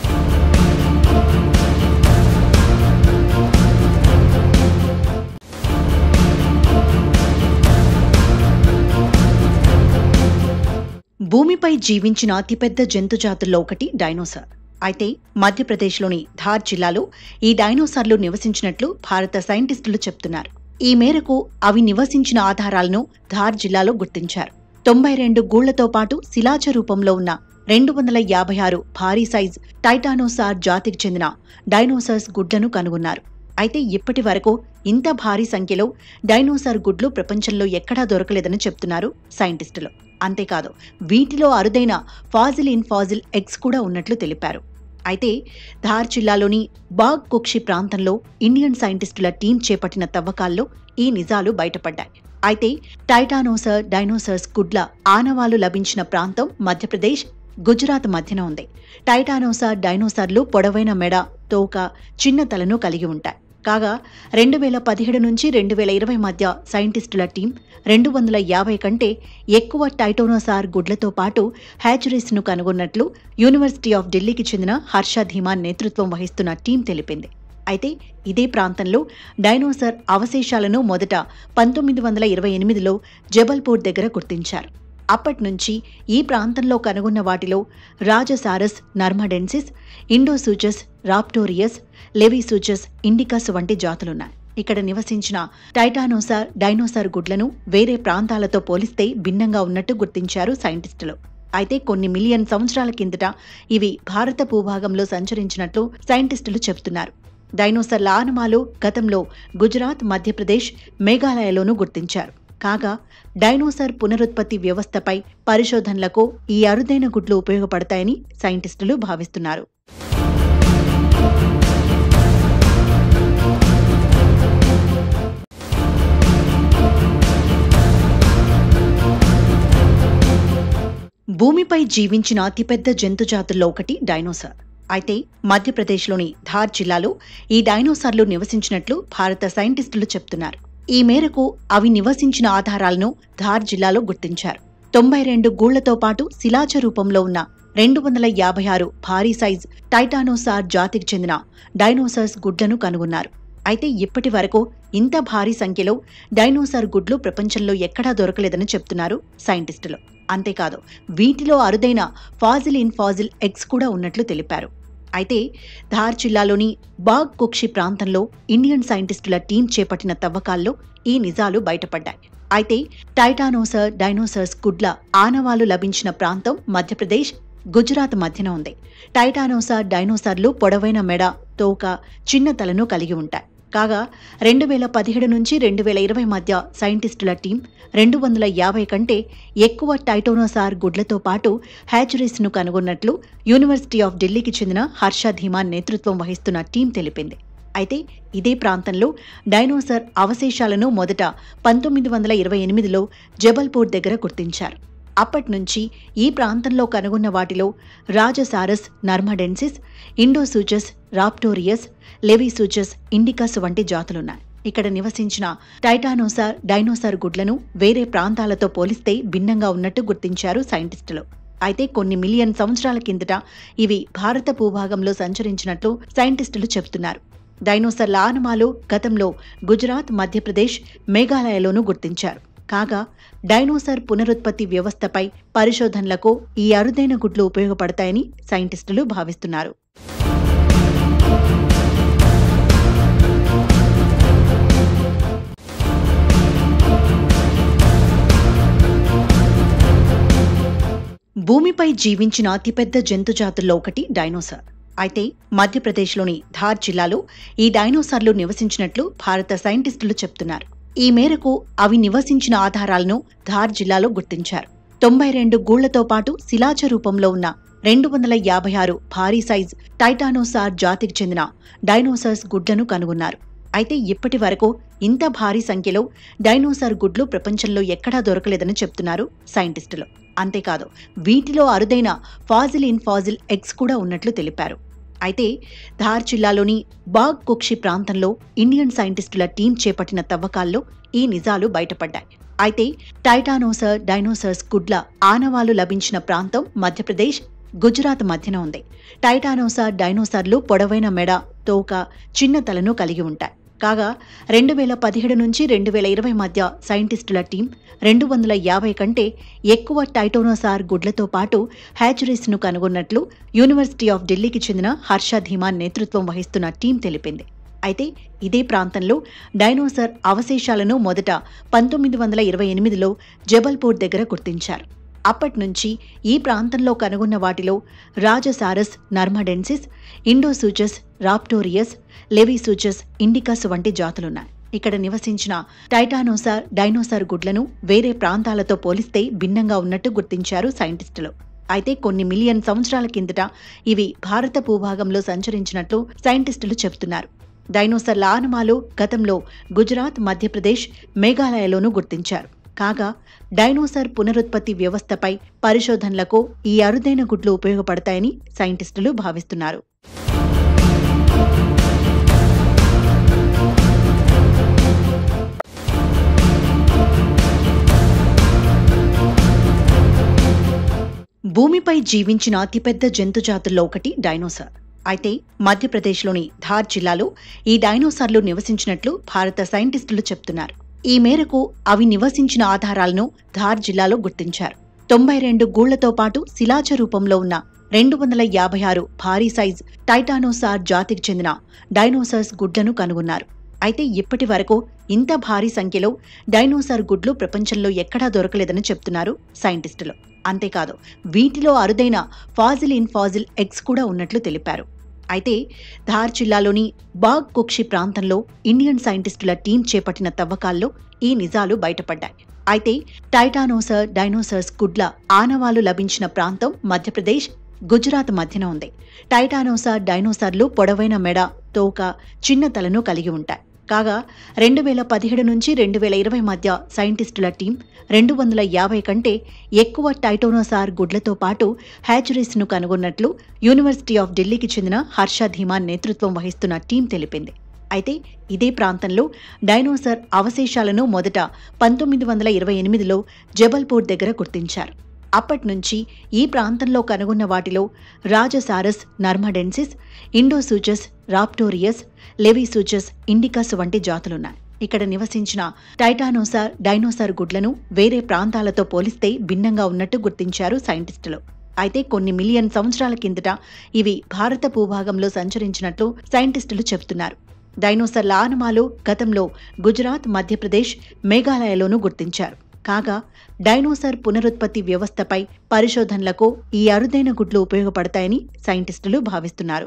భూమిపై జీవించిన అతిపెద్ద జంతు జాతుల్లో ఒకటి డైనోసార్ అయితే మధ్యప్రదేశ్లోని ధార్ జిల్లాలో ఈ డైనోసార్లు నివసించినట్లు భారత సైంటిస్టులు చెప్తున్నారు ఈ మేరకు అవి నివసించిన ఆధారాలను ధార్ జిల్లాలో గుర్తించారు తొంభై రెండు గూళ్లతో పాటు శిలాజ రూపంలో ఉన్న రెండు వందల యాభై ఆరు భారీ సైజ్ టైటానోసార్ జాతికి చెందిన డైనోసార్స్ గుడ్లను కనుగొన్నారు అయితే ఇప్పటి వరకు ఇంత భారీ సంఖ్యలో డైనోసార్ గుడ్లు ప్రపంచంలో ఎక్కడా దొరకలేదని చెప్తున్నారు సైంటిస్టులు అంతేకాదు వీటిలో అరుదైన ఫాజిల్ ఇన్ ఫాజిల్ ఎగ్స్ కూడా ఉన్నట్లు తెలిపారు అయితే ధార్ జిల్లాలోని బాగ్ కుక్షి ప్రాంతంలో ఇండియన్ సైంటిస్టుల టీం చేపట్టిన తవ్వకాల్లో ఈ నిజాలు బయటపడ్డాయి అయితే టైటానోసర్ డైనోసర్స్ గుడ్ల ఆనవాలు లభించిన ప్రాంతం మధ్యప్రదేశ్ గుజరాత్ మధ్యన ఉంది టైటానోసార్ డైనోసార్లు పొడవైన మెడ తోక చిన్న తలను కలిగి ఉంటాయి కాగా రెండు వేల పదిహేడు నుంచి రెండు వేల ఇరవై మధ్య సైంటిస్టుల టీం రెండు వందల యాభై కంటే ఎక్కువ టైటోనోసార్ గుడ్లతో పాటు హ్యాచరీస్ను కనుగొన్నట్లు యూనివర్సిటీ ఆఫ్ ఢిల్లీకి చెందిన హర్ష ధీమాన్ నేతృత్వం వహిస్తున్న టీం తెలిపింది అయితే ఇదే ప్రాంతంలో డైనోసార్ అవశేషాలను మొదట పంతొమ్మిది వందల ఇరవై ఎనిమిదిలో జబల్పూర్ దగ్గర గుర్తించారు అప్పటి నుంచి ఈ ప్రాంతంలో కనుగొన్న వాటిలో Rajasaurus narmadensis Indosuchus raptorius Laevisuchus indicus వంటి జాతులున్నాయి ఇక్కడ నివసించిన టైటానోసార్ డైనోసార్ గుడ్లను వేరే ప్రాంతాలతో పోలిస్తే భిన్నంగా ఉన్నట్టు గుర్తించారు సైంటిస్టులు అయితే కొన్ని మిలియన్ సంవత్సరాల కిందట ఇవి భారత భూభాగంలో సంచరించినట్లు సైంటిస్టులు చెబుతున్నారు డైనోసార్ల ఆనమాలు గతంలో గుజరాత్ మధ్యప్రదేశ్ మేఘాలయలోనూ గుర్తించారు కాగా డైనోసార్ పునరుత్పత్తి వ్యవస్థపై పరిశోధనలకు ఈ అరుదైన గుడ్లు ఉపయోగపడతాయని సైంటిస్టులు భావిస్తున్నారు భూమిపై జీవించిన అతిపెద్ద జంతుజాతుల్లో ఒకటి డైనోసార్ అయితే మధ్యప్రదేశ్లోని ధార్ జిల్లాలో ఈ డైనోసార్లు నివసించినట్లు భారత సైంటిస్టులు చెప్తున్నారు ఈ మేరకు అవి నివసించిన ఆధారాలను ధార్ జిల్లాలో గుర్తించారు తొంభై రెండు గూళ్లతో పాటు శిలాజ రూపంలో ఉన్న రెండు వందల యాభై ఆరు భారీ సైజ్ టైటానోసార్ జాతికి చెందిన డైనోసార్స్ గుడ్లను కనుగొన్నారు అయితే ఇప్పటి వరకు ఇంత భారీ సంఖ్యలో డైనోసార్ గుడ్లు ప్రపంచంలో ఎక్కడా దొరకలేదని చెప్తున్నారు సైంటిస్టులు అంతేకాదు వీటిలో అరుదైన ఫాజిల్ ఇన్ ఫాజిల్ ఎగ్స్ కూడా ఉన్నట్లు తెలిపారు అయితే ధార్ జిల్లాలోని బాగ్ కుక్షి ప్రాంతంలో ఇండియన్ సైంటిస్టుల టీం చేపట్టిన తవ్వకాల్లో ఈ నిజాలు బయటపడ్డాయి అయితే టైటానోసర్ డైనోసర్స్ గుడ్ల ఆనవాలు లభించిన ప్రాంతం మధ్యప్రదేశ్ గుజరాత్ మధ్యన ఉంది టైటానోసార్ డైనోసార్లు పొడవైన మెడ తోక చిన్న తలను కలిగి ఉంటాయి కాగా రెండు వేల పదిహేడు నుంచి రెండు వేల ఇరవై మధ్య సైంటిస్టుల టీం రెండు వందల యాభై కంటే ఎక్కువ టైటోనోసార్ గుడ్లతో పాటు హ్యాచరీస్ను కనుగొన్నట్లు యూనివర్సిటీ ఆఫ్ ఢిల్లీకి చెందిన హర్ష ధీమాన్ నేతృత్వం వహిస్తున్న టీం తెలిపింది అయితే ఇదే ప్రాంతంలో డైనోసార్ అవశేషాలను మొదట పంతొమ్మిది వందల ఇరవై ఎనిమిదిలో జబల్పూర్ దగ్గర గుర్తించారు అప్పటి నుంచి ఈ ప్రాంతంలో కనుగొన్న వాటిలో Rajasaurus narmadensis Indosuchus raptorius Laevisuchus indicus వంటి జాతులున్నాయి ఇక్కడ నివసించిన టైటానోసార్ డైనోసార్ గుడ్లను వేరే ప్రాంతాలతో పోలిస్తే భిన్నంగా ఉన్నట్టు గుర్తించారు సైంటిస్టులు అయితే కొన్ని మిలియన్ సంవత్సరాల కిందట ఇవి భారత భూభాగంలో సంచరించినట్లు సైంటిస్టులు చెబుతున్నారు డైనోసార్ల ఆనమాలు గతంలో గుజరాత్ మధ్యప్రదేశ్ మేఘాలయలోనూ గుర్తించారు కాగా డైనోసార్ పునరుత్పత్తి వ్యవస్థపై పరిశోధనలకు ఈ అరుదైన గుడ్లు ఉపయోగపడతాయని సైంటిస్టులు భావిస్తున్నారు భూమిపై జీవించిన అతిపెద్ద జంతుజాతుల్లో ఒకటి డైనోసార్ అయితే మధ్యప్రదేశ్లోని ధార్ జిల్లాలో ఈ డైనోసార్లు నివసించినట్లు భారత సైంటిస్టులు చెప్తున్నారు ఈ మేరకు అవి నివసించిన ఆధారాలను ధార్ జిల్లాలో గుర్తించారు తొంభై రెండు గూళ్లతో పాటు శిలాజ రూపంలో ఉన్న రెండు వందల యాభై ఆరు భారీ సైజ్ టైటానోసార్ జాతికి చెందిన డైనోసార్స్ గుడ్లను కనుగొన్నారు అయితే ఇప్పటి వరకు ఇంత భారీ సంఖ్యలో డైనోసార్ గుడ్లు ప్రపంచంలో ఎక్కడా దొరకలేదని చెప్తున్నారు సైంటిస్టులు అంతేకాదు వీటిలో అరుదైన ఫాజిల్ ఇన్ ఫాజిల్ ఎగ్స్ కూడా ఉన్నట్లు తెలిపారు అయితే ధార్ జిల్లాలోని బాగ్ కుక్షి ప్రాంతంలో ఇండియన్ సైంటిస్టుల టీం చేపట్టిన తవ్వకాల్లో ఈ నిజాలు బయటపడ్డాయి అయితే టైటానోసర్ డైనోసర్స్ గుడ్ల ఆనవాలు లభించిన ప్రాంతం మధ్యప్రదేశ్ గుజరాత్ మధ్యన ఉంది టైటానోసార్ డైనోసార్లు పొడవైన మెడ తోక చిన్న తలను కలిగి ఉంటాయి కాగా రెండు వేల పదిహేడు నుంచి రెండు వేల ఇరవై మధ్య సైంటిస్టుల టీం రెండు వందల యాభై కంటే ఎక్కువ టైటోనోసార్ గుడ్లతో పాటు హ్యాచరీస్ను కనుగొన్నట్లు యూనివర్సిటీ ఆఫ్ ఢిల్లీకి చెందిన హర్ష ధీమాన్ నేతృత్వం వహిస్తున్న టీం తెలిపింది అయితే ఇదే ప్రాంతంలో డైనోసార్ అవశేషాలను మొదట పంతొమ్మిది వందల ఇరవై ఎనిమిదిలో జబల్పూర్ దగ్గర గుర్తించారు అప్పటి నుంచి ఈ ప్రాంతంలో కనుగొన్న వాటిలో Rajasaurus narmadensis Indosuchus raptorius Laevisuchus indicus వంటి జాతులున్నాయి ఇక్కడ నివసించిన టైటానోసార్ డైనోసార్ గుడ్లను వేరే ప్రాంతాలతో పోలిస్తే భిన్నంగా ఉన్నట్టు గుర్తించారు సైంటిస్టులు అయితే కొన్ని మిలియన్ సంవత్సరాల కిందట ఇవి భారత భూభాగంలో సంచరించినట్లు సైంటిస్టులు చెబుతున్నారు డైనోసార్ల ఆనమాలు గతంలో గుజరాత్ మధ్యప్రదేశ్ మేఘాలయలోనూ గుర్తించారు కాగా డైనోసార్ పునరుత్పత్తి వ్యవస్థపై పరిశోధనలకు ఈ అరుదైన గుడ్లు ఉపయోగపడతాయని సైంటిస్టులు భావిస్తున్నారు భూమిపై జీవించిన అతిపెద్ద జంతు జాతుల్లో ఒకటి డైనోసార్ అయితే మధ్యప్రదేశ్లోని ధార్ జిల్లాలో ఈ డైనోసార్లు నివసించినట్లు భారత సైంటిస్టులు చెప్తున్నారు ఈ మేరకు అవి నివసించిన ఆధారాలను ధార్ జిల్లాలో గుర్తించారు తొంభై రెండు గూళ్లతో పాటు శిలాజ రూపంలో ఉన్న రెండు వందల యాభై ఆరు భారీ సైజ్ టైటానోసార్ జాతికి చెందిన డైనోసార్స్ గుడ్లను కనుగొన్నారు అయితే ఇప్పటి వరకు ఇంత భారీ సంఖ్యలో డైనోసార్ గుడ్లు ప్రపంచంలో ఎక్కడా దొరకలేదని చెప్తున్నారు సైంటిస్టులు అంతేకాదు వీటిలో అరుదైన ఫాజిల్ ఇన్ ఫాజిల్ ఎగ్స్ కూడా ఉన్నట్లు తెలిపారు అయితే ధార్ జిల్లాలోని బాగ్ కుక్షి ప్రాంతంలో ఇండియన్ సైంటిస్టుల టీం చేపట్టిన తవ్వకాల్లో ఈ నిజాలు బయటపడ్డాయి అయితే టైటానోసర్ డైనోసర్స్ గుడ్ల ఆనవాలు లభించిన ప్రాంతం మధ్యప్రదేశ్ గుజరాత్ మధ్యన ఉంది టైటానోసార్ డైనోసార్లు పొడవైన మెడ తోక చిన్న తలను కలిగి ఉంటాయి కాగా రెండు వేల పదిహేడు నుంచి రెండు వేల ఇరవై మధ్య సైంటిస్టుల టీం రెండు వందల యాభై కంటే ఎక్కువ టైటోనోసార్ గుడ్లతో పాటు హ్యాచరీస్ను కనుగొన్నట్లు యూనివర్సిటీ ఆఫ్ ఢిల్లీకి చెందిన హర్ష ధీమాన్ నేతృత్వం వహిస్తున్న టీం తెలిపింది అయితే ఇదే ప్రాంతంలో డైనోసార్ అవశేషాలను మొదట పంతొమ్మిది వందల ఇరవై ఎనిమిదిలో జబల్పూర్ దగ్గర గుర్తించారు అప్పటి నుంచి ఈ ప్రాంతంలో కనుగొన్న వాటిలో Rajasaurus narmadensis Indosuchus raptorius Laevisuchus indicus వంటి జాతులున్నాయి ఇక్కడ నివసించిన టైటానోసార్ డైనోసార్ గుడ్లను వేరే ప్రాంతాలతో పోలిస్తే భిన్నంగా ఉన్నట్టు గుర్తించారు సైంటిస్టులు అయితే కొన్ని మిలియన్ సంవత్సరాల కిందట ఇవి భారత భూభాగంలో సంచరించినట్లు సైంటిస్టులు చెబుతున్నారు డైనోసార్ల ఆనమాలు గతంలో గుజరాత్ మధ్యప్రదేశ్ మేఘాలయలోనూ గుర్తించారు కాగా డైనోసార్ పునరుత్పత్తి వ్యవస్థపై పరిశోధనలకు ఈ అరుదైన గుడ్లు ఉపయోగపడతాయని సైంటిస్టులు భావిస్తున్నారు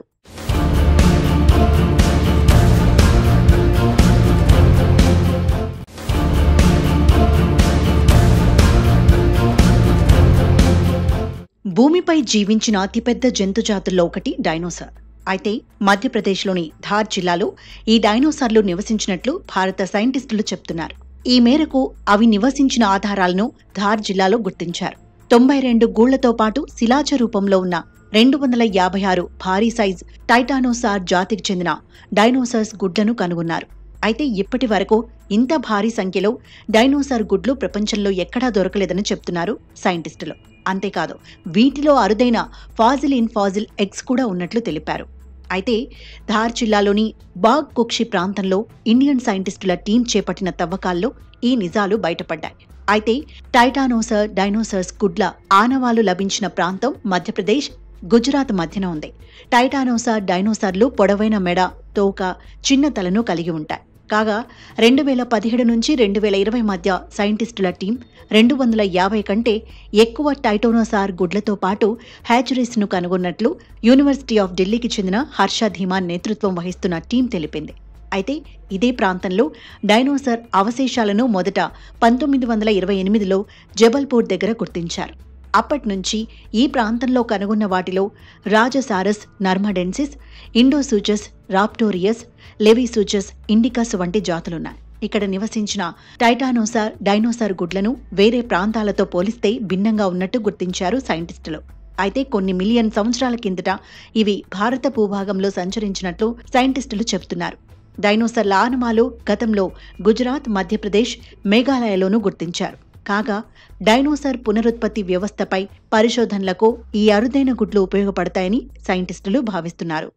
భూమిపై జీవించిన అతిపెద్ద జంతు జాతుల్లో ఒకటి డైనోసార్ అయితే మధ్యప్రదేశ్లోని ధార్ జిల్లాలో ఈ డైనోసార్లు నివసించినట్లు భారత సైంటిస్టులు చెప్తున్నారు ఈ మేరకు అవి నివసించిన ఆధారాలను ధార్ జిల్లాలో గుర్తించారు తొంభై రెండు గూళ్లతో పాటు శిలాజ రూపంలో ఉన్న రెండు వందల యాభై ఆరు భారీ సైజ్ టైటానోసార్ జాతికి చెందిన డైనోసార్స్ గుడ్లను కనుగొన్నారు అయితే ఇప్పటి వరకు ఇంత భారీ సంఖ్యలో డైనోసార్ గుడ్లు ప్రపంచంలో ఎక్కడా దొరకలేదని చెప్తున్నారు సైంటిస్టులు అంతేకాదు వీటిలో అరుదైన ఫాజిల్ ఇన్ ఫాజిల్ ఎగ్స్ కూడా ఉన్నట్లు తెలిపారు అయితే ధార్ జిల్లాలోని బాగ్ కుక్షి ప్రాంతంలో ఇండియన్ సైంటిస్టుల టీం చేపట్టిన తవ్వకాల్లో ఈ నిజాలు బయటపడ్డాయి అయితే టైటానోసర్ డైనోసర్స్ గుడ్ల ఆనవాలు లభించిన ప్రాంతం మధ్యప్రదేశ్ గుజరాత్ మధ్యన ఉంది టైటానోసార్ డైనోసార్లు పొడవైన మెడ తోక చిన్న తలను కలిగి ఉంటాయి కాగా రెండు వేల పదిహేడు నుంచి రెండు వేల ఇరవై మధ్య సైంటిస్టుల టీం రెండు వందల యాభై కంటే ఎక్కువ టైటోనోసార్ గుడ్లతో పాటు హ్యాచరీస్ను కనుగొన్నట్లు యూనివర్సిటీ ఆఫ్ ఢిల్లీకి చెందిన హర్ష ధీమాన్ నేతృత్వం వహిస్తున్న టీం తెలిపింది అయితే ఇదే ప్రాంతంలో డైనోసార్ అవశేషాలను మొదట పంతొమ్మిది వందల ఇరవై ఎనిమిదిలో జబల్పూర్ దగ్గర గుర్తించారు అప్పటి నుంచి ఈ ప్రాంతంలో కనుగొన్న వాటిలో Rajasaurus narmadensis Indosuchus raptorius Laevisuchus indicus వంటి జాతులున్నాయి ఇక్కడ నివసించిన టైటానోసార్ డైనోసార్ గుడ్లను వేరే ప్రాంతాలతో పోలిస్తే భిన్నంగా ఉన్నట్టు గుర్తించారు సైంటిస్టులు అయితే కొన్ని మిలియన్ సంవత్సరాల కిందట ఇవి భారత భూభాగంలో సంచరించినట్లు సైంటిస్టులు చెబుతున్నారు డైనోసార్ల ఆనమాలు గతంలో గుజరాత్ మధ్యప్రదేశ్ మేఘాలయలోనూ గుర్తించారు కాగా డైనోసార్ పునరుత్పత్తి వ్యవస్థపై పరిశోధనలకు ఈ అరుదైన గుడ్లు ఉపయోగపడతాయని సైంటిస్టులు భావిస్తున్నారు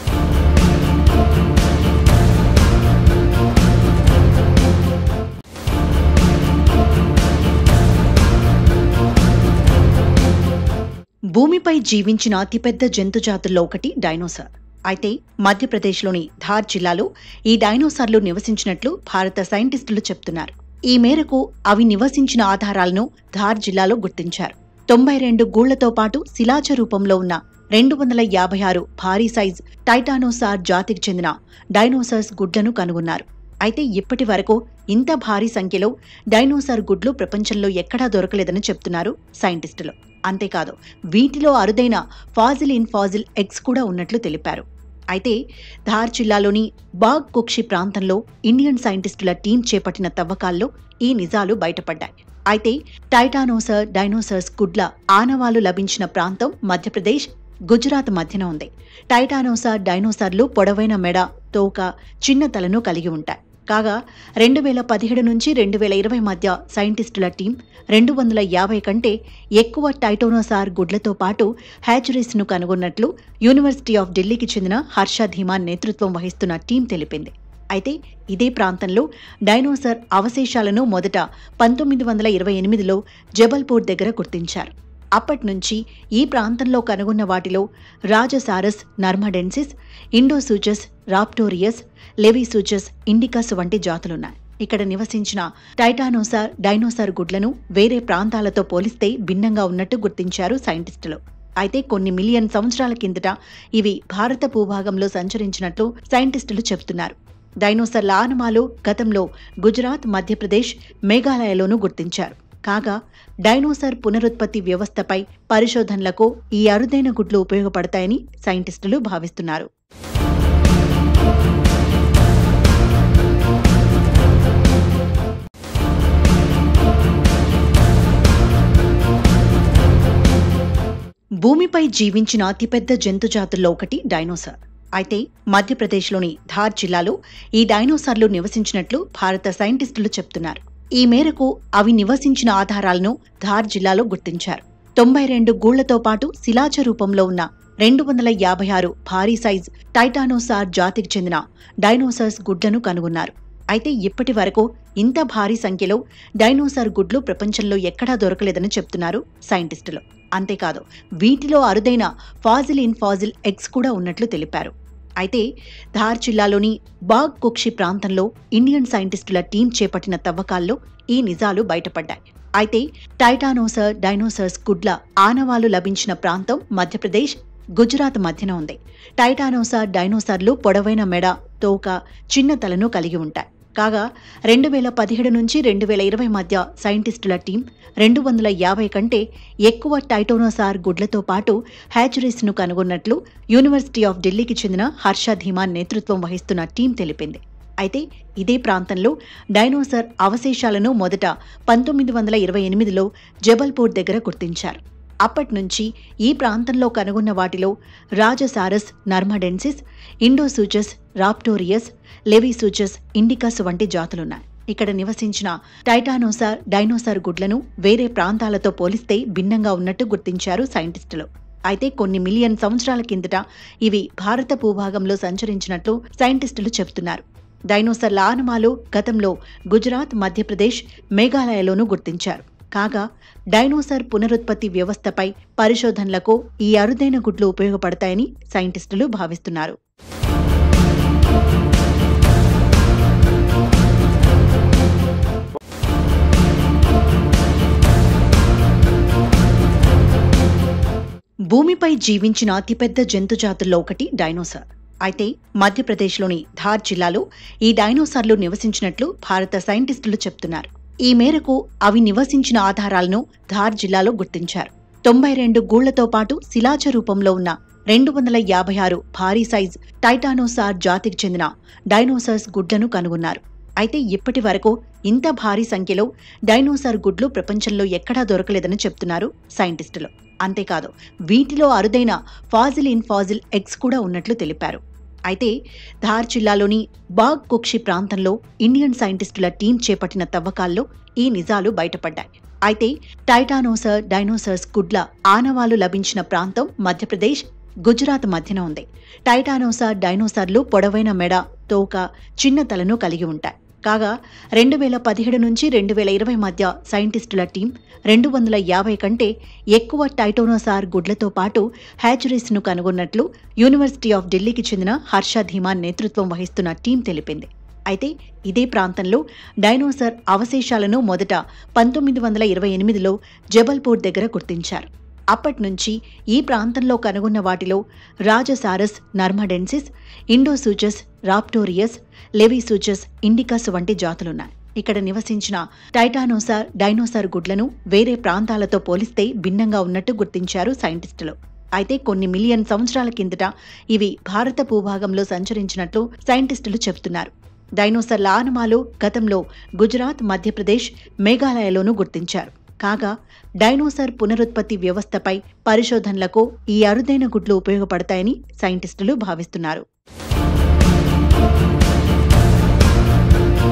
భూమిపై జీవించిన అతిపెద్ద జంతు జాతుల్లో ఒకటి డైనోసార్ అయితే మధ్యప్రదేశ్లోని ధార్ జిల్లాలో ఈ డైనోసార్లు నివసించినట్లు భారత సైంటిస్టులు చెప్తున్నారు ఈ మేరకు అవి నివసించిన ఆధారాలను ధార్ జిల్లాలో గుర్తించారు తొంభై రెండు గూళ్లతో పాటు శిలాజ రూపంలో ఉన్న రెండు వందల యాభై ఆరు భారీ సైజ్ టైటానోసార్ జాతికి చెందిన డైనోసార్స్ గుడ్లను కనుగొన్నారు అయితే ఇప్పటి వరకు ఇంత భారీ సంఖ్యలో డైనోసార్ గుడ్లు ప్రపంచంలో ఎక్కడా దొరకలేదని చెప్తున్నారు సైంటిస్టులు అంతేకాదు వీటిలో అరుదైన ఫాజిల్ ఇన్ ఫాజిల్ ఎగ్స్ కూడా ఉన్నట్లు తెలిపారు అయితే ధార్ జిల్లాలోని బాగ్ కుక్షి ప్రాంతంలో ఇండియన్ సైంటిస్టుల టీం చేపట్టిన తవ్వకాల్లో ఈ నిజాలు బయటపడ్డాయి అయితే టైటానోసర్ డైనోసర్స్ గుడ్ల ఆనవాలు లభించిన ప్రాంతం మధ్యప్రదేశ్ గుజరాత్ మధ్యన ఉంది టైటానోసార్ డైనోసార్లు పొడవైన మెడ తోక చిన్న తలను కలిగి ఉంటాయి కాగా రెండు వేల పదిహేడు నుంచి రెండు వేల ఇరవై మధ్య సైంటిస్టుల టీం రెండు వందల యాభై కంటే ఎక్కువ టైటోనోసార్ గుడ్లతో పాటు హ్యాచరీస్ను కనుగొన్నట్లు యూనివర్సిటీ ఆఫ్ ఢిల్లీకి చెందిన హర్ష ధీమాన్ నేతృత్వం వహిస్తున్న టీం తెలిపింది అయితే ఇదే ప్రాంతంలో డైనోసార్ అవశేషాలను మొదట పంతొమ్మిది వందల ఇరవై ఎనిమిదిలో జబల్పూర్ దగ్గర గుర్తించారు అప్పటి నుంచి ఈ ప్రాంతంలో కనుగొన్న వాటిలో Rajasaurus narmadensis Indosuchus raptorius Laevisuchus indicus వంటి జాతులున్నాయి ఇక్కడ నివసించిన టైటానోసార్ డైనోసార్ గుడ్లను వేరే ప్రాంతాలతో పోలిస్తే భిన్నంగా ఉన్నట్టు గుర్తించారు సైంటిస్టులు అయితే కొన్ని మిలియన్ సంవత్సరాల కిందట ఇవి భారత భూభాగంలో సంచరించినట్లు సైంటిస్టులు చెబుతున్నారు డైనోసార్ల ఆనమాలు గతంలో గుజరాత్ మధ్యప్రదేశ్ మేఘాలయలోనూ గుర్తించారు కాగా డైనోసార్ పునరుత్పత్తి వ్యవస్థపై పరిశోధనలకు ఈ అరుదైన గుడ్లు ఉపయోగపడతాయని సైంటిస్టులు భావిస్తున్నారు భూమిపై జీవించిన అతిపెద్ద జంతు జాతుల్లో ఒకటి డైనోసార్ అయితే మధ్యప్రదేశ్లోని ధార్ జిల్లాలో ఈ డైనోసార్లు నివసించినట్లు భారత సైంటిస్టులు చెప్తున్నారు ఈ మేరకు అవి నివసించిన ఆధారాలను ధార్ జిల్లాలో గుర్తించారు తొంభై రెండు గూళ్లతో పాటు శిలాజ రూపంలో ఉన్న రెండు వందల యాభై ఆరు భారీ సైజ్ టైటానోసార్ జాతికి చెందిన డైనోసార్స్ గుడ్లను కనుగొన్నారు అయితే ఇప్పటి వరకు ఇంత భారీ సంఖ్యలో డైనోసార్ గుడ్లు ప్రపంచంలో ఎక్కడా దొరకలేదని చెప్తున్నారు సైంటిస్టులు అంతేకాదు వీటిలో అరుదైన ఫాజిల్ ఇన్ ఫాజిల్ ఎగ్స్ కూడా ఉన్నట్లు తెలిపారు అయితే ధార్ జిల్లాలోని బాగ్ కుక్షి ప్రాంతంలో ఇండియన్ సైంటిస్టుల టీం చేపట్టిన తవ్వకాల్లో ఈ నిజాలు బయటపడ్డాయి అయితే టైటానోసర్ డైనోసర్స్ గుడ్ల ఆనవాలు లభించిన ప్రాంతం మధ్యప్రదేశ్ గుజరాత్ మధ్యన ఉంది టైటానోసార్ డైనోసార్లు పొడవైన మెడ తోక చిన్న తలను కలిగి ఉంటాయి కాగా రెండు వేల పదిహేడు నుంచి రెండు వేల ఇరవై మధ్య సైంటిస్టుల టీం రెండు వందల యాభై కంటే ఎక్కువ టైటోనోసార్ గుడ్లతో పాటు హ్యాచరీస్ను కనుగొన్నట్లు యూనివర్సిటీ ఆఫ్ ఢిల్లీకి చెందిన హర్ష ధీమాన్ నేతృత్వం వహిస్తున్న టీం తెలిపింది అయితే ఇదే ప్రాంతంలో డైనోసార్ అవశేషాలను మొదట పంతొమ్మిది వందల ఇరవై ఎనిమిదిలో జబల్పూర్ దగ్గర గుర్తించారు అప్పటి నుంచి ఈ ప్రాంతంలో కనుగొన్న వాటిలో Rajasaurus narmadensis Indosuchus raptorius Laevisuchus indicus వంటి జాతులున్నాయి ఇక్కడ నివసించిన టైటానోసార్ డైనోసార్ గుడ్లను వేరే ప్రాంతాలతో పోలిస్తే భిన్నంగా ఉన్నట్టు గుర్తించారు సైంటిస్టులు అయితే కొన్ని మిలియన్ సంవత్సరాల కిందట ఇవి భారత భూభాగంలో సంచరించినట్లు సైంటిస్టులు చెబుతున్నారు డైనోసార్ల ఆనమాలు గతంలో గుజరాత్ మధ్యప్రదేశ్ మేఘాలయలోనూ గుర్తించారు కాగా డైనోసార్ పునరుత్పత్తి వ్యవస్థపై పరిశోధనలకు ఈ అరుదైన గుడ్లు ఉపయోగపడతాయని సైంటిస్టులు భావిస్తున్నారు భూమిపై జీవించిన అతిపెద్ద జంతు జాతుల్లో ఒకటి డైనోసార్ అయితే మధ్యప్రదేశ్లోని ధార్ జిల్లాలో ఈ డైనోసార్లు నివసించినట్లు భారత సైంటిస్టులు చెప్తున్నారు ఈ మేరకు అవి నివసించిన ఆధారాలను ధార్ జిల్లాలో గుర్తించారు తొంభై రెండు గూళ్లతో పాటు శిలాజ రూపంలో ఉన్న రెండు వందల యాభై ఆరు భారీ సైజ్ టైటానోసార్ జాతికి చెందిన డైనోసార్స్ గుడ్లను కనుగొన్నారు అయితే ఇప్పటి వరకు ఇంత భారీ సంఖ్యలో డైనోసార్ గుడ్లు ప్రపంచంలో ఎక్కడా దొరకలేదని చెప్తున్నారు సైంటిస్టులు అంతేకాదు వీటిలో అరుదైన ఫాజిల్ ఇన్ ఫాజిల్ ఎగ్స్ కూడా ఉన్నట్లు తెలిపారు అయితే ధార్ జిల్లాలోని బాగ్ కుక్షి ప్రాంతంలో ఇండియన్ సైంటిస్టుల టీం చేపట్టిన తవ్వకాల్లో ఈ నిజాలు బయటపడ్డాయి అయితే టైటానోసర్ డైనోసర్స్ గుడ్ల ఆనవాలు లభించిన ప్రాంతం మధ్యప్రదేశ్ గుజరాత్ మధ్యన ఉంది టైటానోసార్ డైనోసార్లు పొడవైన మెడ తోక చిన్న తలను కలిగి ఉంటాయి కాగా రెండు వేల పదిహేడు నుంచి రెండు వేల ఇరవై మధ్య సైంటిస్టుల టీం రెండు వందల యాభై కంటే ఎక్కువ టైటోనోసార్ గుడ్లతో పాటు హ్యాచరీస్ను కనుగొన్నట్లు యూనివర్సిటీ ఆఫ్ ఢిల్లీకి చెందిన హర్ష ధీమాన్ నేతృత్వం వహిస్తున్న టీం తెలిపింది అయితే ఇదే ప్రాంతంలో డైనోసార్ అవశేషాలను మొదట పంతొమ్మిది వందల ఇరవై ఎనిమిదిలో జబల్పూర్ దగ్గర గుర్తించారు అప్పటి నుంచి ఈ ప్రాంతంలో కనుగొన్న వాటిలో Rajasaurus narmadensis Indosuchus raptorius Laevisuchus indicus వంటి జాతులున్నాయి ఇక్కడ నివసించిన టైటానోసార్ డైనోసార్ గుడ్లను వేరే ప్రాంతాలతో పోలిస్తే భిన్నంగా ఉన్నట్టు గుర్తించారు సైంటిస్టులు అయితే కొన్ని మిలియన్ సంవత్సరాల కిందట ఇవి భారత భూభాగంలో సంచరించినట్లు సైంటిస్టులు చెబుతున్నారు డైనోసార్ల ఆనమాలు గతంలో గుజరాత్ మధ్యప్రదేశ్ మేఘాలయలోనూ గుర్తించారు కాగా డైనోసార్ పునరుత్పత్తి వ్యవస్థపై పరిశోధనలకు ఈ అరుదైన గుడ్లు ఉపయోగపడతాయని సైంటిస్టులు భావిస్తున్నారు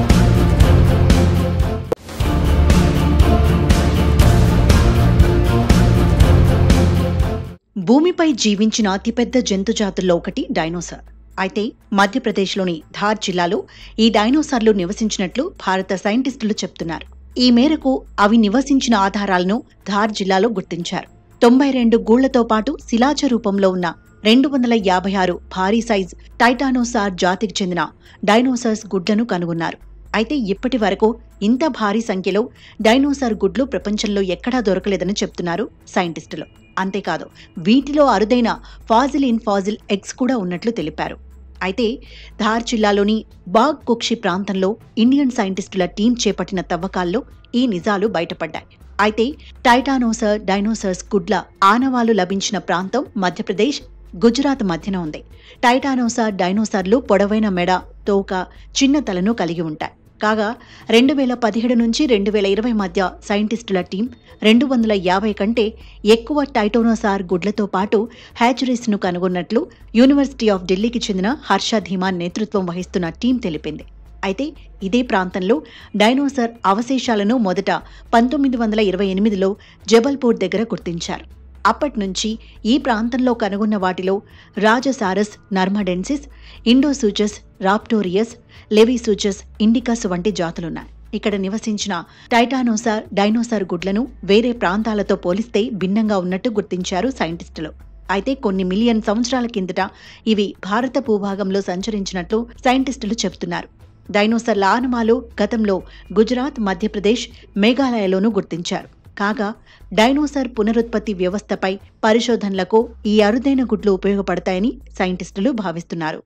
భూమిపై జీవించిన అతిపెద్ద జంతు జాతుల్లో ఒకటి డైనోసార్ అయితే మధ్యప్రదేశ్లోని ధార్ జిల్లాలో ఈ డైనోసార్లు నివసించినట్లు భారత సైంటిస్టులు చెప్తున్నారు ఈ మేరకు అవి నివసించిన ఆధారాలను ధార్ జిల్లాలో గుర్తించారు తొంభై రెండు గూళ్లతో పాటు శిలాజ రూపంలో ఉన్న రెండు వందల యాభై ఆరు భారీ సైజ్ టైటానోసార్ జాతికి చెందిన డైనోసార్స్ గుడ్లను కనుగొన్నారు అయితే ఇప్పటి వరకు ఇంత భారీ సంఖ్యలో డైనోసార్ గుడ్లు ప్రపంచంలో ఎక్కడా దొరకలేదని చెప్తున్నారు సైంటిస్టులు అంతేకాదు వీటిలో అరుదైన ఫాజిల్ ఇన్ ఫాజిల్ ఎగ్స్ కూడా ఉన్నట్లు తెలిపారు అయితే ధార్ జిల్లాలోని బాగ్ కుక్షి ప్రాంతంలో ఇండియన్ సైంటిస్టుల టీం చేపట్టిన తవ్వకాల్లో ఈ నిజాలు బయటపడ్డాయి అయితే టైటానోసర్ డైనోసర్స్ గుడ్ల ఆనవాలు లభించిన ప్రాంతం మధ్యప్రదేశ్ గుజరాత్ మధ్యన ఉంది టైటానోసార్ డైనోసార్లు పొడవైన మెడ తోక చిన్న తలను కలిగి ఉంటాయి కాగా రెండు వేల పదిహేడు నుంచి రెండు వేల ఇరవై మధ్య సైంటిస్టుల టీం రెండు వందల యాభై కంటే ఎక్కువ టైటోనోసార్ గుడ్లతో పాటు హ్యాచరీస్ను కనుగొన్నట్లు యూనివర్సిటీ ఆఫ్ ఢిల్లీకి చెందిన హర్ష ధీమాన్ నేతృత్వం వహిస్తున్న టీం తెలిపింది అయితే ఇదే ప్రాంతంలో డైనోసార్ అవశేషాలను మొదట పంతొమ్మిది వందల ఇరవై ఎనిమిదిలో జబల్పూర్ దగ్గర గుర్తించారు అప్పటి నుంచి ఈ ప్రాంతంలో కనుగొన్న వాటిలో Rajasaurus narmadensis Indosuchus raptorius Laevisuchus indicus వంటి జాతులున్నాయి ఇక్కడ నివసించిన టైటానోసార్ డైనోసార్ గుడ్లను వేరే ప్రాంతాలతో పోలిస్తే భిన్నంగా ఉన్నట్టు గుర్తించారు సైంటిస్టులు అయితే కొన్ని మిలియన్ సంవత్సరాల కిందట ఇవి భారత భూభాగంలో సంచరించినట్లు సైంటిస్టులు చెబుతున్నారు డైనోసార్ల ఆనమాలు గతంలో గుజరాత్ మధ్యప్రదేశ్ మేఘాలయలోనూ గుర్తించారు కాగా డైనోసార్ పునరుత్పత్తి వ్యవస్థపై పరిశోధనలకు ఈ అరుదైన గుడ్లు ఉపయోగపడతాయని సైంటిస్టులు భావిస్తున్నారు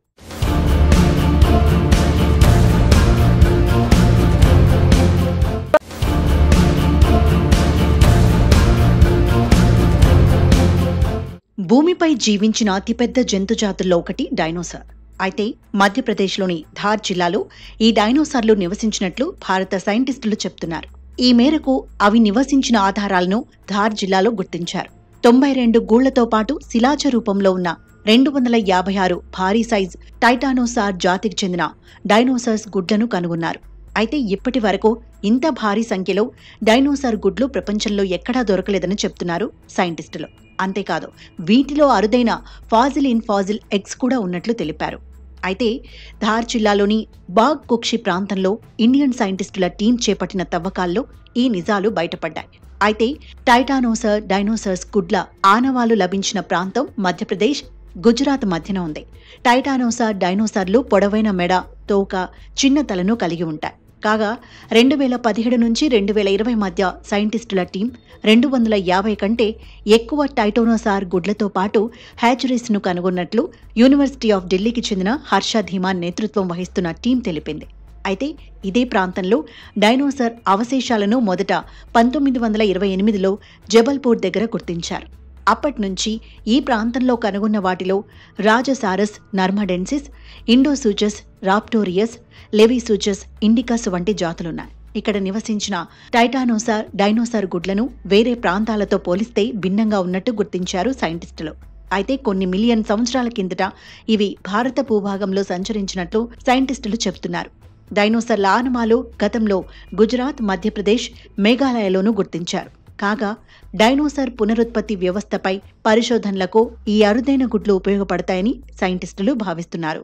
భూమిపై జీవించిన అతిపెద్ద జంతు జాతుల్లో ఒకటి డైనోసార్ అయితే మధ్యప్రదేశ్లోని ధార్ జిల్లాలో ఈ డైనోసార్లు నివసించినట్లు భారత సైంటిస్టులు చెప్తున్నారు ఈ మేరకు అవి నివసించిన ఆధారాలను ధార్ జిల్లాలో గుర్తించారు తొంభై రెండు గూళ్లతో పాటు శిలాజ రూపంలో ఉన్న రెండు వందల యాభై ఆరు భారీ సైజ్ టైటానోసార్ జాతికి చెందిన డైనోసార్స్ గుడ్లను కనుగొన్నారు అయితే ఇప్పటి వరకు ఇంత భారీ సంఖ్యలో డైనోసార్ గుడ్లు ప్రపంచంలో ఎక్కడా దొరకలేదని చెప్తున్నారు సైంటిస్టులు అంతేకాదు వీటిలో అరుదైన ఫాజిల్ ఇన్ ఫాజిల్ ఎగ్స్ కూడా ఉన్నట్లు తెలిపారు అయితే ధార్ జిల్లాలోని బాగ్ కుక్షి ప్రాంతంలో ఇండియన్ సైంటిస్టుల టీం చేపట్టిన తవ్వకాల్లో ఈ నిజాలు బయటపడ్డాయి అయితే టైటానోసర్ డైనోసర్స్ గుడ్ల ఆనవాలు లభించిన ప్రాంతం మధ్యప్రదేశ్ గుజరాత్ మధ్యన ఉంది టైటానోసార్ డైనోసార్లు పొడవైన మెడ తోక చిన్న తలను కలిగి ఉంటాయి కాగా రెండు వేల పదిహేడు నుంచి రెండు వేల ఇరవై మధ్య సైంటిస్టుల టీం రెండు వందల యాభై కంటే ఎక్కువ టైటోనోసార్ గుడ్లతో పాటు హ్యాచరీస్ను కనుగొన్నట్లు యూనివర్సిటీ ఆఫ్ ఢిల్లీకి చెందిన హర్ష ధీమాన్ నేతృత్వం వహిస్తున్న టీం తెలిపింది అయితే ఇదే ప్రాంతంలో డైనోసార్ అవశేషాలను మొదట పంతొమ్మిది వందల ఇరవై ఎనిమిదిలో జబల్పూర్ దగ్గర గుర్తించారు అప్పటి నుంచి ఈ ప్రాంతంలో కనుగొన్న వాటిలో Rajasaurus narmadensis Indosuchus raptorius Laevisuchus indicus వంటి జాతులున్నాయి ఇక్కడ నివసించిన టైటానోసార్ డైనోసార్ గుడ్లను వేరే ప్రాంతాలతో పోలిస్తే భిన్నంగా ఉన్నట్టు గుర్తించారు సైంటిస్టులు అయితే కొన్ని మిలియన్ సంవత్సరాల కిందట ఇవి భారత భూభాగంలో సంచరించినట్లు సైంటిస్టులు చెబుతున్నారు డైనోసార్ల ఆనమాలు గతంలో గుజరాత్ మధ్యప్రదేశ్ మేఘాలయలోనూ గుర్తించారు కాగా డైనోసార్ పునరుత్పత్తి వ్యవస్థపై పరిశోధనలకు ఈ అరుదైన గుడ్లు ఉపయోగపడతాయని సైంటిస్టులు భావిస్తున్నారు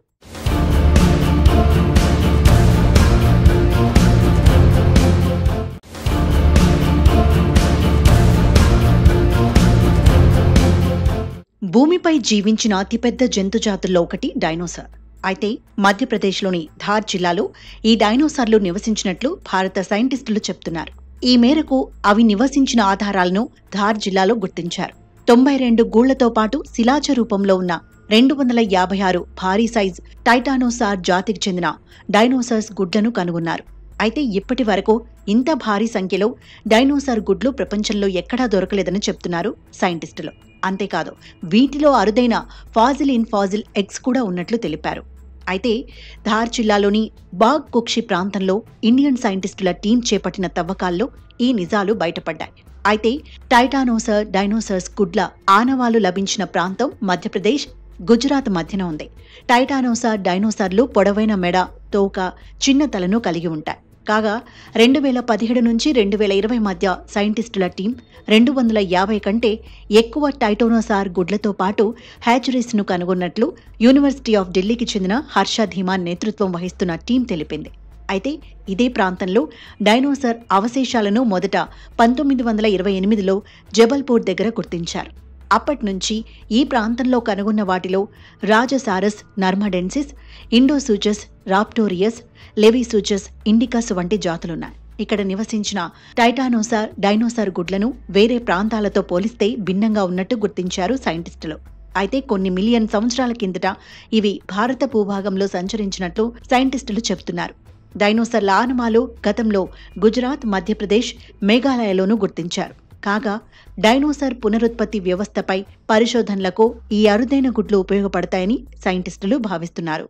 భూమిపై జీవించిన అతిపెద్ద జంతు జాతుల్లో ఒకటి డైనోసార్ అయితే మధ్యప్రదేశ్లోని ధార్ జిల్లాలో ఈ డైనోసార్లు నివసించినట్లు భారత సైంటిస్టులు చెప్తున్నారు ఈ మేరకు అవి నివసించిన ఆధారాలను ధార్ జిల్లాలో గుర్తించారు తొంభై రెండు గూళ్లతో పాటు శిలాజ రూపంలో ఉన్న రెండు వందల యాభై ఆరు భారీ సైజ్ టైటానోసార్ జాతికి చెందిన డైనోసార్స్ గుడ్లను కనుగొన్నారు అయితే ఇప్పటి వరకు ఇంత భారీ సంఖ్యలో డైనోసార్ గుడ్లు ప్రపంచంలో ఎక్కడా దొరకలేదని చెప్తున్నారు సైంటిస్టులు అంతేకాదు వీటిలో అరుదైన ఫాజిల్ ఇన్ ఫాజిల్ ఎగ్స్ కూడా ఉన్నట్లు తెలిపారు అయితే ధార్ జిల్లాలోని బాగ్ కుక్షి ప్రాంతంలో ఇండియన్ సైంటిస్టుల టీం చేపట్టిన తవ్వకాల్లో ఈ నిజాలు బయటపడ్డాయి అయితే టైటానోసర్ డైనోసర్స్ గుడ్ల ఆనవాలు లభించిన ప్రాంతం మధ్యప్రదేశ్ గుజరాత్ మధ్యన ఉంది టైటానోసార్ డైనోసార్లు పొడవైన మెడ తోక చిన్న తలను కలిగి ఉంటాయి కాగా రెండు వేల పదిహేడు నుంచి రెండు వేల ఇరవై మధ్య సైంటిస్టుల టీం రెండు వందల యాభై కంటే ఎక్కువ టైటోనోసార్ గుడ్లతో పాటు హ్యాచరీస్ను కనుగొన్నట్లు యూనివర్సిటీ ఆఫ్ ఢిల్లీకి చెందిన హర్ష ధీమాన్ నేతృత్వం వహిస్తున్న టీం తెలిపింది అయితే ఇదే ప్రాంతంలో డైనోసార్ అవశేషాలను మొదట పంతొమ్మిది వందల ఇరవై ఎనిమిదిలో జబల్పూర్ దగ్గర గుర్తించారు అప్పటి నుంచి ఈ ప్రాంతంలో కనుగొన్న వాటిలో Rajasaurus narmadensis Indosuchus raptorius Laevisuchus indicus వంటి జాతులున్నాయి ఇక్కడ నివసించిన టైటానోసార్ డైనోసార్ గుడ్లను వేరే ప్రాంతాలతో పోలిస్తే భిన్నంగా ఉన్నట్టు గుర్తించారు సైంటిస్టులు అయితే కొన్ని మిలియన్ సంవత్సరాల కిందట ఇవి భారత భూభాగంలో సంచరించినట్లు సైంటిస్టులు చెబుతున్నారు డైనోసార్ల ఆనమాలు గతంలో గుజరాత్ మధ్యప్రదేశ్ మేఘాలయలోనూ గుర్తించారు కాగా డైనోసార్ పునరుత్పత్తి వ్యవస్థపై పరిశోధనలకు ఈ అరుదైన గుడ్లు ఉపయోగపడతాయని సైంటిస్టులు భావిస్తున్నారు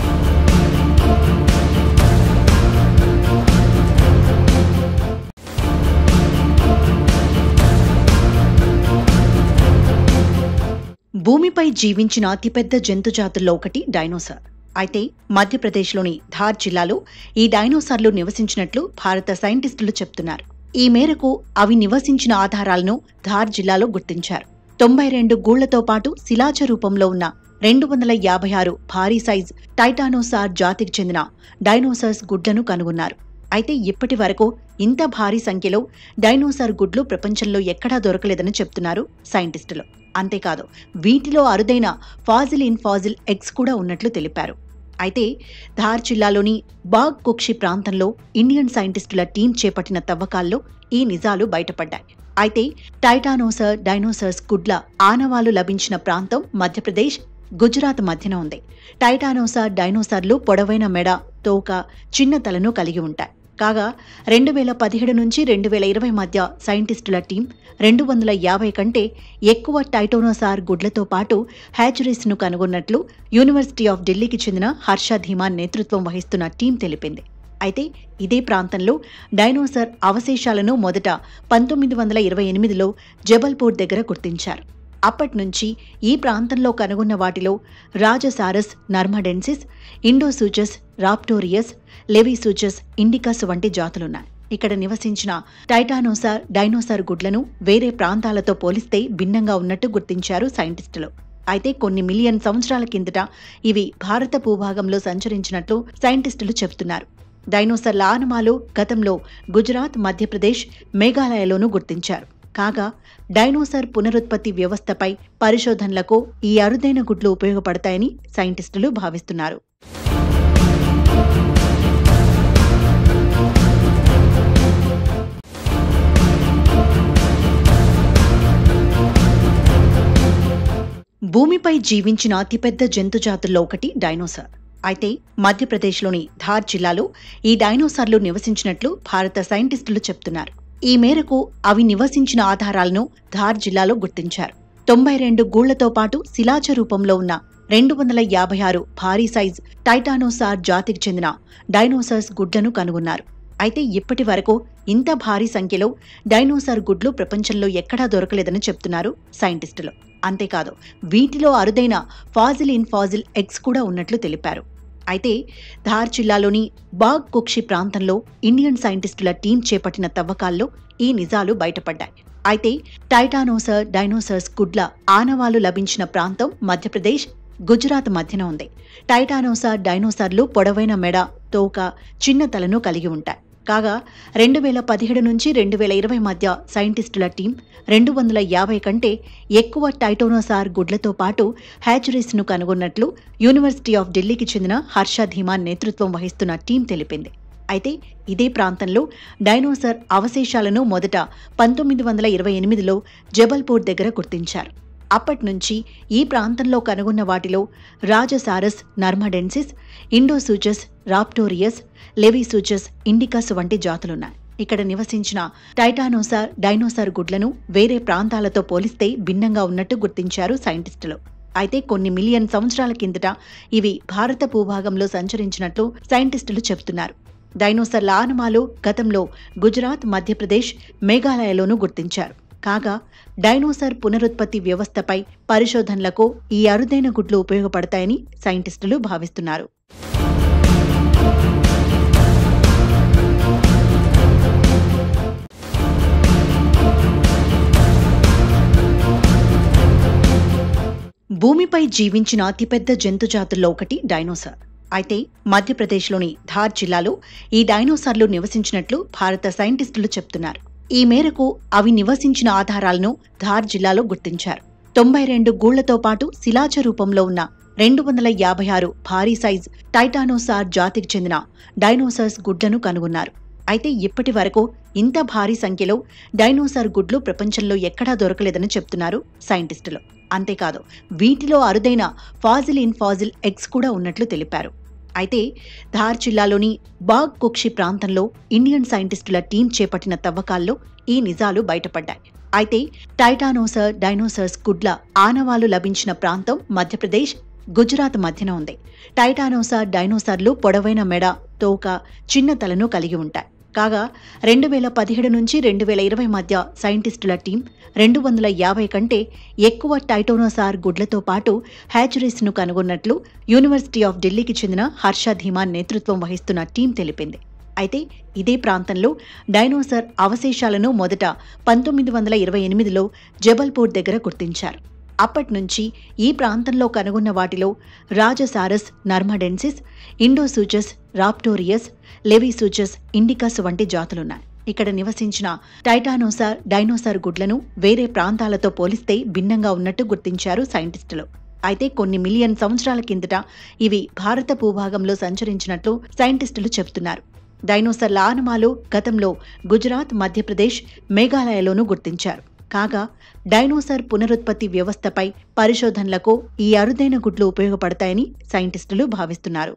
భూమిపై జీవించిన అతిపెద్ద జంతు జాతుల్లో ఒకటి డైనోసార్ అయితే మధ్యప్రదేశ్లోని ధార్ జిల్లాలో ఈ డైనోసార్లు నివసించినట్లు భారత సైంటిస్టులు చెప్తున్నారు ఈ మేరకు అవి నివసించిన ఆధారాలను ధార్ జిల్లాలో గుర్తించారు తొంభై రెండు గూళ్లతో పాటు శిలాజ రూపంలో ఉన్న రెండు వందల యాభై ఆరు భారీ సైజ్ టైటానోసార్ జాతికి చెందిన డైనోసార్స్ గుడ్లను కనుగొన్నారు అయితే ఇప్పటి వరకు ఇంత భారీ సంఖ్యలో డైనోసార్ గుడ్లు ప్రపంచంలో ఎక్కడా దొరకలేదని చెప్తున్నారు సైంటిస్టులు అంతేకాదు వీటిలో అరుదైన ఫాజిల్ ఇన్ ఫాజిల్ ఎగ్స్ కూడా ఉన్నట్లు తెలిపారు అయితే ధార్ జిల్లాలోని బాగ్ కుక్షి ప్రాంతంలో ఇండియన్ సైంటిస్టుల టీం చేపట్టిన తవ్వకాల్లో ఈ నిజాలు బయటపడ్డాయి అయితే టైటానోసర్ డైనోసర్స్ గుడ్ల ఆనవాలు లభించిన ప్రాంతం మధ్యప్రదేశ్ గుజరాత్ మధ్యన ఉంది టైటానోసార్ డైనోసార్లు పొడవైన మెడ తోక చిన్న తలను కలిగి ఉంటాయి కాగా రెండు వేల పదిహేడు నుంచి రెండు వేల ఇరవై మధ్య సైంటిస్టుల టీం రెండు వందల యాభై కంటే ఎక్కువ టైటోనోసార్ గుడ్లతో పాటు హ్యాచరీస్ను కనుగొన్నట్లు యూనివర్సిటీ ఆఫ్ ఢిల్లీకి చెందిన హర్ష ధీమాన్ నేతృత్వం వహిస్తున్న టీం తెలిపింది అయితే ఇదే ప్రాంతంలో డైనోసార్ అవశేషాలను మొదట పంతొమ్మిది వందల ఇరవై ఎనిమిదిలో జబల్పూర్ దగ్గర గుర్తించారు అప్పటి నుంచి ఈ ప్రాంతంలో కనుగొన్న వాటిలో Rajasaurus narmadensis Indosuchus raptorius Laevisuchus indicus వంటి జాతులున్నాయి ఇక్కడ నివసించిన టైటానోసార్ డైనోసార్ గుడ్లను వేరే ప్రాంతాలతో పోలిస్తే భిన్నంగా ఉన్నట్టు గుర్తించారు సైంటిస్టులు అయితే కొన్ని మిలియన్ సంవత్సరాల కిందట ఇవి భారత భూభాగంలో సంచరించినట్లు సైంటిస్టులు చెబుతున్నారు డైనోసార్ల ఆనమాలు గతంలో గుజరాత్ మధ్యప్రదేశ్ మేఘాలయలోనూ గుర్తించారు కాగా డైనోసార్ పునరుత్పత్తి వ్యవస్థపై పరిశోధనలకు ఈ అరుదైన గుడ్లు ఉపయోగపడతాయని సైంటిస్టులు భావిస్తున్నారు భూమిపై జీవించిన అతిపెద్ద జంతు జాతుల్లో ఒకటి డైనోసార్ అయితే మధ్యప్రదేశ్లోని ధార్ జిల్లాలో ఈ డైనోసార్లు నివసించినట్లు భారత సైంటిస్టులు చెప్తున్నారు ఈ మేరకు అవి నివసించిన ఆధారాలను ధార్ జిల్లాలో గుర్తించారు తొంభై రెండు గూళ్లతో పాటు శిలాజ రూపంలో ఉన్న రెండు వందల యాభై ఆరు భారీ సైజ్ టైటానోసార్ జాతికి చెందిన డైనోసార్స్ గుడ్లను కనుగొన్నారు అయితే ఇప్పటి వరకు ఇంత భారీ సంఖ్యలో డైనోసార్ గుడ్లు ప్రపంచంలో ఎక్కడా దొరకలేదని చెప్తున్నారు సైంటిస్టులు అంతేకాదు వీటిలో అరుదైన ఫాజిల్ ఇన్ ఫాజిల్ ఎగ్స్ కూడా ఉన్నట్లు తెలిపారు అయితే ధార్ జిల్లాలోని బాగ్ కుక్షి ప్రాంతంలో ఇండియన్ సైంటిస్టుల టీం చేపట్టిన తవ్వకాల్లో ఈ నిజాలు బయటపడ్డాయి అయితే టైటానోసర్ డైనోసర్స్ గుడ్ల ఆనవాలు లభించిన ప్రాంతం మధ్యప్రదేశ్ గుజరాత్ మధ్యన ఉంది టైటానోసార్ డైనోసార్లు పొడవైన మెడ తోక చిన్న తలను కలిగి ఉంటాయి కాగా రెండు వేల పదిహేడు నుంచి రెండు వేల ఇరవై మధ్య సైంటిస్టుల టీం రెండు వందల యాభై కంటే ఎక్కువ టైటోనోసార్ గుడ్లతో పాటు హ్యాచరీస్ను కనుగొన్నట్లు యూనివర్సిటీ ఆఫ్ ఢిల్లీకి చెందిన హర్ష ధీమాన్ నేతృత్వం వహిస్తున్న టీం తెలిపింది అయితే ఇదే ప్రాంతంలో డైనోసార్ అవశేషాలను మొదట పంతొమ్మిది వందల ఇరవై ఎనిమిదిలో జబల్పూర్ దగ్గర గుర్తించారు అప్పటి నుంచి ఈ ప్రాంతంలో కనుగొన్న వాటిలో Rajasaurus narmadensis Indosuchus raptorius Laevisuchus indicus వంటి జాతులున్నాయి ఇక్కడ నివసించిన టైటానోసార్ డైనోసార్ గుడ్లను వేరే ప్రాంతాలతో పోలిస్తే భిన్నంగా ఉన్నట్టు గుర్తించారు సైంటిస్టులు అయితే కొన్ని మిలియన్ సంవత్సరాల కిందట ఇవి భారత భూభాగంలో సంచరించినట్లు సైంటిస్టులు చెబుతున్నారు డైనోసార్ల ఆనమాలు గతంలో గుజరాత్ మధ్యప్రదేశ్ మేఘాలయలోనూ గుర్తించారు కాగా డైనోసార్ పునరుత్పత్తి వ్యవస్థపై పరిశోధనలకు ఈ అరుదైన గుడ్లు ఉపయోగపడతాయని సైంటిస్టులు భావిస్తున్నారు భూమిపై జీవించిన అతిపెద్ద జంతు జాతుల్లో ఒకటి డైనోసార్ అయితే మధ్యప్రదేశ్లోని ధార్ జిల్లాలో ఈ డైనోసార్లు నివసించినట్లు భారత సైంటిస్టులు చెప్తున్నారు ఈ మేరకు అవి నివసించిన ఆధారాలను ధార్ జిల్లాలో గుర్తించారు తొంభై రెండు గూళ్లతో పాటు శిలాజ రూపంలో ఉన్న రెండు వందల యాభై ఆరు భారీ సైజ్ టైటానోసార్ జాతికి చెందిన డైనోసార్స్ గుడ్లను కనుగొన్నారు అయితే ఇప్పటి వరకు ఇంత భారీ సంఖ్యలో డైనోసార్ గుడ్లు ప్రపంచంలో ఎక్కడా దొరకలేదని చెప్తున్నారు సైంటిస్టులు అంతేకాదు వీటిలో అరుదైన ఫాజిల్ ఇన్ ఫాజిల్ ఎగ్స్ కూడా ఉన్నట్లు తెలిపారు అయితే ధార్ జిల్లాలోని బాగ్ కుక్షి ప్రాంతంలో ఇండియన్ సైంటిస్టుల టీం చేపట్టిన తవ్వకాల్లో ఈ నిజాలు బయటపడ్డాయి అయితే టైటానోసర్ డైనోసర్స్ గుడ్ల ఆనవాలు లభించిన ప్రాంతం మధ్యప్రదేశ్ గుజరాత్ మధ్యన ఉంది టైటానోసార్ డైనోసార్లు పొడవైన మెడ తోక చిన్న తలను కలిగి ఉంటాయి కాగా రెండు వేల పదిహేడు నుంచి రెండు వేల ఇరవై మధ్య సైంటిస్టుల టీం రెండు వందల యాభై కంటే ఎక్కువ టైటోనోసార్ గుడ్లతో పాటు హ్యాచరీస్ను కనుగొన్నట్లు యూనివర్సిటీ ఆఫ్ ఢిల్లీకి చెందిన హర్ష ధీమాన్ నేతృత్వం వహిస్తున్న టీం తెలిపింది అయితే ఇదే ప్రాంతంలో డైనోసార్ అవశేషాలను మొదట పంతొమ్మిది వందల ఇరవై ఎనిమిదిలో జబల్పూర్ దగ్గర గుర్తించారు అప్పటి నుంచి ఈ ప్రాంతంలో కనుగొన్న వాటిలో Rajasaurus narmadensis Indosuchus raptorius Laevisuchus indicus వంటి జాతులున్నాయి ఇక్కడ నివసించిన టైటానోసార్ డైనోసార్ గుడ్లను వేరే ప్రాంతాలతో పోలిస్తే భిన్నంగా ఉన్నట్టు గుర్తించారు సైంటిస్టులు అయితే కొన్ని మిలియన్ సంవత్సరాల కిందట ఇవి భారత భూభాగంలో సంచరించినట్లు సైంటిస్టులు చెబుతున్నారు డైనోసార్ల ఆనమాలు గతంలో గుజరాత్ మధ్యప్రదేశ్ మేఘాలయలోనూ గుర్తించారు కాగా డైనోసార్ పునరుత్పత్తి వ్యవస్థపై పరిశోధనలకు ఈ అరుదైన గుడ్లు ఉపయోగపడతాయని సైంటిస్టులు భావిస్తున్నారు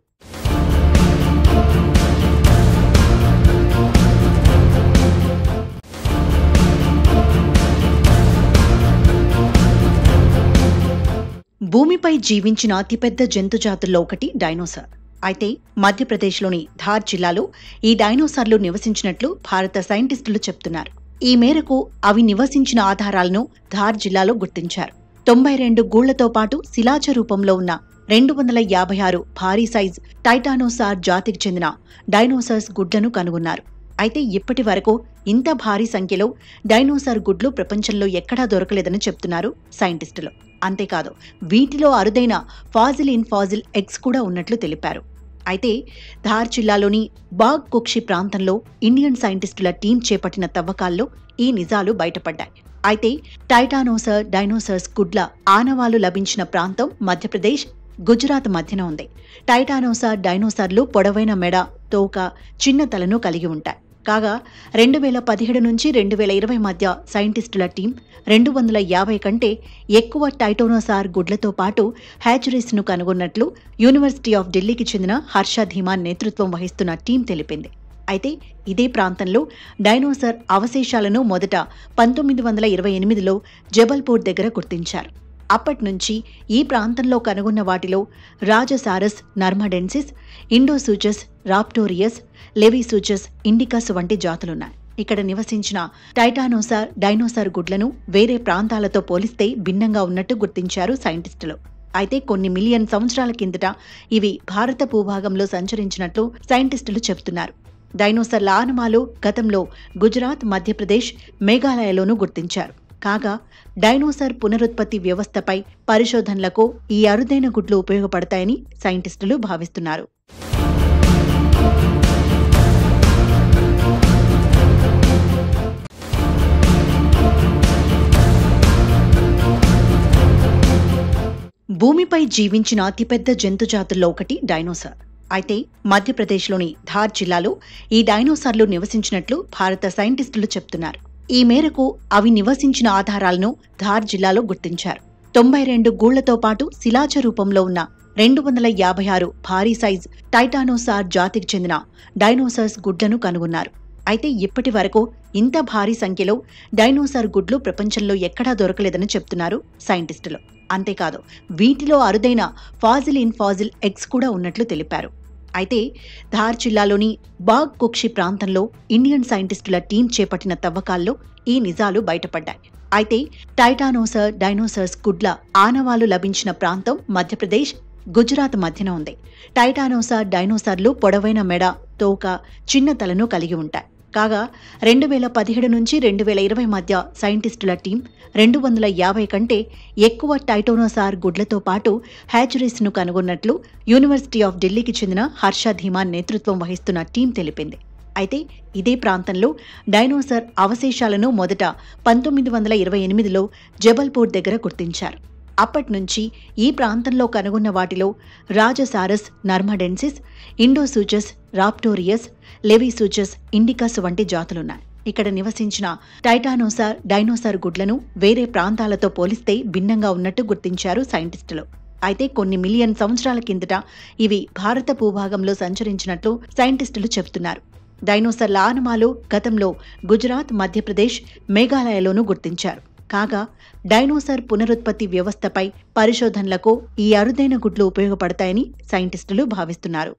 భూమిపై జీవించిన అతిపెద్ద జంతు జాతుల్లో ఒకటి డైనోసార్ అయితే మధ్యప్రదేశ్లోని ధార్ జిల్లాలో ఈ డైనోసార్లు నివసించినట్లు భారత సైంటిస్టులు చెప్తున్నారు ఈ మేరకు అవి నివసించిన ఆధారాలను ధార్ జిల్లాలో గుర్తించారు తొంభై రెండు గూళ్లతో పాటు శిలాజ రూపంలో ఉన్న రెండు వందల యాభై ఆరు భారీ సైజ్ టైటానోసార్ జాతికి చెందిన డైనోసార్స్ గుడ్లను కనుగొన్నారు అయితే ఇప్పటి వరకు ఇంత భారీ సంఖ్యలో డైనోసార్ గుడ్లు ప్రపంచంలో ఎక్కడా దొరకలేదని చెప్తున్నారు సైంటిస్టులు అంతేకాదు వీటిలో అరుదైన ఫాజిల్ ఇన్ ఫాజిల్ ఎగ్స్ కూడా ఉన్నట్లు తెలిపారు అయితే ధార్ జిల్లాలోని బాగ్ కుక్షి ప్రాంతంలో ఇండియన్ సైంటిస్టుల టీం చేపట్టిన తవ్వకాల్లో ఈ నిజాలు బయటపడ్డాయి అయితే టైటానోసర్ డైనోసర్స్ గుడ్ల ఆనవాలు లభించిన ప్రాంతం మధ్యప్రదేశ్ గుజరాత్ మధ్యన ఉంది టైటానోసార్ డైనోసార్లు పొడవైన మెడ తోక చిన్న తలను కలిగి ఉంటాయి కాగా రెండు వేల పదిహేడు నుంచి రెండు వేల ఇరవై మధ్య సైంటిస్టుల టీం రెండు వందల యాభై కంటే ఎక్కువ టైటోనోసార్ గుడ్లతో పాటు హ్యాచరీస్ను కనుగొన్నట్లు యూనివర్సిటీ ఆఫ్ ఢిల్లీకి చెందిన హర్ష ధీమాన్ నేతృత్వం వహిస్తున్న టీం తెలిపింది అయితే ఇదే ప్రాంతంలో డైనోసార్ అవశేషాలను మొదట పంతొమ్మిది వందల ఇరవై ఎనిమిదిలో జబల్పూర్ దగ్గర గుర్తించారు అప్పటి నుంచి ఈ ప్రాంతంలో కనుగొన్న వాటిలో Rajasaurus narmadensis Indosuchus raptorius Laevisuchus indicus వంటి జాతులున్నాయి ఇక్కడ నివసించిన టైటానోసార్ డైనోసార్ గుడ్లను వేరే ప్రాంతాలతో పోలిస్తే భిన్నంగా ఉన్నట్టు గుర్తించారు సైంటిస్టులు అయితే కొన్ని మిలియన్ సంవత్సరాల కిందట ఇవి భారత భూభాగంలో సంచరించినట్లు సైంటిస్టులు చెబుతున్నారు డైనోసార్ల ఆనమాలు గతంలో గుజరాత్ మధ్యప్రదేశ్ మేఘాలయలోనూ గుర్తించారు కాగా డైనోసార్ పునరుత్పత్తి వ్యవస్థపై పరిశోధనలకు ఈ అరుదైన గుడ్లు ఉపయోగపడతాయని సైంటిస్టులు భావిస్తున్నారు భూమిపై జీవించిన అతిపెద్ద జంతు జాతుల్లో ఒకటి డైనోసార్ అయితే మధ్యప్రదేశ్లోని ధార్ జిల్లాలో ఈ డైనోసార్లు నివసించినట్లు భారత సైంటిస్టులు చెప్తున్నారు ఈ మేరకు అవి నివసించిన ఆధారాలను ధార్ జిల్లాలో గుర్తించారు తొంభై రెండు గూళ్లతో పాటు శిలాజ రూపంలో ఉన్న రెండు వందల యాభై ఆరు భారీ సైజ్ టైటానోసార్ జాతికి చెందిన డైనోసార్స్ గుడ్లను కనుగొన్నారు అయితే ఇప్పటి వరకు ఇంత భారీ సంఖ్యలో డైనోసార్ గుడ్లు ప్రపంచంలో ఎక్కడా దొరకలేదని చెప్తున్నారు సైంటిస్టులు అంతేకాదు వీటిలో అరుదైన ఫాజిల్ ఇన్ ఫాజిల్ ఎగ్స్ కూడా ఉన్నట్లు తెలిపారు అయితే ధార్ జిల్లాలోని బాగ్ కుక్షి ప్రాంతంలో ఇండియన్ సైంటిస్టుల టీం చేపట్టిన తవ్వకాల్లో ఈ నిజాలు బయటపడ్డాయి అయితే టైటానోసర్ డైనోసర్స్ గుడ్ల ఆనవాలు లభించిన ప్రాంతం మధ్యప్రదేశ్ గుజరాత్ మధ్యన ఉంది టైటానోసార్ డైనోసార్లు పొడవైన మెడ తోక చిన్న తలను కలిగి ఉంటాయి కాగా రెండు వేల పదిహేడు నుంచి రెండు వేల ఇరవై మధ్య సైంటిస్టుల టీం రెండు వందల యాభై కంటే ఎక్కువ టైటోనోసార్ గుడ్లతో పాటు హ్యాచరీస్ను కనుగొన్నట్లు యూనివర్సిటీ ఆఫ్ ఢిల్లీకి చెందిన హర్ష ధీమాన్ నేతృత్వం వహిస్తున్న టీం తెలిపింది అయితే ఇదే ప్రాంతంలో డైనోసార్ అవశేషాలను మొదట పంతొమ్మిది వందల ఇరవై ఎనిమిదిలో జబల్పూర్ దగ్గర గుర్తించారు అప్పటి నుంచి ఈ ప్రాంతంలో కనుగొన్న వాటిలో Rajasaurus narmadensis Indosuchus raptorius Laevisuchus indicus వంటి జాతులున్నాయి ఇక్కడ నివసించిన టైటానోసార్ డైనోసార్ గుడ్లను వేరే ప్రాంతాలతో పోలిస్తే భిన్నంగా ఉన్నట్టు గుర్తించారు సైంటిస్టులు అయితే కొన్ని మిలియన్ సంవత్సరాల కిందట ఇవి భారత భూభాగంలో సంచరించినట్లు సైంటిస్టులు చెబుతున్నారు డైనోసార్ల ఆనమాలు గతంలో గుజరాత్ మధ్యప్రదేశ్ మేఘాలయలోనూ గుర్తించారు కాగా డైనోసార్ పునరుత్పత్తి వ్యవస్థపై పరిశోధనలకు ఈ అరుదైన గుడ్లు ఉపయోగపడతాయని సైంటిస్టులు భావిస్తున్నారు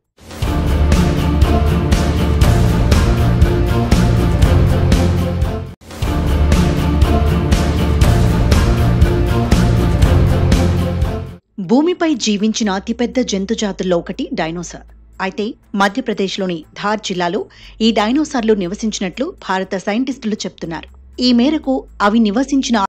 భూమిపై జీవించిన అతిపెద్ద జంతు జాతుల్లో ఒకటి డైనోసార్ అయితే మధ్యప్రదేశ్లోని ధార్ జిల్లాలో ఈ డైనోసార్లు నివసించినట్లు భారత సైంటిస్టులు చెప్తున్నారు ఈ మేరకు అవి నివసించిన